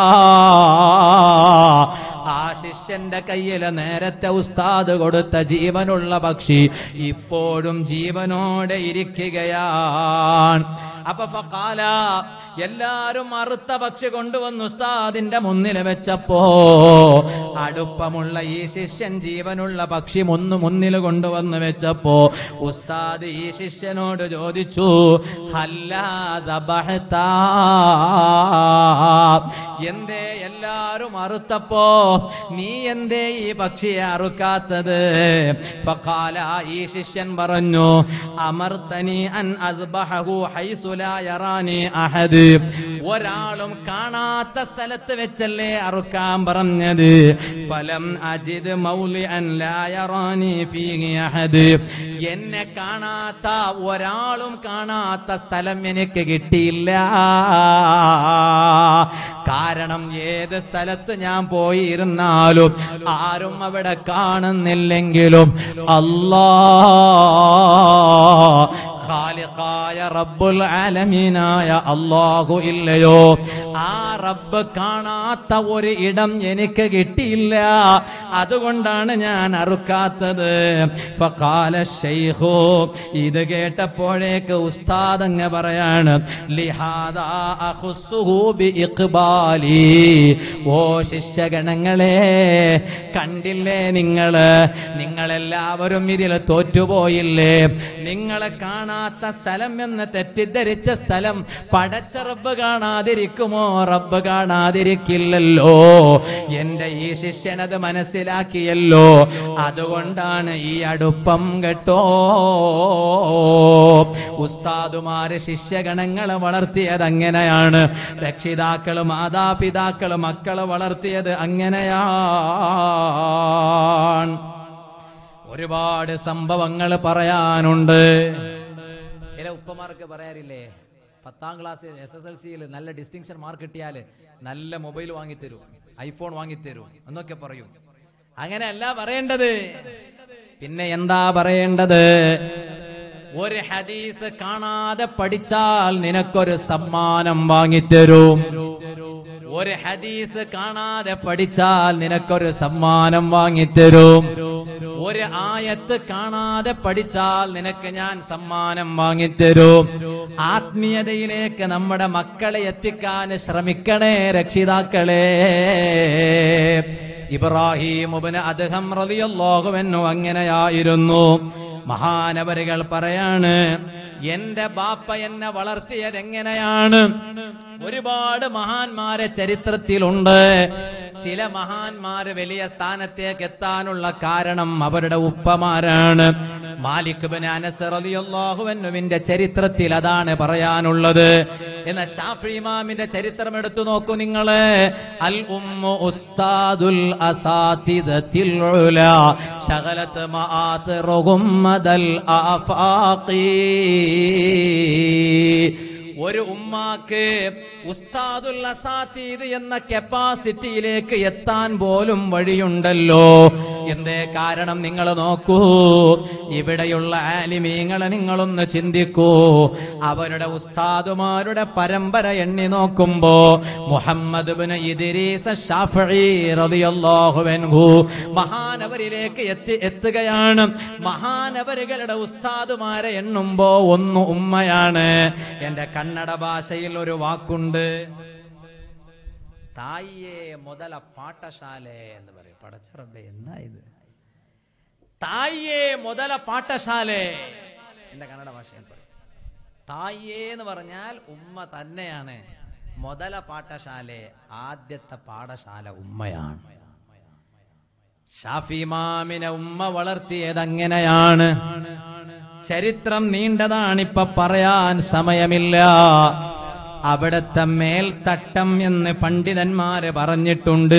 ആ ശിഷ്യന്റെ കയ്യിൽ നേരത്തെ ഉസ്താദ് കൊടുത്ത ജീവനുള്ള പക്ഷി ഇപ്പോഴും ജീവനോടെ ഇരിക്കുകയാണ് അപ്പൊ ഫഖാല എല്ലാരും അറുത്ത പക്ഷി കൊണ്ടുവന്ന് ഉസ്താദിന്റെ മുന്നിൽ വെച്ചപ്പോ അടുപ്പമുള്ള ഈ ശിഷ്യൻ ജീവനുള്ള പക്ഷി ഒന്ന് മുന്നിൽ കൊണ്ടുവന്ന് വെച്ചപ്പോ ഉസ്താദ് ഈ ശിഷ്യനോട് ചോദിച്ചു ഹല്ലാ ദബഹ്താ. എന്തേ എല്ലാരും അറുത്തപ്പോ നീ എന്തേ ഈ പക്ഷിയെ അറുക്കാത്തത് ഫഖാല ഈ ശിഷ്യൻ പറഞ്ഞു അമർത്തനി അൻ അദ്ബഹഹു ഹൈസു ലാ യറാനി അഹദ് ഒരാളും കാണാത്ത സ്ഥലത്ത് വെച്ചല്ലേ അറുക്കാൻ പറഞ്ഞത് ഫലം അജിദ് മൗലി അൻ ലാ യറാനി ഫീഹി അഹദ് എന്നെ കാണാത്ത ഒരാളും കാണാത്ത സ്ഥലം എനിക്ക് കിട്ടിയില്ല കാരണം ഏത് സ്ഥലത്ത് ഞാൻ പോയിരുന്നാലും ആരും അവിടെ കാണുന്നില്ലെങ്കിലും അല്ലാ ഖാലിഖായ റബ്ബുൽ ആലമീനായ അല്ലാഹു ഇല്ലയോ ആ റബ്ബ് കാണാത്ത ഒരു ഇടം എനിക്ക് കിട്ടിയില്ല അതുകൊണ്ടാണ് ഞാൻ അറുക്കാത്തത് ഫഖാല ശൈഖു ഇത് കേട്ടപ്പോഴേക്ക് ഉസ്താദ് അങ്ങ് പറയാണ് ലിഹാദാ അഖുസ്സുഹു ബി ഇഖ്ബാലി ഓ ശിഷ്യഗണങ്ങളെ കണ്ടില്ലേ നിങ്ങള് നിങ്ങളെല്ലാവരും ഇതിൽ തോറ്റുപോയില്ലേ നിങ്ങളെ കാണാത്ത സ്ഥലം എന്ന് തെറ്റിദ്ധരിച്ച സ്ഥലം പടച്ച റബ്ബ് കാണാതിരിക്കുമോ റബ്ബ് കാണാതിരിക്കില്ലല്ലോ എന്റെ ഈ ശിഷ്യനത് മനസ്സിലാക്കിയല്ലോ അതുകൊണ്ടാണ് ഈ അടുപ്പം കേട്ടോ ഉസ്താദുമാര് ശിഷ്യഗണങ്ങളെ വളർത്തിയത് അങ്ങനെയാണ് രക്ഷിതാക്കള് മാതാപിതാക്കള് മക്കളെ വളർത്തിയത് അങ്ങനെയാണ് ഒരുപാട് സംഭവങ്ങൾ പറയാനുണ്ട് ചില ഉപ്പമാർക്ക് പറയാറില്ലേ പത്താം ക്ലാസ് എസ് എസ് എൽ സിയിൽ നല്ല ഡിസ്റ്റിങ്ഷൻ മാർക്ക് കിട്ടിയാൽ നല്ല മൊബൈൽ വാങ്ങിത്തരൂ ഐഫോൺ വാങ്ങിത്തരൂ എന്നൊക്കെ പറയും അങ്ങനെയല്ല പറയേണ്ടത് പിന്നെ എന്താ പറയേണ്ടത് ഒരു ഹദീസ് കാണാതെ പഠിച്ചാൽ നിനക്കൊരു സമ്മാനം വാങ്ങിത്തരും ഒരു ഹദീസ് കാണാതെ പഠിച്ചാൽ നിനക്കൊരു സമ്മാനം വാങ്ങിത്തരും ഒരു ആയത്ത് കാണാതെ പഠിച്ചാൽ നിനക്ക് ഞാൻ സമ്മാനം വാങ്ങിത്തരും ആത്മീയതയിലേക്ക് നമ്മുടെ മക്കളെ എത്തിക്കാൻ ശ്രമിക്കണേ രക്ഷിതാക്കളെ ഇബ്രാഹിം ഉബ്നു അദ്ഹം റളിയല്ലാഹു അൻഹു അങ്ങനെയായിരുന്നു മഹാനവരുകൾ പറയാണ് എന്റെ ബാപ്പ എന്നെ വളർത്തിയത് എങ്ങനെയാണ് ഒരുപാട് മഹാന്മാരെ ചരിത്രത്തിലുണ്ട് ചില മഹാന്മാര് വലിയ സ്ഥാനത്തേക്ക് എത്താനുള്ള കാരണം അവരുടെ ഉപ്പമാരാണ് മാലിക് ബിൻ അനസ് റളിയല്ലാഹു അൻഹുവിന്റെ ചരിത്രത്തിൽ അതാണ് പറയാനുള്ളത് എന്ന ഷാഫി ഇമാമിന്റെ ചരിത്രം എടുത്തു നോക്കൂ നിങ്ങള് അൽ ഉമ്മു ഉസ്താദുൽ അസാതിദത്തിൽ ഉലാ ശഗലത്ത് മആതിറുഹും മദൽ ആഫാഖി ഒരു ഉമ്മാക്ക് ഉസ്താദുൽ അസാത്തീദ് എന്ന കപ്പാസിറ്റിയിലേക്ക് എത്താൻ പോലും വഴിയുണ്ടല്ലോ എന്തേ കാരണം നിങ്ങൾ നോക്കൂ ഇവിടെയുള്ള ആലിമീങ്ങളെ നിങ്ങളൊന്ന് ചിന്തിക്കൂ അവരുടെ ഉസ്താദുമാരുടെ പരമ്പര എണ്ണി നോക്കുമ്പോ മുഹമ്മദ് ബിൻ ഇദ്രീസ് ശാഫഈ റളിയല്ലാഹു അൻഹു മഹാനവരിലേക്ക് എത്തി എത്തുകയാണ് മഹാനവരുകളുടെ ഉസ്താദുമാരെ എണ്ണുമ്പോ ഒന്ന് ഉമ്മയാണ് എന്റെ കന്നഡ ഭാഷയിൽ ഒരു വാക്കുണ്ട് തായേ മുതല പാഠശാലെ എന്ന് പറയും പടച്ചറബെ എന്താ ഇത് തായേ മുതല പാഠശാലെ എന്റെ കന്നഡ ഭാഷയിൽ പറയും തായേ എന്ന് പറഞ്ഞാൽ ഉമ്മ തന്നെയാണ് മുതല പാഠശാലെ ആദ്യത്തെ പാഠശാല ഉമ്മയാണ് ഷാഫിമാമിനെ ഉമ്മ വളർത്തിയത് അങ്ങനെയാണ് ചരിത്രം നീണ്ടതാണിപ്പൊ പറയാൻ സമയമില്ല അവിടുത്തെ മേൽത്തട്ടം എന്ന് പണ്ഡിതന്മാര് പറഞ്ഞിട്ടുണ്ട്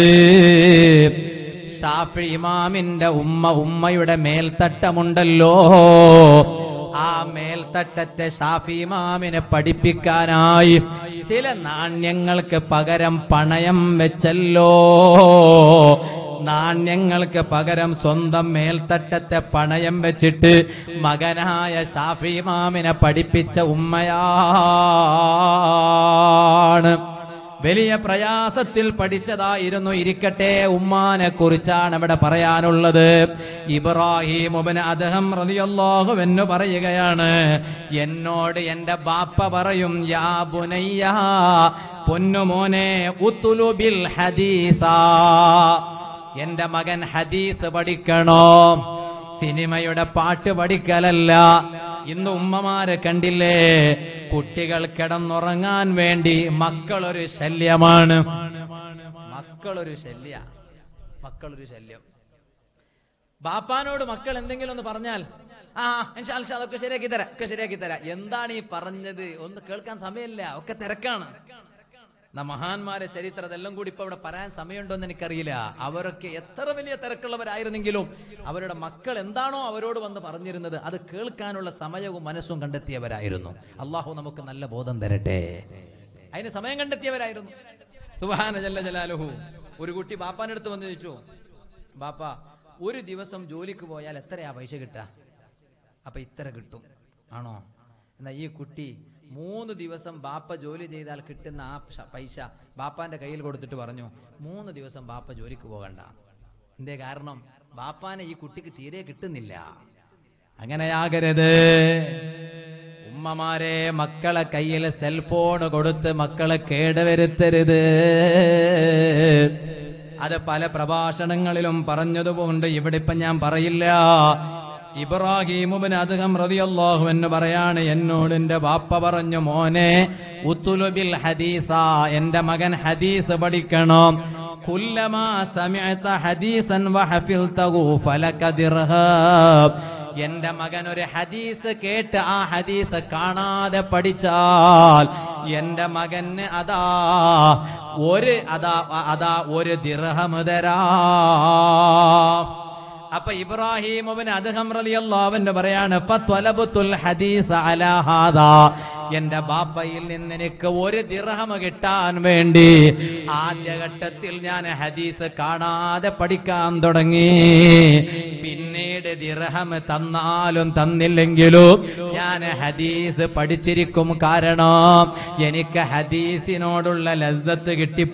ഷാഫി ഇമാമിന്റെ ഉമ്മ ഉമ്മയുടെ മേൽത്തട്ടമുണ്ടല്ലോ ആ മേൽത്തട്ടത്തെ ഷാഫി ഇമാമിനെ പഠിപ്പിക്കാനായി ചില നാണ്യങ്ങൾക്ക് പകരം പണയം വെച്ചല്ലോ നാണ്യങ്ങൾക്ക് പകരം സ്വന്തം മേൽത്തട്ടത്തെ പണയം വെച്ചിട്ട് മകനായ ഷാഫി ഇമാമിനെ പഠിപ്പിച്ച ഉമ്മയാണ് വലിയ പ്രയാസത്തിൽ പഠിച്ചതായിരുന്നു ഇരിക്കട്ടെ ഉമ്മാനെ കുറിച്ചാണ് ഇവിടെ പറയാനുള്ളത് ഇബ്രാഹിം ഉബൻ അദഹം റളിയല്ലാഹു എന്ന് പറയുകയാണ് എന്നോട് എന്റെ ബാപ്പ പറയും യാ ബുനയ്യ പൊന്നുമോനെ ഉത്തുലു ബിൽ ഹദീസ എന്റെ മകൻ ഹദീസ് പഠിക്കണോ സിനിമയുടെ പാട്ട് പഠിക്കലല്ല ഇന്ന് ഉമ്മമാരെ കണ്ടില്ലേ കുട്ടികൾ കിടന്നുറങ്ങാൻ വേണ്ടി മക്കളൊരു ശല്യമാണ് മക്കളൊരു ശല്യ മക്കളൊരു ശല്യം ബാപ്പാനോട് മക്കൾ എന്തെങ്കിലും ഒന്ന് പറഞ്ഞാൽ ആ ഇൻഷാ അല്ലാ, അതൊക്കെ ശരിയാക്കി തരാം ഒക്കെ ശരിയാക്കി തരാം എന്താണ് ഈ പറഞ്ഞത് ഒന്ന് കേൾക്കാൻ സമയമില്ല ഒക്കെ തിരക്കാണ് ന മഹാന്മാരെ ചരിത്രം അതെല്ലാം കൂടി ഇപ്പൊ ഇവിടെ പറയാൻ സമയമുണ്ടോ എന്ന് എനിക്കറിയില്ല അവരൊക്കെ എത്ര വലിയ തിരക്കുള്ളവരായിരുന്നെങ്കിലും അവരുടെ മക്കൾ എന്താണോ അവരോട് വന്ന് പറഞ്ഞിരുന്നത് അത് കേൾക്കാനുള്ള സമയവും മനസ്സും കണ്ടെത്തിയവരായിരുന്നു അള്ളാഹു നമുക്ക് നല്ല ബോധം തരട്ടെ അതിന് സമയം കണ്ടെത്തിയവരായിരുന്നു സുബാന ജല്ല ജലാലുഹു ഒരു കുട്ടി ബാപ്പാന്റെ അടുത്ത് വന്ന് ചോദിച്ചു ബാപ്പ ഒരു ദിവസം ജോലിക്ക് പോയാൽ എത്രയാ പൈസ കിട്ടുക അപ്പൊ ഇത്ര കിട്ടും ആണോ എന്നാ ഈ കുട്ടി മൂന്ന് ദിവസം ബാപ്പ ജോലി ചെയ്താൽ കിട്ടുന്ന ആ പ- പൈസ ബാപ്പാന്റെ കയ്യിൽ കൊടുത്തിട്ട് പറഞ്ഞു മൂന്ന് ദിവസം ബാപ്പ ജോലിക്ക് പോകണ്ട എന്തേ കാരണം ബാപ്പാനെ ഈ കുട്ടിക്ക് തീരെ കിട്ടുന്നില്ല അങ്ങനെയാകരുത് ഉമ്മമാരെ മക്കളെ കയ്യിൽ സെൽഫോൺ കൊടുത്ത് മക്കളെ കേടുവരുത്തരുത് അത് പല പ്രഭാഷണങ്ങളിലും പറഞ്ഞതുകൊണ്ട് ഇവിടെ ഇപ്പൊ ഞാൻ പറയില്ല ഇബ്രാഹിമുബിന് അധികം റതിയല്ലാഹു എന്ന് പറയാണ് എന്നോട് എന്റെ ബാപ്പ പറഞ്ഞു മോനെ ഉത്തുലുബിൽ ഹദീസ എന്റെ മകൻ ഹദീസ് പഠിക്കണം കുല്ലമാ സമിഅത ഹദീസൻ വഹഫിൽതഹു ഫലക ദിർഹം എന്റെ മകൻ ഒരു ഹദീസ് കേട്ട് ആ ഹദീസ് കാണാതെ പഠിച്ചാൽ എന്റെ മകന് അതാ ഒരു അതാ അതാ ഒരു ദിർഹം തരാ അപ്പൊ ഇബ്രാഹിം അദ്ദേഹം റളിയല്ലാഹുവിന്റെ പറയാണ് ഫത്വലബത്തുൽ ഹദീസ് അലാ ഹാദാ എന്റെ ബാപ്പയിൽ നിന്ന് എനിക്ക് ഒരു ദിർഹം കിട്ടാൻ വേണ്ടി ആദ്യഘട്ടത്തിൽ ഞാൻ ഹദീസ് കാണാതെ പഠിക്കാൻ തുടങ്ങി പിന്നീട് ദിർഹം തന്നാലും തന്നില്ലെങ്കിലും ഞാൻ ഹദീസ് പഠിച്ചിരിക്കും കാരണം എനിക്ക് ഹദീസിനോടുള്ള ലസ്സത്ത്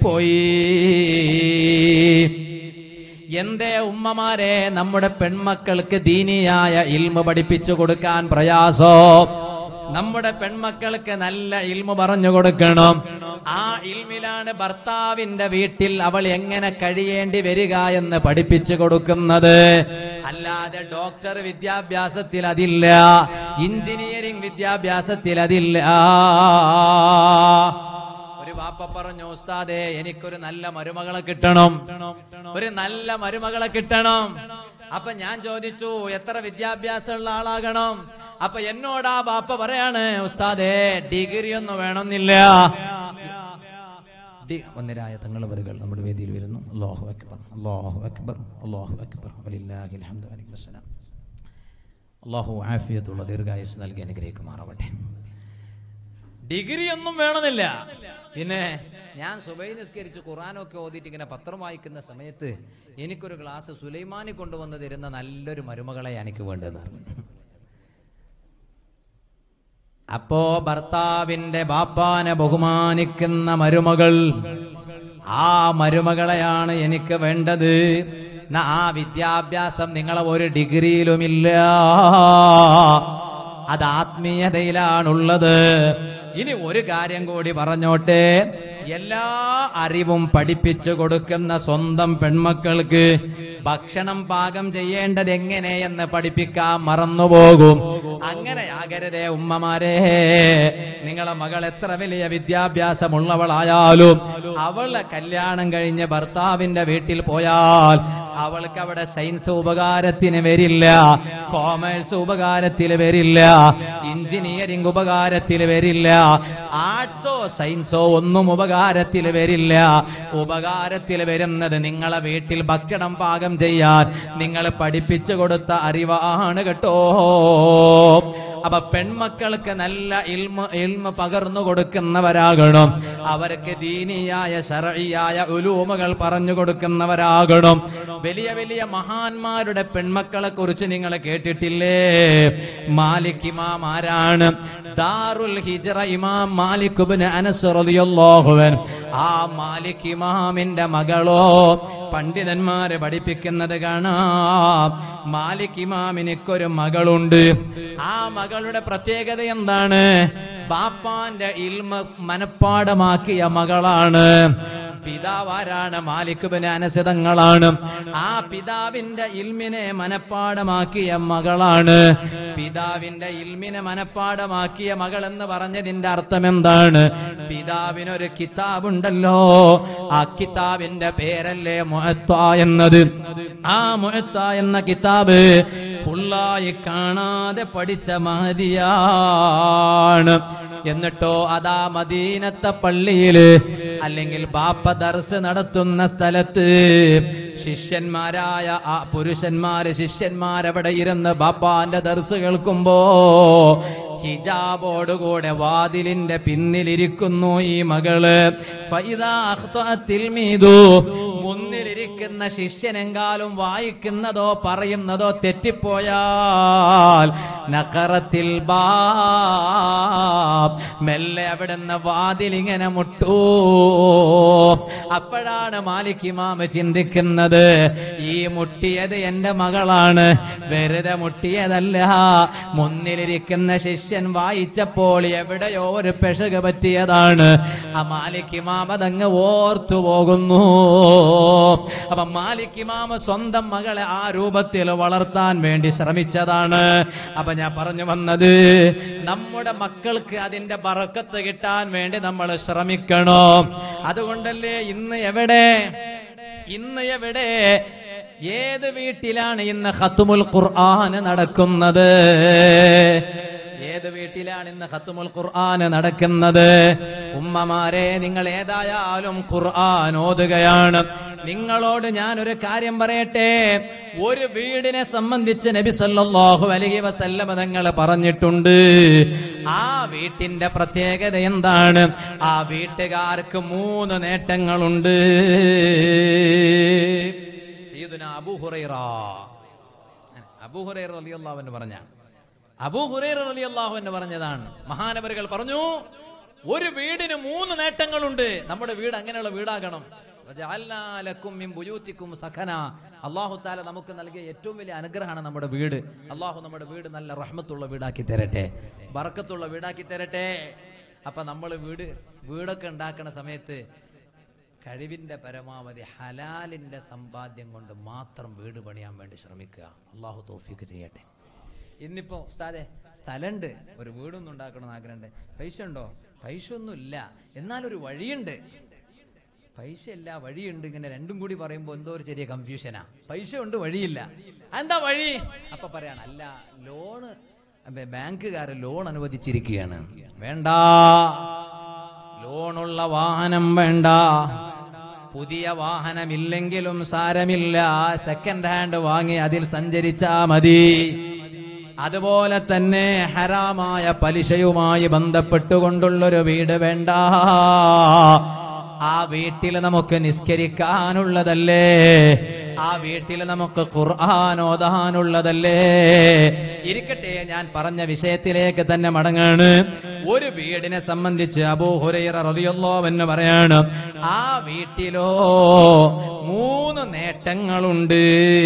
കിട്ടിപ്പോയി എന്തേ ഉമ്മമാരെ നമ്മുടെ പെൺമക്കൾക്ക് ദീനിയായ ഇൽമ പഠിപ്പിച്ചു കൊടുക്കാൻ പ്രയാസോ നമ്മുടെ പെൺമക്കൾക്ക് നല്ല ഇൽമ പറഞ്ഞു കൊടുക്കണം ആ ഇൽമിലാണ് ഭർത്താവിന്റെ വീട്ടിൽ അവൾ എങ്ങനെ കഴിയേണ്ടി വരിക എന്ന് പഠിപ്പിച്ചു കൊടുക്കുന്നത് അല്ലാതെ ഡോക്ടർ വിദ്യാഭ്യാസത്തിൽ അതില്ല എഞ്ചിനീയറിംഗ് വിദ്യാഭ്യാസത്തിൽ അതില്ല ഒരു വാപ്പ പറഞ്ഞു ഉസ്താദേ എനിക്കൊരു നല്ല മരുമകളെ കിട്ടണം ഒരു നല്ല മരുമകളെ കിട്ടണം അപ്പൊ ഞാൻ ചോദിച്ചു എത്ര വിദ്യാഭ്യാസമുള്ള ആളാകണം അപ്പൊ എന്നോട് ആ ബാപ്പ പറയാണ് ഉസ്താദേ ഡിഗ്രി ഒന്നും വേണമെന്നില്ല ഡി- വന്നിരായ തങ്ങളവരുകൾ നമ്മുടെ വേദിയിൽ വരുന്നു അല്ലാഹു അക്ബർ അല്ലാഹു അക്ബർ അല്ലാഹു അക്ബർ വലില്ലാഹിൽ ഹംദു അലൈഹി വസല്ലം അള്ളാഹു ആഫിയത്തുള്ള ദീർഘായുസ് നൽകി അനുഗ്രഹിക്കുമാറാവട്ടെ ഡിഗ്രി ഒന്നും വേണമെന്നില്ല പിന്നെ ഞാൻ സുബൈ നിസ്കരിച്ച് ഖുറാനൊക്കെ ഓതിയിട്ട് ഇങ്ങനെ പത്രം വായിക്കുന്ന സമയത്ത് എനിക്കൊരു ഗ്ലാസ് സുലൈമാനി കൊണ്ടുവന്ന് തരുന്ന നല്ലൊരു മരുമകളെ എനിക്ക് വേണ്ടതെന്ന് പറഞ്ഞു അപ്പോ ഭർത്താവിന്റെ ബാപ്പാനെ ബഹുമാനിക്കുന്ന മരുമകൾ ആ മരുമകളെയാണ് എനിക്ക് വേണ്ടത് ന- ആ വിദ്യാഭ്യാസം നിങ്ങളെ ഒരു ഡിഗ്രിയിലുമില്ല അത് ആത്മീയതയിലാണുള്ളത് ഇനി ഒരു കാര്യം കൂടി പറഞ്ഞോട്ടെ എല്ലാ അറിവും പഠിപ്പിച്ചു കൊടുക്കുന്ന സ്വന്തം പെൺമക്കൾക്ക് ഭക്ഷണം പാകം ചെയ്യേണ്ടത് എങ്ങനെയെന്ന് പഠിപ്പിക്കാൻ മറന്നുപോകും അങ്ങനെയാകരുതേ ഉമ്മമാരെ നിങ്ങളെ മകൾ എത്ര വലിയ വിദ്യാഭ്യാസമുള്ളവളായാലും അവളെ കല്യാണം കഴിഞ്ഞ് ഭർത്താവിന്റെ വീട്ടിൽ പോയാൽ അവൾക്ക് അവിടെ സയൻസ് ഉപകാരത്തിന് വരില്ല കോമേഴ്സ് ഉപകാരത്തിൽ വരില്ല എഞ്ചിനീയറിംഗ് ഉപകാരത്തിൽ വരില്ല ആർട്സോ സയൻസോ ഒന്നും ഉപകാരത്തിൽ വരില്ല ഉപകാരത്തിൽ വരുന്നത് നിങ്ങളെ വീട്ടിൽ ഭക്ഷണം പാകം ചെയ്യാൻ നിങ്ങൾ പഠിപ്പിച്ചു കൊടുത്ത അറിവാണ് കേട്ടോ അപ്പൊ പെൺമക്കൾക്ക് നല്ല ഇൽമ ഇൽമ പകർന്നു കൊടുക്കുന്നവരാകണം അവർക്ക് ദീനിയായ ശരഴിയായ ഉലൂമുകൾ പറഞ്ഞു കൊടുക്കുന്നവരാകണം വലിയ വലിയ മഹാന്മാരുടെ പെൺമക്കളെ കുറിച്ച് നിങ്ങൾ കേട്ടിട്ടില്ലേ മാലിക് ഇമാം ആരാണ് ദാറുൽ ഹിജറ ഇമാം മാലിക് ഇബ്നു അനസ് റളിയല്ലാഹു അൻഹു ആ മാലിക് ഇമാമിന്റെ മകളോ പണ്ഡിതന്മാരെ പഠിപ്പിക്കുന്നത് കാണാം മാലിക് ഇമാമിനിക്കൊരു മകളുണ്ട് ആ മകളുടെ പ്രത്യേകത എന്താണ് ബാപ്പാന്റെ ഇൽമ മനപ്പാടമാക്കിയ മകളാണ് പിതാവാരാണ് മാലിക് ബിൻ അനസിതങ്ങളാണ് ആ പിതാവിന്റെ ഇൽമിനെ മനപ്പാടമാക്കിയ മകളാണ് പിതാവിന്റെ ഇൽമിനെ മനപ്പാടമാക്കിയ മകൾ എന്ന് പറഞ്ഞതിന്റെ അർത്ഥം എന്താണ് പിതാവിനൊരു കിതാബുണ്ടല്ലോ ആ കിതാബിന്റെ പേരല്ലേ മുഹത്ത എന്നത് ആ മുഹത്ത എന്ന കിതാബ് ഫുള്ളായി കാണാതെ പഠിച്ച മഹതിയാണ് എന്നിട്ടോ അതാ മദീനത്തെ പള്ളിയില് അല്ലെങ്കിൽ ബാപ്പ ദർസ് നടത്തുന്ന സ്ഥലത്ത് ശിഷ്യന്മാരായ ആ പുരുഷന്മാര് ശിഷ്യന്മാരവിടെ ഇരുന്ന് ബാപ്പാന്റെ ദർസ് കേൾക്കുമ്പോ ഹിജാബോടുകൂടെ വാതിലിന്റെ പിന്നിലിരിക്കുന്നു ഈ മകള് ഫൈദാ അഖ്തഅത്തിൽ മീദു. മുന്നിലിരിക്കുന്ന ശിഷ്യനെങ്കാലും വായിക്കുന്നതോ പറയുന്നതോ തെറ്റിപ്പോയാൽ നഖറത്തിൽ ബാബ് മെല്ലെ അവിടുന്ന് വാതിലിങ്ങനെ മുട്ടൂ അപ്പോഴാണ് മാലിക് ഇമാമ് ചിന്തിക്കുന്നത് ഈ മുട്ടിയത് എന്റെ മകളാണ് വെറുതെ മുട്ടിയതല്ല മുന്നിലിരിക്കുന്ന ശിഷ്യൻ വായിച്ചപ്പോൾ എവിടെയോ ഒരു പെശക് പറ്റിയതാണ് ആ മാലിക് ഇമാം അതങ്ങ് ഓർത്തു പോകുന്നു അപ്പൊ മാലിക് ഇമാമ സ്വന്തം മകളെ ആ രൂപത്തിൽ വളർത്താൻ വേണ്ടി ശ്രമിച്ചതാണ് അപ്പൊ ഞാൻ പറഞ്ഞു വന്നത് നമ്മുടെ മക്കൾക്ക് അതിന്റെ ബറക്കത്ത് കിട്ടാൻ വേണ്ടി നമ്മൾ ശ്രമിക്കണം അതുകൊണ്ടല്ലേ ഇന്ന് എവിടെ ഇന്ന് എവിടെ ഏത് വീട്ടിലാണ് ഇന്ന് ഖത്തുമുൽ ഖുർആൻ നടക്കുന്നത് ഏത് വീട്ടിലാണ് ഇന്ന് ഖത്തുമുൽ ഖുർആൻ നടക്കുന്നത് ഉമ്മമാരെ നിങ്ങൾ ഏതായാലും ഖുർആൻ ഓതുകയാണ് നിങ്ങളോട് ഞാൻ ഒരു കാര്യം പറയട്ടെ ഒരു വീടിനെ സംബന്ധിച്ച് നബി സല്ലല്ലാഹു അലൈഹി വസല്ലമ തങ്ങൾ പറഞ്ഞിട്ടുണ്ട് ആ വീട്ടിന്റെ പ്രത്യേകത എന്താണ് ആ വീട്ടുകാർക്ക് മൂന്ന് നേട്ടങ്ങളുണ്ട് സയ്യിദുന അബൂ ഹുറൈറ അബൂ ഹുറൈറ റളിയല്ലാഹു അൻഹു പറഞ്ഞാണ് അബൂ ഹുറൈറ റളിയല്ലാഹു അൻഹു പറഞ്ഞതാണ് മഹാനവരുകൾ പറഞ്ഞു ഒരു വീടിന് മൂന്ന് നേട്ടങ്ങളുണ്ട് നമ്മുടെ വീട് അങ്ങനെയുള്ള വീടാകണം വജഅൽനാ ലക്കും മിൻ ബുയൂത്തിക്കും സഖന അല്ലാഹു തആല നമുക്ക് നൽകിയ ഏറ്റവും വലിയ അനുഗ്രഹമാണ് നമ്മുടെ വീട് അല്ലാഹു നമ്മുടെ വീട് നല്ല റഹ്മത്തുള്ള വീടാക്കി തരട്ടെ ബർക്കത്തുള്ള വീടാക്കി തരട്ടെ അപ്പൊ നമ്മൾ വീട് വീടൊക്കെ ഉണ്ടാക്കുന്ന സമയത്ത് കഴിവിന്റെ പരമാവധി ഹലാലിന്റെ സമ്പാദ്യം കൊണ്ട് മാത്രം വീട് പണിയാൻ വേണ്ടി ശ്രമിക്കുക അള്ളാഹു തോഫിക്ക് ചെയ്യട്ടെ ഇന്നിപ്പോ ഉസ്താദെ സ്ഥലമുണ്ട് ഒരു വീടൊന്നും ഉണ്ടാക്കണമെന്ന് ആഗ്രഹമുണ്ട് പൈസ ഉണ്ടോ പൈസ ഒന്നും ഇല്ല എന്നാലൊരു വഴിയുണ്ട് പൈസ ഇല്ല വഴിയുണ്ട് ഇങ്ങനെ രണ്ടും കൂടി പറയുമ്പോൾ എന്തോ ഒരു ചെറിയ കൺഫ്യൂഷനാ പൈസ ഉണ്ട് വഴിയില്ല എന്താ വഴി അപ്പൊ പറയാണ് അല്ല ലോണ് ബാങ്കുകാർ ലോൺ അനുവദിച്ചിരിക്കുകയാണ് വേണ്ട ലോണുള്ള വാഹനം വേണ്ട പുതിയ വാഹനമില്ലെങ്കിലും സാരമില്ല സെക്കൻഡ് ഹാൻഡ് വാങ്ങി അതിൽ സഞ്ചരിച്ചാ മതി അതുപോലെ തന്നെ ഹറാമായ പലിശയുമായി ബന്ധപ്പെട്ടുകൊണ്ടുള്ളൊരു വീട് വേണ്ട ആ വീട്ടിൽ നമുക്ക് നിസ്കരിക്കാനുള്ളതല്ലേ ആ വീട്ടിൽ നമുക്ക് ഖുർആൻ ഓതാനുള്ളതല്ലേ ഇരിക്കട്ടെ ഞാൻ പറഞ്ഞ വിഷയത്തിലേക്ക് തന്നെ മടങ്ങാണ് ഒരു വീടിനെ സംബന്ധിച്ച് അബൂഹുറൈറ റളിയല്ലാഹു എന്ന് പറയാണ് ആ വീട്ടിലോ മൂന്ന് നേട്ടങ്ങളുണ്ട്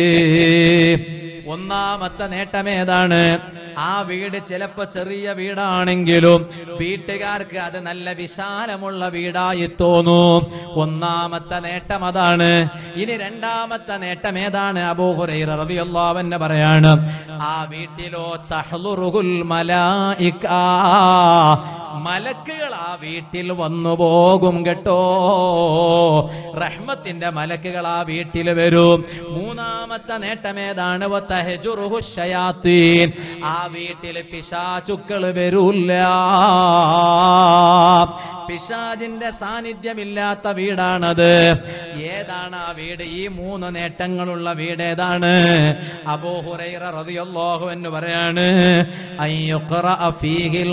ഒന്നാമത്തെ നേട്ടം ഏതാണ് ആ വീട് ചിലപ്പോ ചെറിയ വീടാണെങ്കിലും വീട്ടുകാർക്ക് അത് നല്ല വിശാലമുള്ള വീടായി തോന്നും ഒന്നാമത്തെ നേട്ടം അതാണ് ഇനി രണ്ടാമത്തെ നേട്ടം ഏതാണ് അബൂഹുറൈറ റളിയല്ലാഹു അൻഹു പറയാണ് ആ വീട്ടിലോ തഹ്ലുറുൽ മലായിക മലക്കുകൾ ആ വീട്ടിൽ വന്നു പോകും കേട്ടോ റഹ്മത്തിന്റെ മലക്കുകൾ ആ വീട്ടിൽ വരും മൂന്നാമത്തെ നേട്ടം ഏതാണ് വത്തഹജുറുഹു ശയാത്തീൻ. ആ വീട്ടിൽ പിശാചുക്കൾ വരൂല്ല പിശാജിന്റെ സാന്നിധ്യമില്ലാത്ത വീടാണത് ഏതാണ് ആ വീട് ഈ മൂന്ന് നേട്ടങ്ങളുള്ള വീട് ഏതാണ് അബൂഹുറൈറ റളിയല്ലാഹു എന്ന് പറയാണ് അയ്യുഖറഅ ഫീഹിൽ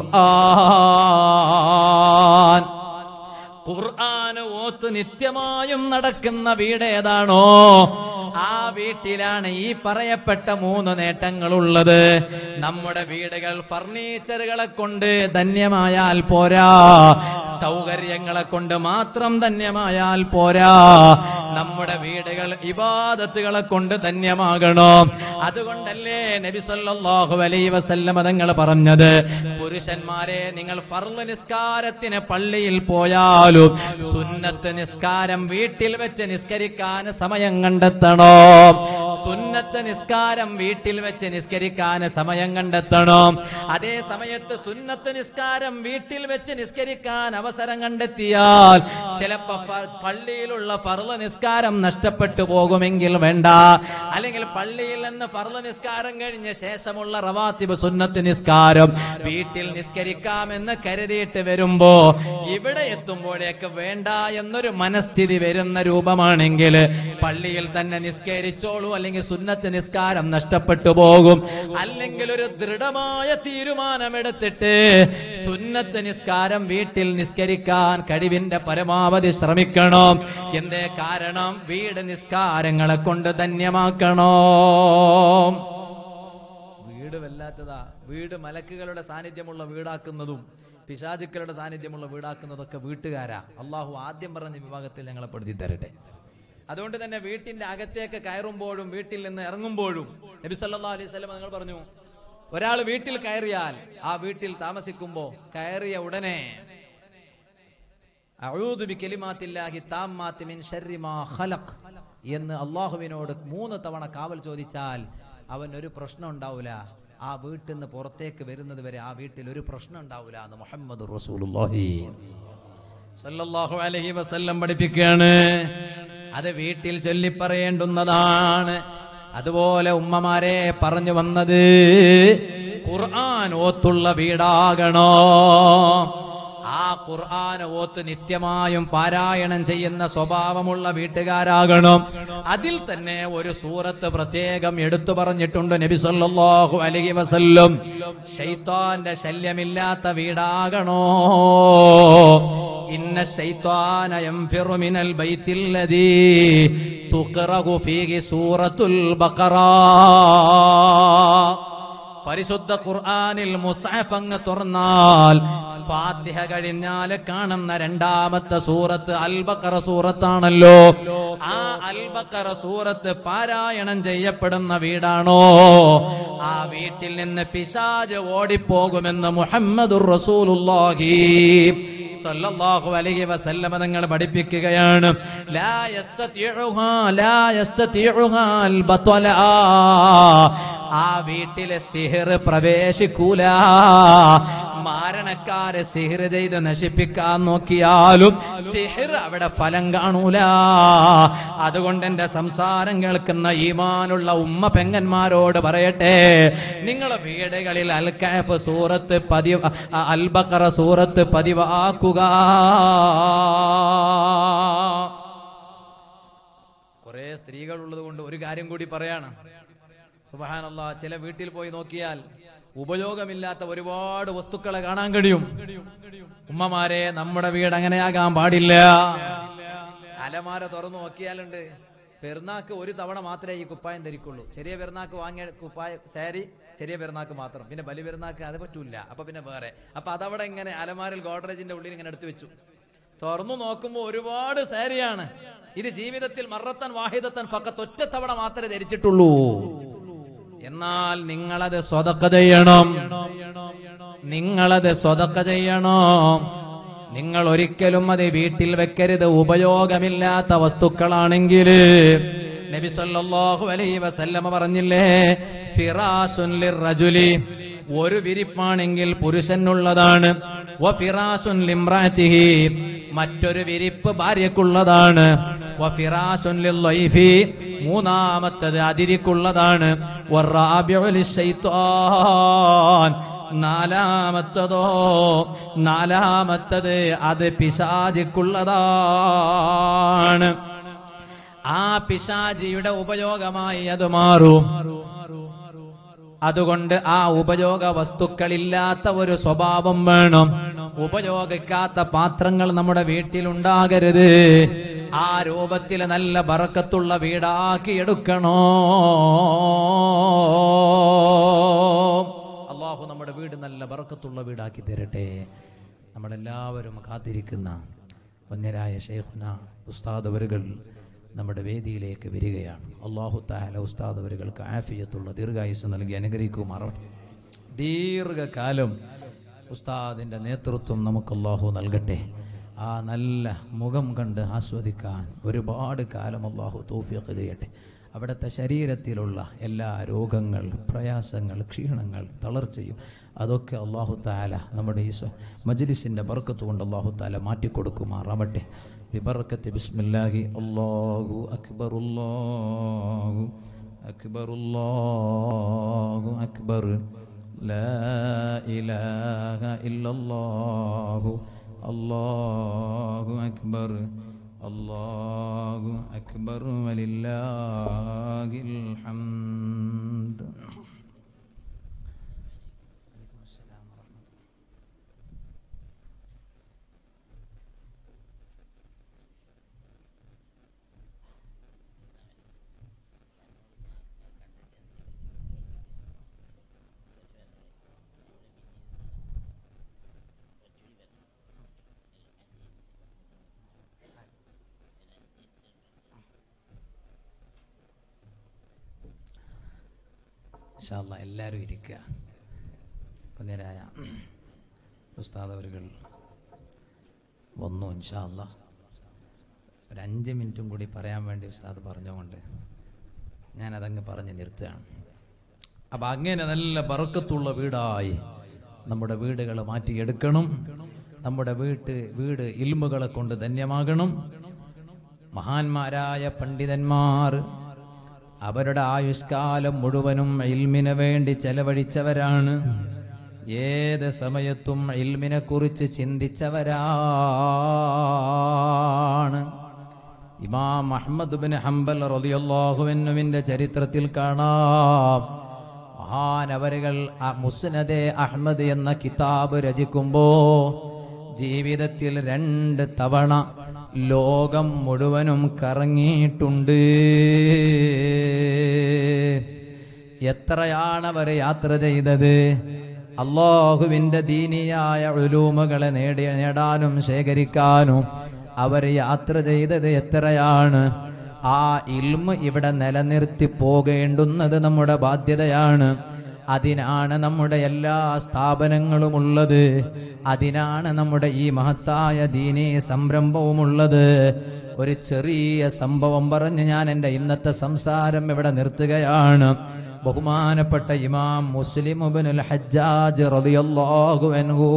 ഖുർആൻ ഖുർആൻ ഓത്ത് നിത്യമായും നടക്കുന്ന വീട് ഏതാണോ ആ വീട്ടിലാണ് ഈ പറയപ്പെട്ട മൂന്ന് നേട്ടങ്ങളുള്ളത് നമ്മുടെ വീടുകൾ ഫർണിച്ചറുകളെ കൊണ്ട് ധന്യമായാൽ പോരാ സൗകര്യങ്ങളെ കൊണ്ട് മാത്രം ധന്യമായാൽ പോരാ നമ്മുടെ വീടുകൾ ഇബാദത്തുകളെ കൊണ്ട് ധന്യമാകണം അതുകൊണ്ടല്ലേ നബി സല്ലല്ലാഹു അലൈഹി വസല്ലം തങ്ങൾ പറഞ്ഞത് പുരുഷന്മാരെ നിങ്ങൾ ഫർള് നിസ്കാരത്തിന് പള്ളിയിൽ പോയാലും സുന്നത്ത് നിസ്കാരം വീട്ടിൽ വെച്ച് നിസ്കരിക്കാൻ സമയം കണ്ടെത്തണം സുന്നത്ത് നിസ്കാരം വീട്ടിൽ വെച്ച് നിസ്കരിക്കാൻ സമയം കണ്ടെത്തണം അതേ സമയത്ത് സുന്നത്ത് നിസ്കാരം വീട്ടിൽ വെച്ച് നിസ്കരിക്കാൻ അവസരം കണ്ടെത്തിയാൽ ചിലപ്പോ ഫ- പള്ളിയിലുള്ള ഫർള് നിസ്കാരം നഷ്ടപ്പെട്ടു പോകുമെങ്കിൽ വേണ്ട അല്ലെങ്കിൽ പള്ളിയിൽ നിന്ന് ഫർള് നിസ്കാരം കഴിഞ്ഞ ശേഷമുള്ള റവാത്തിബ് സുന്നത്ത് നിസ്കാരം വീട്ടിൽ നിസ്കരിക്കാമെന്ന് കരുതിയിട്ട് വരുമ്പോ ഇവിടെ എത്തുമ്പോഴേക്ക് വേണ്ട എന്നൊരു മനസ്ഥിതി വരുന്ന രൂപമാണെങ്കിൽ പള്ളിയിൽ തന്നെ നിസ്കരിച്ചോളൂ അല്ലെങ്കിൽ സുന്നത്ത് നിസ്കാരം നഷ്ടപ്പെട്ടു പോകും അല്ലെങ്കിൽ ഒരു ദൃഢമായ തീരുമാനമെടുത്തിട്ട് സുന്നത്ത് നിസ്കാരം വീട്ടിൽ നിസ്കരിക്കാൻ കഴിവിന്റെ പരമാവധി ശ്രമിക്കണം എന്തേ കാരണം വീട് നിസ്കാരങ്ങളെ കൊണ്ട് ധന്യമാക്കണോ വീട് വല്ലാത്തതാ വീട് മലക്കുകളുടെ സാന്നിധ്യമുള്ള വീടാക്കുന്നതും പിശാചുക്കളുടെ സാന്നിധ്യമുള്ള വീടാക്കുന്നതൊക്കെ വീട്ടുകാരാ അള്ളാഹു ആദ്യം പറഞ്ഞ വിഭാഗത്തിൽ ഞങ്ങളെ പെടുത്തി തരട്ടെ അതുകൊണ്ട് തന്നെ വീട്ടിന്റെ അകത്തേക്ക് കയറുമ്പോഴും വീട്ടിൽ നിന്ന് ഇറങ്ങുമ്പോഴും നബി സല്ലല്ലാഹു അലൈഹി വസല്ലം നിങ്ങൾ പറഞ്ഞു ഒരാൾ വീട്ടിൽ കയറിയാൽ ആ വീട്ടിൽ താമസിക്കുമ്പോ കയറിയ ഉടനെ അഊദു ബികലിമാത്തില്ലാഹി താമ്മാത്തി മിൻ ശർരി മാ ഖലഖ് എന്ന് അള്ളാഹുവിനോട് മൂന്ന് തവണ കാവൽ ചോദിച്ചാൽ അവൻ ഒരു പ്രശ്നം ഉണ്ടാവില്ല ആ വീട്ടിൽ നിന്ന് പുറത്തേക്ക് വരുന്നത് വരെ ആ വീട്ടിൽ ഒരു പ്രശ്നം ഉണ്ടാവില്ല എന്ന് മുഹമ്മദ് റസൂലുള്ളാഹി സല്ലല്ലാഹു അലൈഹി വസല്ലം പഠിപ്പിക്കുകയാണ് അത് വീട്ടിൽ ചൊല്ലിപ്പറയേണ്ടുന്നതാണ് അതുപോലെ ഉമ്മമാരെ പറഞ്ഞു വന്നത് ഖുർആൻ ഓത്തുള്ള വീടാകണോ ആ ഖുർആൻ ഓത്ത് നിത്യമായും പാരായണം ചെയ്യുന്ന സ്വഭാവമുള്ള വീട്ടുകാരാകണം അതിൽ തന്നെ ഒരു സൂറത്ത് പ്രത്യേകം എടുത്തു പറഞ്ഞിട്ടുണ്ട് നബി സല്ലല്ലാഹു അലൈഹി വസല്ലം ശൈത്താന്റെ ശല്യമില്ലാത്ത വീടാകണോ ഇന്ന ശൈത്താന യൻഫിറു മിനൽ ബൈത്തിൽ ലദീ തുഖറഹു ഫീഹി സൂറത്തുൽ ബഖറ പരിശുദ്ധ ഖുർആനിൽ മുസ്ഹഫ് അങ്ങ് തുറന്നാൽ ഫാത്തിഹ കഴിഞ്ഞാൽ കാണുന്ന രണ്ടാമത്തെ സൂറത്ത് അൽബക്കറ സൂറത്താണല്ലോ ആ അൽബക്കറ സൂറത്ത് പാരായണം ചെയ്യപ്പെടുന്ന വീടാണോ ആ വീട്ടിൽ നിന്ന് പിശാജ് ഓടിപ്പോകുമെന്ന് മുഹമ്മദുർ റസൂലുള്ളാഹി സല്ലല്ലാഹു അലൈഹി വസല്ലമ തങ്ങൾ പഠിപ്പിക്കുകയാണ് ലാ യസ്തതിഉഹാ ലാ യസ്തതിഉഹാ അൽ ബത്വല ആ വീട്ടിലെ സിഹിർ പ്രവേശിക്കൂല മാരണക്കാരെ സിഹിർ ചെയ്ത് നശിപ്പിക്കാൻ നോക്കിയാലും സിഹിർ അവിടെ ഫലം കാണൂല അതുകൊണ്ട് എന്റെ സംസാരം കേൾക്കുന്ന ഈമാനുള്ള ഉമ്മ പെങ്ങന്മാരോട് പറയട്ടെ നിങ്ങളെ വീടുകളിൽ അൽ കഹഫ് സൂറത്ത് പതിവ് അൽ ബഖറ സൂറത്ത് പതിവാക്കുക കുറെ സ്ത്രീകൾ ഉള്ളത് കൊണ്ട് ഒരു കാര്യം കൂടി പറയാണ് സുബഹാനല്ല ചില വീട്ടിൽ പോയി നോക്കിയാൽ ഉപയോഗമില്ലാത്ത ഒരുപാട് വസ്തുക്കളെ കാണാൻ കഴിയും ഉമ്മമാരെ നമ്മുടെ വീട് അങ്ങനെയാകാൻ പാടില്ല അലമാര തുറന്നു നോക്കിയാലുണ്ട് പെരുന്നാക്ക് ഒരു തവണ മാത്രമേ ഈ കുപ്പായം ധരിക്കുള്ളൂ ചെറിയ പെരുന്നാക്ക് വാങ്ങിയ കുപ്പായ സാരി ചെറിയ പെരുന്നാക്ക് മാത്രം പിന്നെ ബലി പെരുന്നാക്ക് അത് പറ്റൂല അപ്പൊ പിന്നെ വേറെ അപ്പൊ അതവിടെ ഇങ്ങനെ അലമാരിൽ ഗോഡറേജിന്റെ ഉള്ളിൽ ഇങ്ങനെ എടുത്തു വെച്ചു തുറന്നു നോക്കുമ്പോൾ ഒരുപാട് സാരിയാണ് ഇത് ജീവിതത്തിൽ മറത്തൻ വാഹിദത്തൻ ഫക്കത്ത് ഒറ്റ തവണ മാത്രമേ ധരിച്ചിട്ടുള്ളൂ എന്നാൽ നിങ്ങളത് സ്വതക്ക ചെയ്യണം നിങ്ങളത് സ്വതക്ക ചെയ്യണം നിങ്ങൾ ഒരിക്കലും അത് വീട്ടിൽ വെക്കരുത് ഉപയോഗമില്ലാത്ത വസ്തുക്കളാണെങ്കിൽ നബി സല്ലല്ലാഹു അലൈഹി വസല്ലമ പറഞ്ഞില്ലേ ഫിറാസുൻ ലിർറജുലി ഒരു വിരിപ്പാണെങ്കിൽ പുരുഷനുള്ളതാണ് വ ഫിറാസുൻ ലിംറാത്തിഹി മറ്റൊരു വിരിപ്പ് ഭാര്യക്കുള്ളതാണ് വ ഫിറാസുൻ ലില്ലൈഫി മൂന്നാമത്തത് അതിരിക്കുള്ളതാണ് വറാബിഉ ലിശ്ശൈത്വാൻ നാലാമത്തതോ നാലാമത്തത് അത് പിശാചിക്കുള്ളതാണ് ആ പിശാചിയുടെ ഉപയോഗമായി അത് മാറും അതുകൊണ്ട് ആ ഉപയോഗ വസ്തുക്കളില്ലാത്ത ഒരു സ്വഭാവം വേണം ഉപയോഗിക്കാത്ത പാത്രങ്ങൾ നമ്മുടെ വീട്ടിലുണ്ടാകരുത് ആ രൂപത്തിൽ നല്ല ബറക്കത്തുള്ള വീടാക്കി എടുക്കണോ അള്ളാഹു നമ്മുടെ വീട് നല്ല ബറക്കത്തുള്ള വീടാക്കി തരട്ടെ നമ്മളെല്ലാവരും കാത്തിരിക്കുന്ന വന്യരായ ഷെയ്ഖുന ഉസ്താദ് അവരുകൾ നമ്മുടെ വേദിയിലേക്ക് വരികയാണ് അള്ളാഹു താല ഉസ്താദ് അവരുകൾക്ക് ആഫിയത്തുള്ള ദീർഘായുസ് നൽകി അനുഗ്രഹിക്കുമാറട്ടെ ദീർഘകാലം ഉസ്താദിൻ്റെ നേതൃത്വം നമുക്ക് അള്ളാഹു നൽകട്ടെ ആ നല്ല മുഖം കണ്ട് ആസ്വദിക്കാൻ ഒരുപാട് കാലം അള്ളാഹു തോഫിയൊക്കെ ചെയ്യട്ടെ അവിടുത്തെ ശരീരത്തിലുള്ള എല്ലാ രോഗങ്ങൾ പ്രയാസങ്ങൾ ക്ഷീണങ്ങൾ തളർച്ചയും അതൊക്കെ അള്ളാഹു താല നമ്മുടെ ഈ സ്വ- മജ്ലിസിൻ്റെ ബർക്കത്ത് കൊണ്ട് അള്ളാഹു താല മാറ്റിക്കൊടുക്കുമാറാവട്ടെ ബിബർക്കത്ത് ബിസ്മില്ലാഹി അല്ലാഹു അക്ബർ അല്ലാഹു അക്ബർ അല്ലാഹു അക്ബർ ലാ ഇലാഹ ഇല്ലല്ലാഹു അല്ലാഹു അക്ബർ അല്ലാഹു അക്ബർ വലില്ലാഹിൽ ഹംദ് ഇൻഷാല്ല എല്ലാവരും ഇരിക്കുക പുനരായ ഉസ്താദ് അവരുകൾ വന്നു ഇൻഷാല്ല ഒരു അഞ്ച് മിനിറ്റും കൂടി പറയാൻ വേണ്ടി ഉസ്താദ് പറഞ്ഞുകൊണ്ട് ഞാനതങ്ങ് പറഞ്ഞ് നിർത്തുകയാണ് അപ്പം അങ്ങനെ നല്ല ബറക്കത്തുള്ള വീടായി നമ്മുടെ വീടുകൾ മാറ്റിയെടുക്കണം നമ്മുടെ വീട്ട് വീട് ഇൽമുകളെ കൊണ്ട് ധന്യമാകണം മഹാന്മാരായ പണ്ഡിതന്മാർ അവരുടെ ആയുഷ്കാലം മുഴുവനും ഇൽമിന് വേണ്ടി ചെലവഴിച്ചവരാണ് ഏത് സമയത്തും ഇൽമിനെ കുറിച്ച് ചിന്തിച്ചവരാണ് ഇമാം അഹമ്മദ് ബിൻ ഹംബൽ റളിയല്ലാഹുവിന്റെ ചരിത്രത്തിൽ കാണാം മഹാനവരുകൾ മുസ്നദെ അഹമ്മദ് എന്ന കിതാബ് രചിക്കുമ്പോ ജീവിതത്തിൽ രണ്ട് തവണ ലോകം മുഴുവനും കറങ്ങിയിട്ടുണ്ട് എത്രയാണ് അവർ യാത്ര ചെയ്തത് അള്ളാഹുവിൻ്റെ ദീനിയായ ഉലൂമകളെ നേടി നേടാനും ശേഖരിക്കാനും അവർ യാത്ര ചെയ്തത് എത്രയാണ് ആ ഇൽമ ഇവിടെ നിലനിർത്തി പോകേണ്ടുന്നത് നമ്മുടെ ബാധ്യതയാണ് അതിനാണ് നമ്മുടെ എല്ലാ സ്ഥാപനങ്ങളുമുള്ളത് അതിനാണ് നമ്മുടെ ഈ മഹത്തായ ദീനീ സംരംഭവുമുള്ളത് ഒരു ചെറിയ സംഭവം പറഞ്ഞ് ഞാൻ എൻ്റെ ഇന്നത്തെ സംസാരം ഇവിടെ നിർത്തുകയാണ് ബഹുമാനപ്പെട്ട ഇമാം മുസ്ലിം ഉബ്നുൽ ഹജ്ജാജ് റളിയല്ലാഹു അൻഹു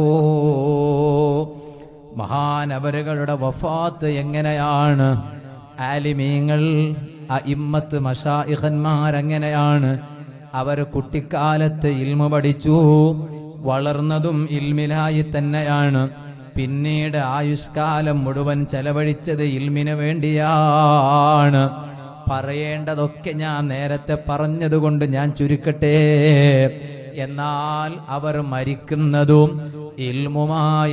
മഹാനവരുകളുടെ വഫാത്ത് എങ്ങനെയാണ് ആലിമീങ്ങൾ അഇമ്മത്ത് മഷായിഖന്മാരെങ്ങനെയാണ് അവർ കുട്ടിക്കാലത്ത് ഇൽമ പഠിച്ചു വളർന്നതും ഇൽമിലായി തന്നെയാണ് പിന്നീട് ആയുഷ്കാലം മുഴുവൻ ചെലവഴിച്ചത് ഇൽമിന് വേണ്ടിയാണ് പറയേണ്ടതൊക്കെ ഞാൻ നേരത്തെ പറഞ്ഞതുകൊണ്ട് ഞാൻ ചുരുക്കട്ടെ എന്നാൽ അവർ മരിക്കുന്നതും ഇൽമുമായി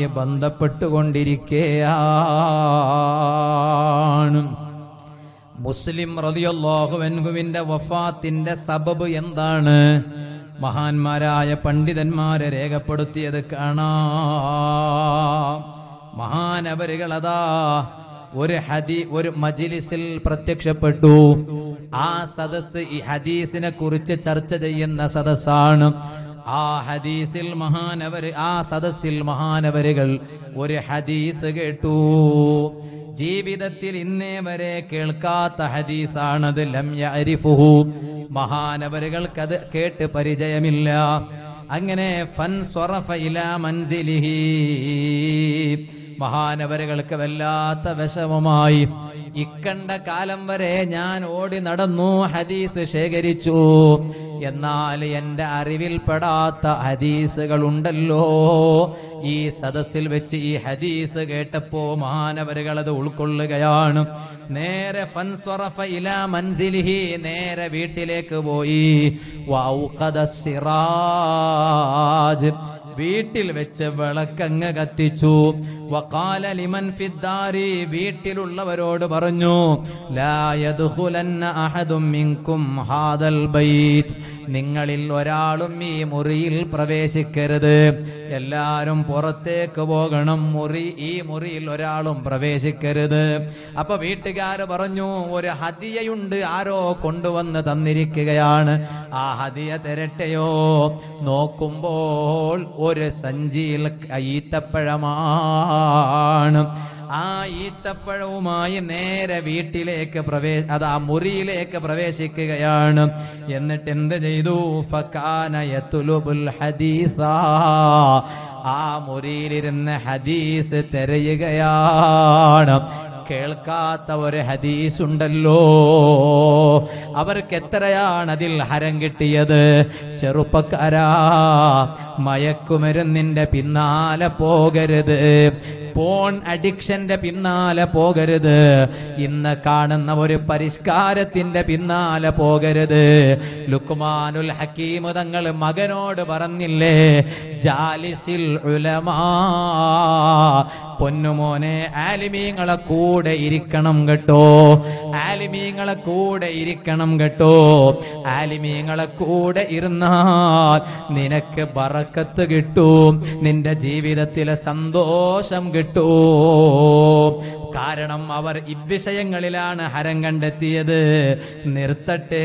ബന്ധപ്പെട്ടുകൊണ്ടിരിക്കുകയാണ് മുസ്ലിം റതിയൊല്ലാഹുവൻകുവിന്റെ വഫാത്തിന്റെ സബബ് എന്താണ് മഹാന്മാരായ പണ്ഡിതന്മാരെ രേഖപ്പെടുത്തിയത് കാണാം മഹാനവരുകളതാ ഒരു ഹദി ഒരു മജിലിസിൽ പ്രത്യക്ഷപ്പെട്ടു ആ സദസ് ഈ ഹദീസിനെ കുറിച്ച് ചർച്ച ചെയ്യുന്ന സദസ്സാണ് ആ ഹദീസിൽ മഹാനവര് ആ സദസ്സിൽ മഹാനവരുകൾ ഒരു ഹദീസ് കേട്ടു ജീവിതത്തിൽ ഇന്നേ വരെ കേൾക്കാത്ത ഹദീസാണത് ലം യഅരിഫുഹു മഹാനവരുകൾക്കത് കേട്ട് പരിചയമില്ല അങ്ങനെ ഫൻ സ്വറഫ ഇലാ മൻസിലിഹി മഹാനവരുകൾക്ക് വല്ലാത്ത വിഷമമായി ഇക്കണ്ട കാലം വരെ ഞാൻ ഓടി നടന്നു ഹദീസ് ശേഖരിച്ചു എന്നാൽ എൻ്റെ അറിവിൽപ്പെടാത്ത ഹദീസുകൾ ഉണ്ടല്ലോ ഈ സദസ്സിൽ വെച്ച് ഈ ഹദീസ് കേട്ടപ്പോ മഹാനവരുകൾ അത് ഉൾക്കൊള്ളുകയാണ് നേരെ ഫൻസ്വറഫ ഇലാ മൻസിലിഹി നേരെ വീട്ടിലേക്ക് പോയി വൗഖദ സിറാജ് വീട്ടിൽ വെച്ച് വിളക്കങ്ങ് കത്തിച്ചു വഖാല ലിമൻ ഫിദ്ദാരി വീട്ടിലുള്ളവരോട് പറഞ്ഞു ലാ യദ്ഖുലന്ന അഹദും മിൻകും ഹാദൽ ബൈത്ത് നിങ്ങളിൽ ഒരാളും ഈ മുറിയിൽ പ്രവേശിക്കരുത് എല്ലാരും പുറത്തേക്ക് പോകണം മുറി ഈ മുറിയിൽ ഒരാളും പ്രവേശിക്കരുത് അപ്പൊ വീട്ടുകാർ പറഞ്ഞു ഒരു ഹദിയയുണ്ട് ആരോ കൊണ്ടുവന്ന് തന്നിരിക്കുകയാണ് ആ ഹദിയ തരട്ടെയോ നോക്കുമ്പോൾ ഒരു സഞ്ചിയിൽ ഈത്തപ്പഴമാണ് ആ ഈത്തപ്പഴവുമായി നേരെ വീട്ടിലേക്ക് പ്രവേശ അത് ആ മുറിയിലേക്ക് പ്രവേശിക്കുകയാണ് എന്നിട്ട് എന്ത് ചെയ്തു ഫക്കാന യത്തുലുബുൽ ഹദീസ ആ മുറിയിലിരുന്ന് ഹദീസ് തിരയുകയാണ് കേൾക്കാത്ത ഒരു ഹദീസ് ഉണ്ടല്ലോ അവർക്ക് എത്രയാണ് അതിൽ ഹരം കിട്ടിയത് ചെറുപ്പക്കാരാ മയക്കുമരുന്നിന്റെ പിന്നാലെ പോകരുത് പോൺ അഡിക്ഷന്റെ പിന്നാലെ പോകരുത് ഇന്ന് കാണുന്ന ഒരു പരിഷ്കാരത്തിന്റെ പിന്നാലെ പോകരുത് ലുക്മാനുൽ ഹക്കീം തങ്ങൾ മകനോട് പറഞ്ഞില്ലേ ജാലിസിൽ ഉലമാ പൊന്നുമോനെ ആലിമീങ്ങളെ കൂടെ ഇരിക്കണം കേട്ടോ ആലിമീങ്ങളെ കൂടെ ഇരിക്കണം കേട്ടോ ആലിമീങ്ങളെ കൂടെ ഇരുന്നാൽ നിനക്ക് ബറക്കത്ത് കിട്ടും നിന്റെ ജീവിതത്തിലെ സന്തോഷം കിട്ടും കാരണം അവർ ഇവിഷയങ്ങളിലാണ് ഹരം കണ്ടെത്തിയത് നിർത്തട്ടെ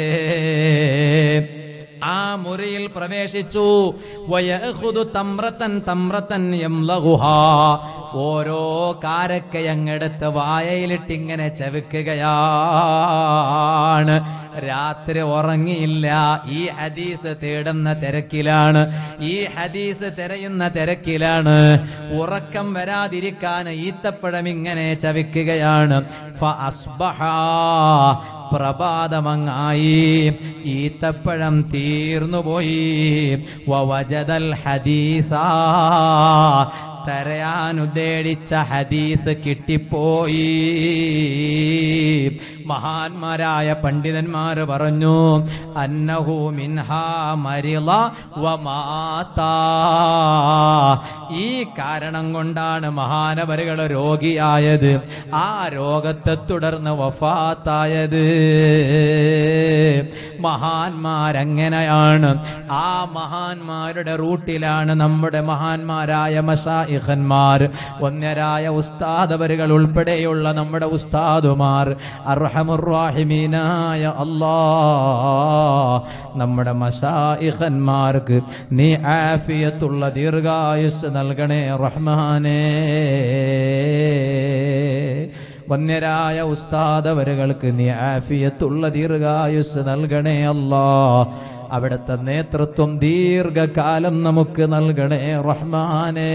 ആ മുറിയിൽ പ്രവേശിച്ചു വയഖുദു തമ്രത്തൻ തമ്രത്തൻ യംലഗുഹാ ഓരോ കാരക്കയങ്ങെടുത്ത് വായയിലിട്ടിങ്ങനെ ചവിക്കുകയാണ് രാത്രി ഉറങ്ങിയില്ല ഈ ഹദീസ് തേടുന്ന തിരക്കിലാണ് ഈ ഹദീസ് തിരയുന്ന തിരക്കിലാണ് ഉറക്കം വരാതിരിക്കാൻ ഈത്തപ്പഴം ഇങ്ങനെ ചവിക്കുകയാണ് ഫ അസ്ബഹാ പ്രഭാതമങ്ങായി ഈത്തപ്പഴം തീർന്നുപോയി വവജദൽ ഹദീസ തരയാൻ ഉദ്ദേശിച്ച ഹദീസ് കിട്ടിപ്പോയി മഹാന്മാരായ പണ്ഡിതന്മാര് പറഞ്ഞു അന്നഹു മിൻഹാ മരിള വമാതാ ഈ കാരണം കൊണ്ടാണ് മഹാനവരുകൾ രോഗിയായത് ആ രോഗത്തെ തുടർന്ന് വഫാത്തായത് മഹാന്മാരങ്ങനെയാണ് ആ മഹാന്മാരുടെ റൂട്ടിലാണ് നമ്മുടെ മഹാന്മാരായ മഷായിഖന്മാർ ഒന്നരായ ഉസ്താദവരുകൾ ഉൾപ്പെടെയുള്ള നമ്മുടെ ഉസ്താദുമാർ അർഹമുറാഹിമീനായ അല്ലാ നമ്മുടെ മഷായിഖന്മാർക്ക് നീ ആഫിയത്തുള്ള ദീർഘായുസ് നൽകണേ റഹ്മാനേ വന്യരായ ഉസ്താദവരുകൾക്ക് നീ ആഫിയത്തുള്ള ദീർഘായുസ് നൽകണേ അല്ലാ അവിടുത്തെ നേതൃത്വം ദീർഘകാലം നമുക്ക് നൽകണേ റഹ്മാനേ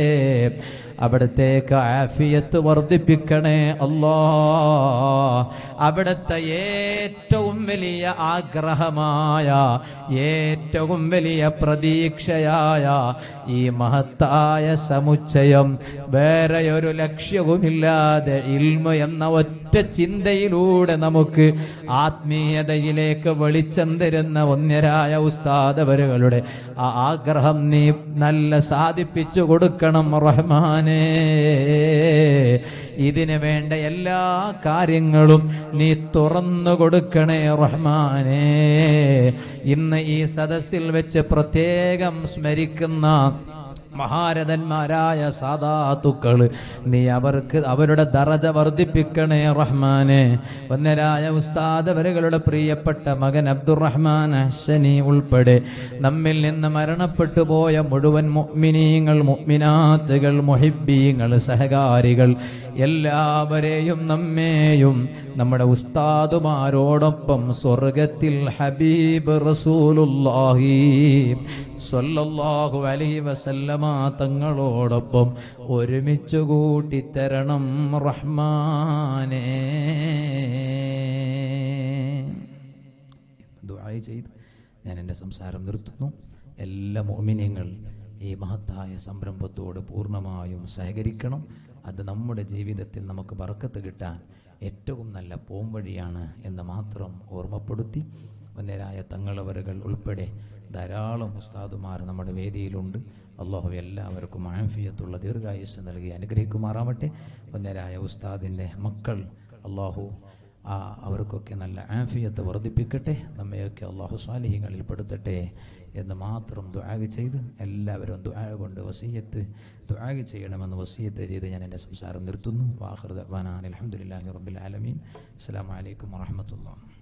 അവിടത്തേക്ക് ആഫിയത്ത് വർദ്ധിപ്പിക്കണേ അല്ലാ അവിടുത്തെ ഏറ്റവും വലിയ ആഗ്രഹമായ ഏറ്റവും വലിയ പ്രതീക്ഷയായ ഈ മഹത്തായ സമുച്ചയം വേറെ ഒരു ലക്ഷ്യവുമില്ലാതെ ഇൽമ എന്ന ഒറ്റ ചിന്തയിലൂടെ നമുക്ക് ആത്മീയതയിലേക്ക് വെളിച്ചം തരുന്ന ഒന്നരായ ഉസ്താദവരുകളുടെ ആ ആഗ്രഹം നീ നല്ല സാധിപ്പിച്ചു കൊടുക്കണം റഹ്മാനേ ഇതിനു വേണ്ട എല്ലാ കാര്യങ്ങളും നീ തുറന്നു കൊടുക്കണേ റഹ്മാനേ ഇന്ന് ഈ സദസ്സിൽ വെച്ച് പ്രത്യേകം സ്മരിക്കുന്ന മഹാരഥന്മാരായ സാധാത്തുക്കൾ നീ അവർക്ക് അവരുടെ ദറജ വർദ്ധിപ്പിക്കണേ റഹ്മാനെ ഒന്നരായ ഉസ്താദവരുകളുടെ പ്രിയപ്പെട്ട മകൻ അബ്ദുറഹ്മാൻ ഹസനി ഉൾപ്പെടെ നമ്മിൽ നിന്ന് മരണപ്പെട്ടു പോയ മുഴുവൻ മുഅ്മിനീങ്ങൾ മുഅ്മിനാത്തുകൾ മുഹിബീങ്ങൾ സഹകാരികൾ എല്ലാവരെയും നമ്മെയും നമ്മുടെ ഉസ്താദുമാരോടൊപ്പം സ്വർഗത്തിൽ ഹബീബ് റസൂലുല്ലാഹി സ്വല്ലല്ലാഹു അലൈഹി വസല്ലമ തങ്ങളോടൊപ്പം ഒരുമിച്ച് കൂട്ടിത്തരണം റഹ്മാനേ ദുആയി ചെയ്ത് ഞാൻ എൻ്റെ സംസാരം നിർത്തുന്നു എല്ലാ മോമിനിയങ്ങൾ ഈ മഹത്തായ സംരംഭത്തോട് പൂർണ്ണമായും സഹകരിക്കണം അത് നമ്മുടെ ജീവിതത്തിൽ നമുക്ക് ബർക്കത്ത് കിട്ടാൻ ഏറ്റവും നല്ല പോംവഴിയാണ് എന്ന് മാത്രം ഓർമ്മപ്പെടുത്തി വന്നരായ തങ്ങളവരുകൾ ഉൾപ്പെടെ ധാരാളം ഉസ്താദുമാർ നമ്മുടെ വേദിയിലുണ്ട് അള്ളാഹു എല്ലാവർക്കും ആംഫിയത്തുള്ള ദീർഘായുസ് നൽകി അനുഗ്രഹിക്കുമാറാവട്ടെ വന്നരായ ഉസ്താദിൻ്റെ മക്കൾ അള്ളാഹു ആ അവർക്കൊക്കെ നല്ല ആഫിയത്ത് വർദ്ധിപ്പിക്കട്ടെ നമ്മയൊക്കെ അള്ളാഹു സ്വാലിഹ്യങ്ങളിൽ പെടുത്തട്ടെ എന്ന് മാത്രം ദുആഗ് ചെയ്ത് എല്ലാവരും ദുആ കൊണ്ട് വസീയത്ത് ദുആഗ് ചെയ്യണമെന്ന് വസീയത്ത് ചെയ്ത് ഞാൻ എൻ്റെ സംസാരം നിർത്തുന്നു വാഹൃദ് അലഹമുല്ലാഹി റബ്ബിൽ ആലമീൻ അസ്സാം വലൈക്കും വാഹമത്തുള്ള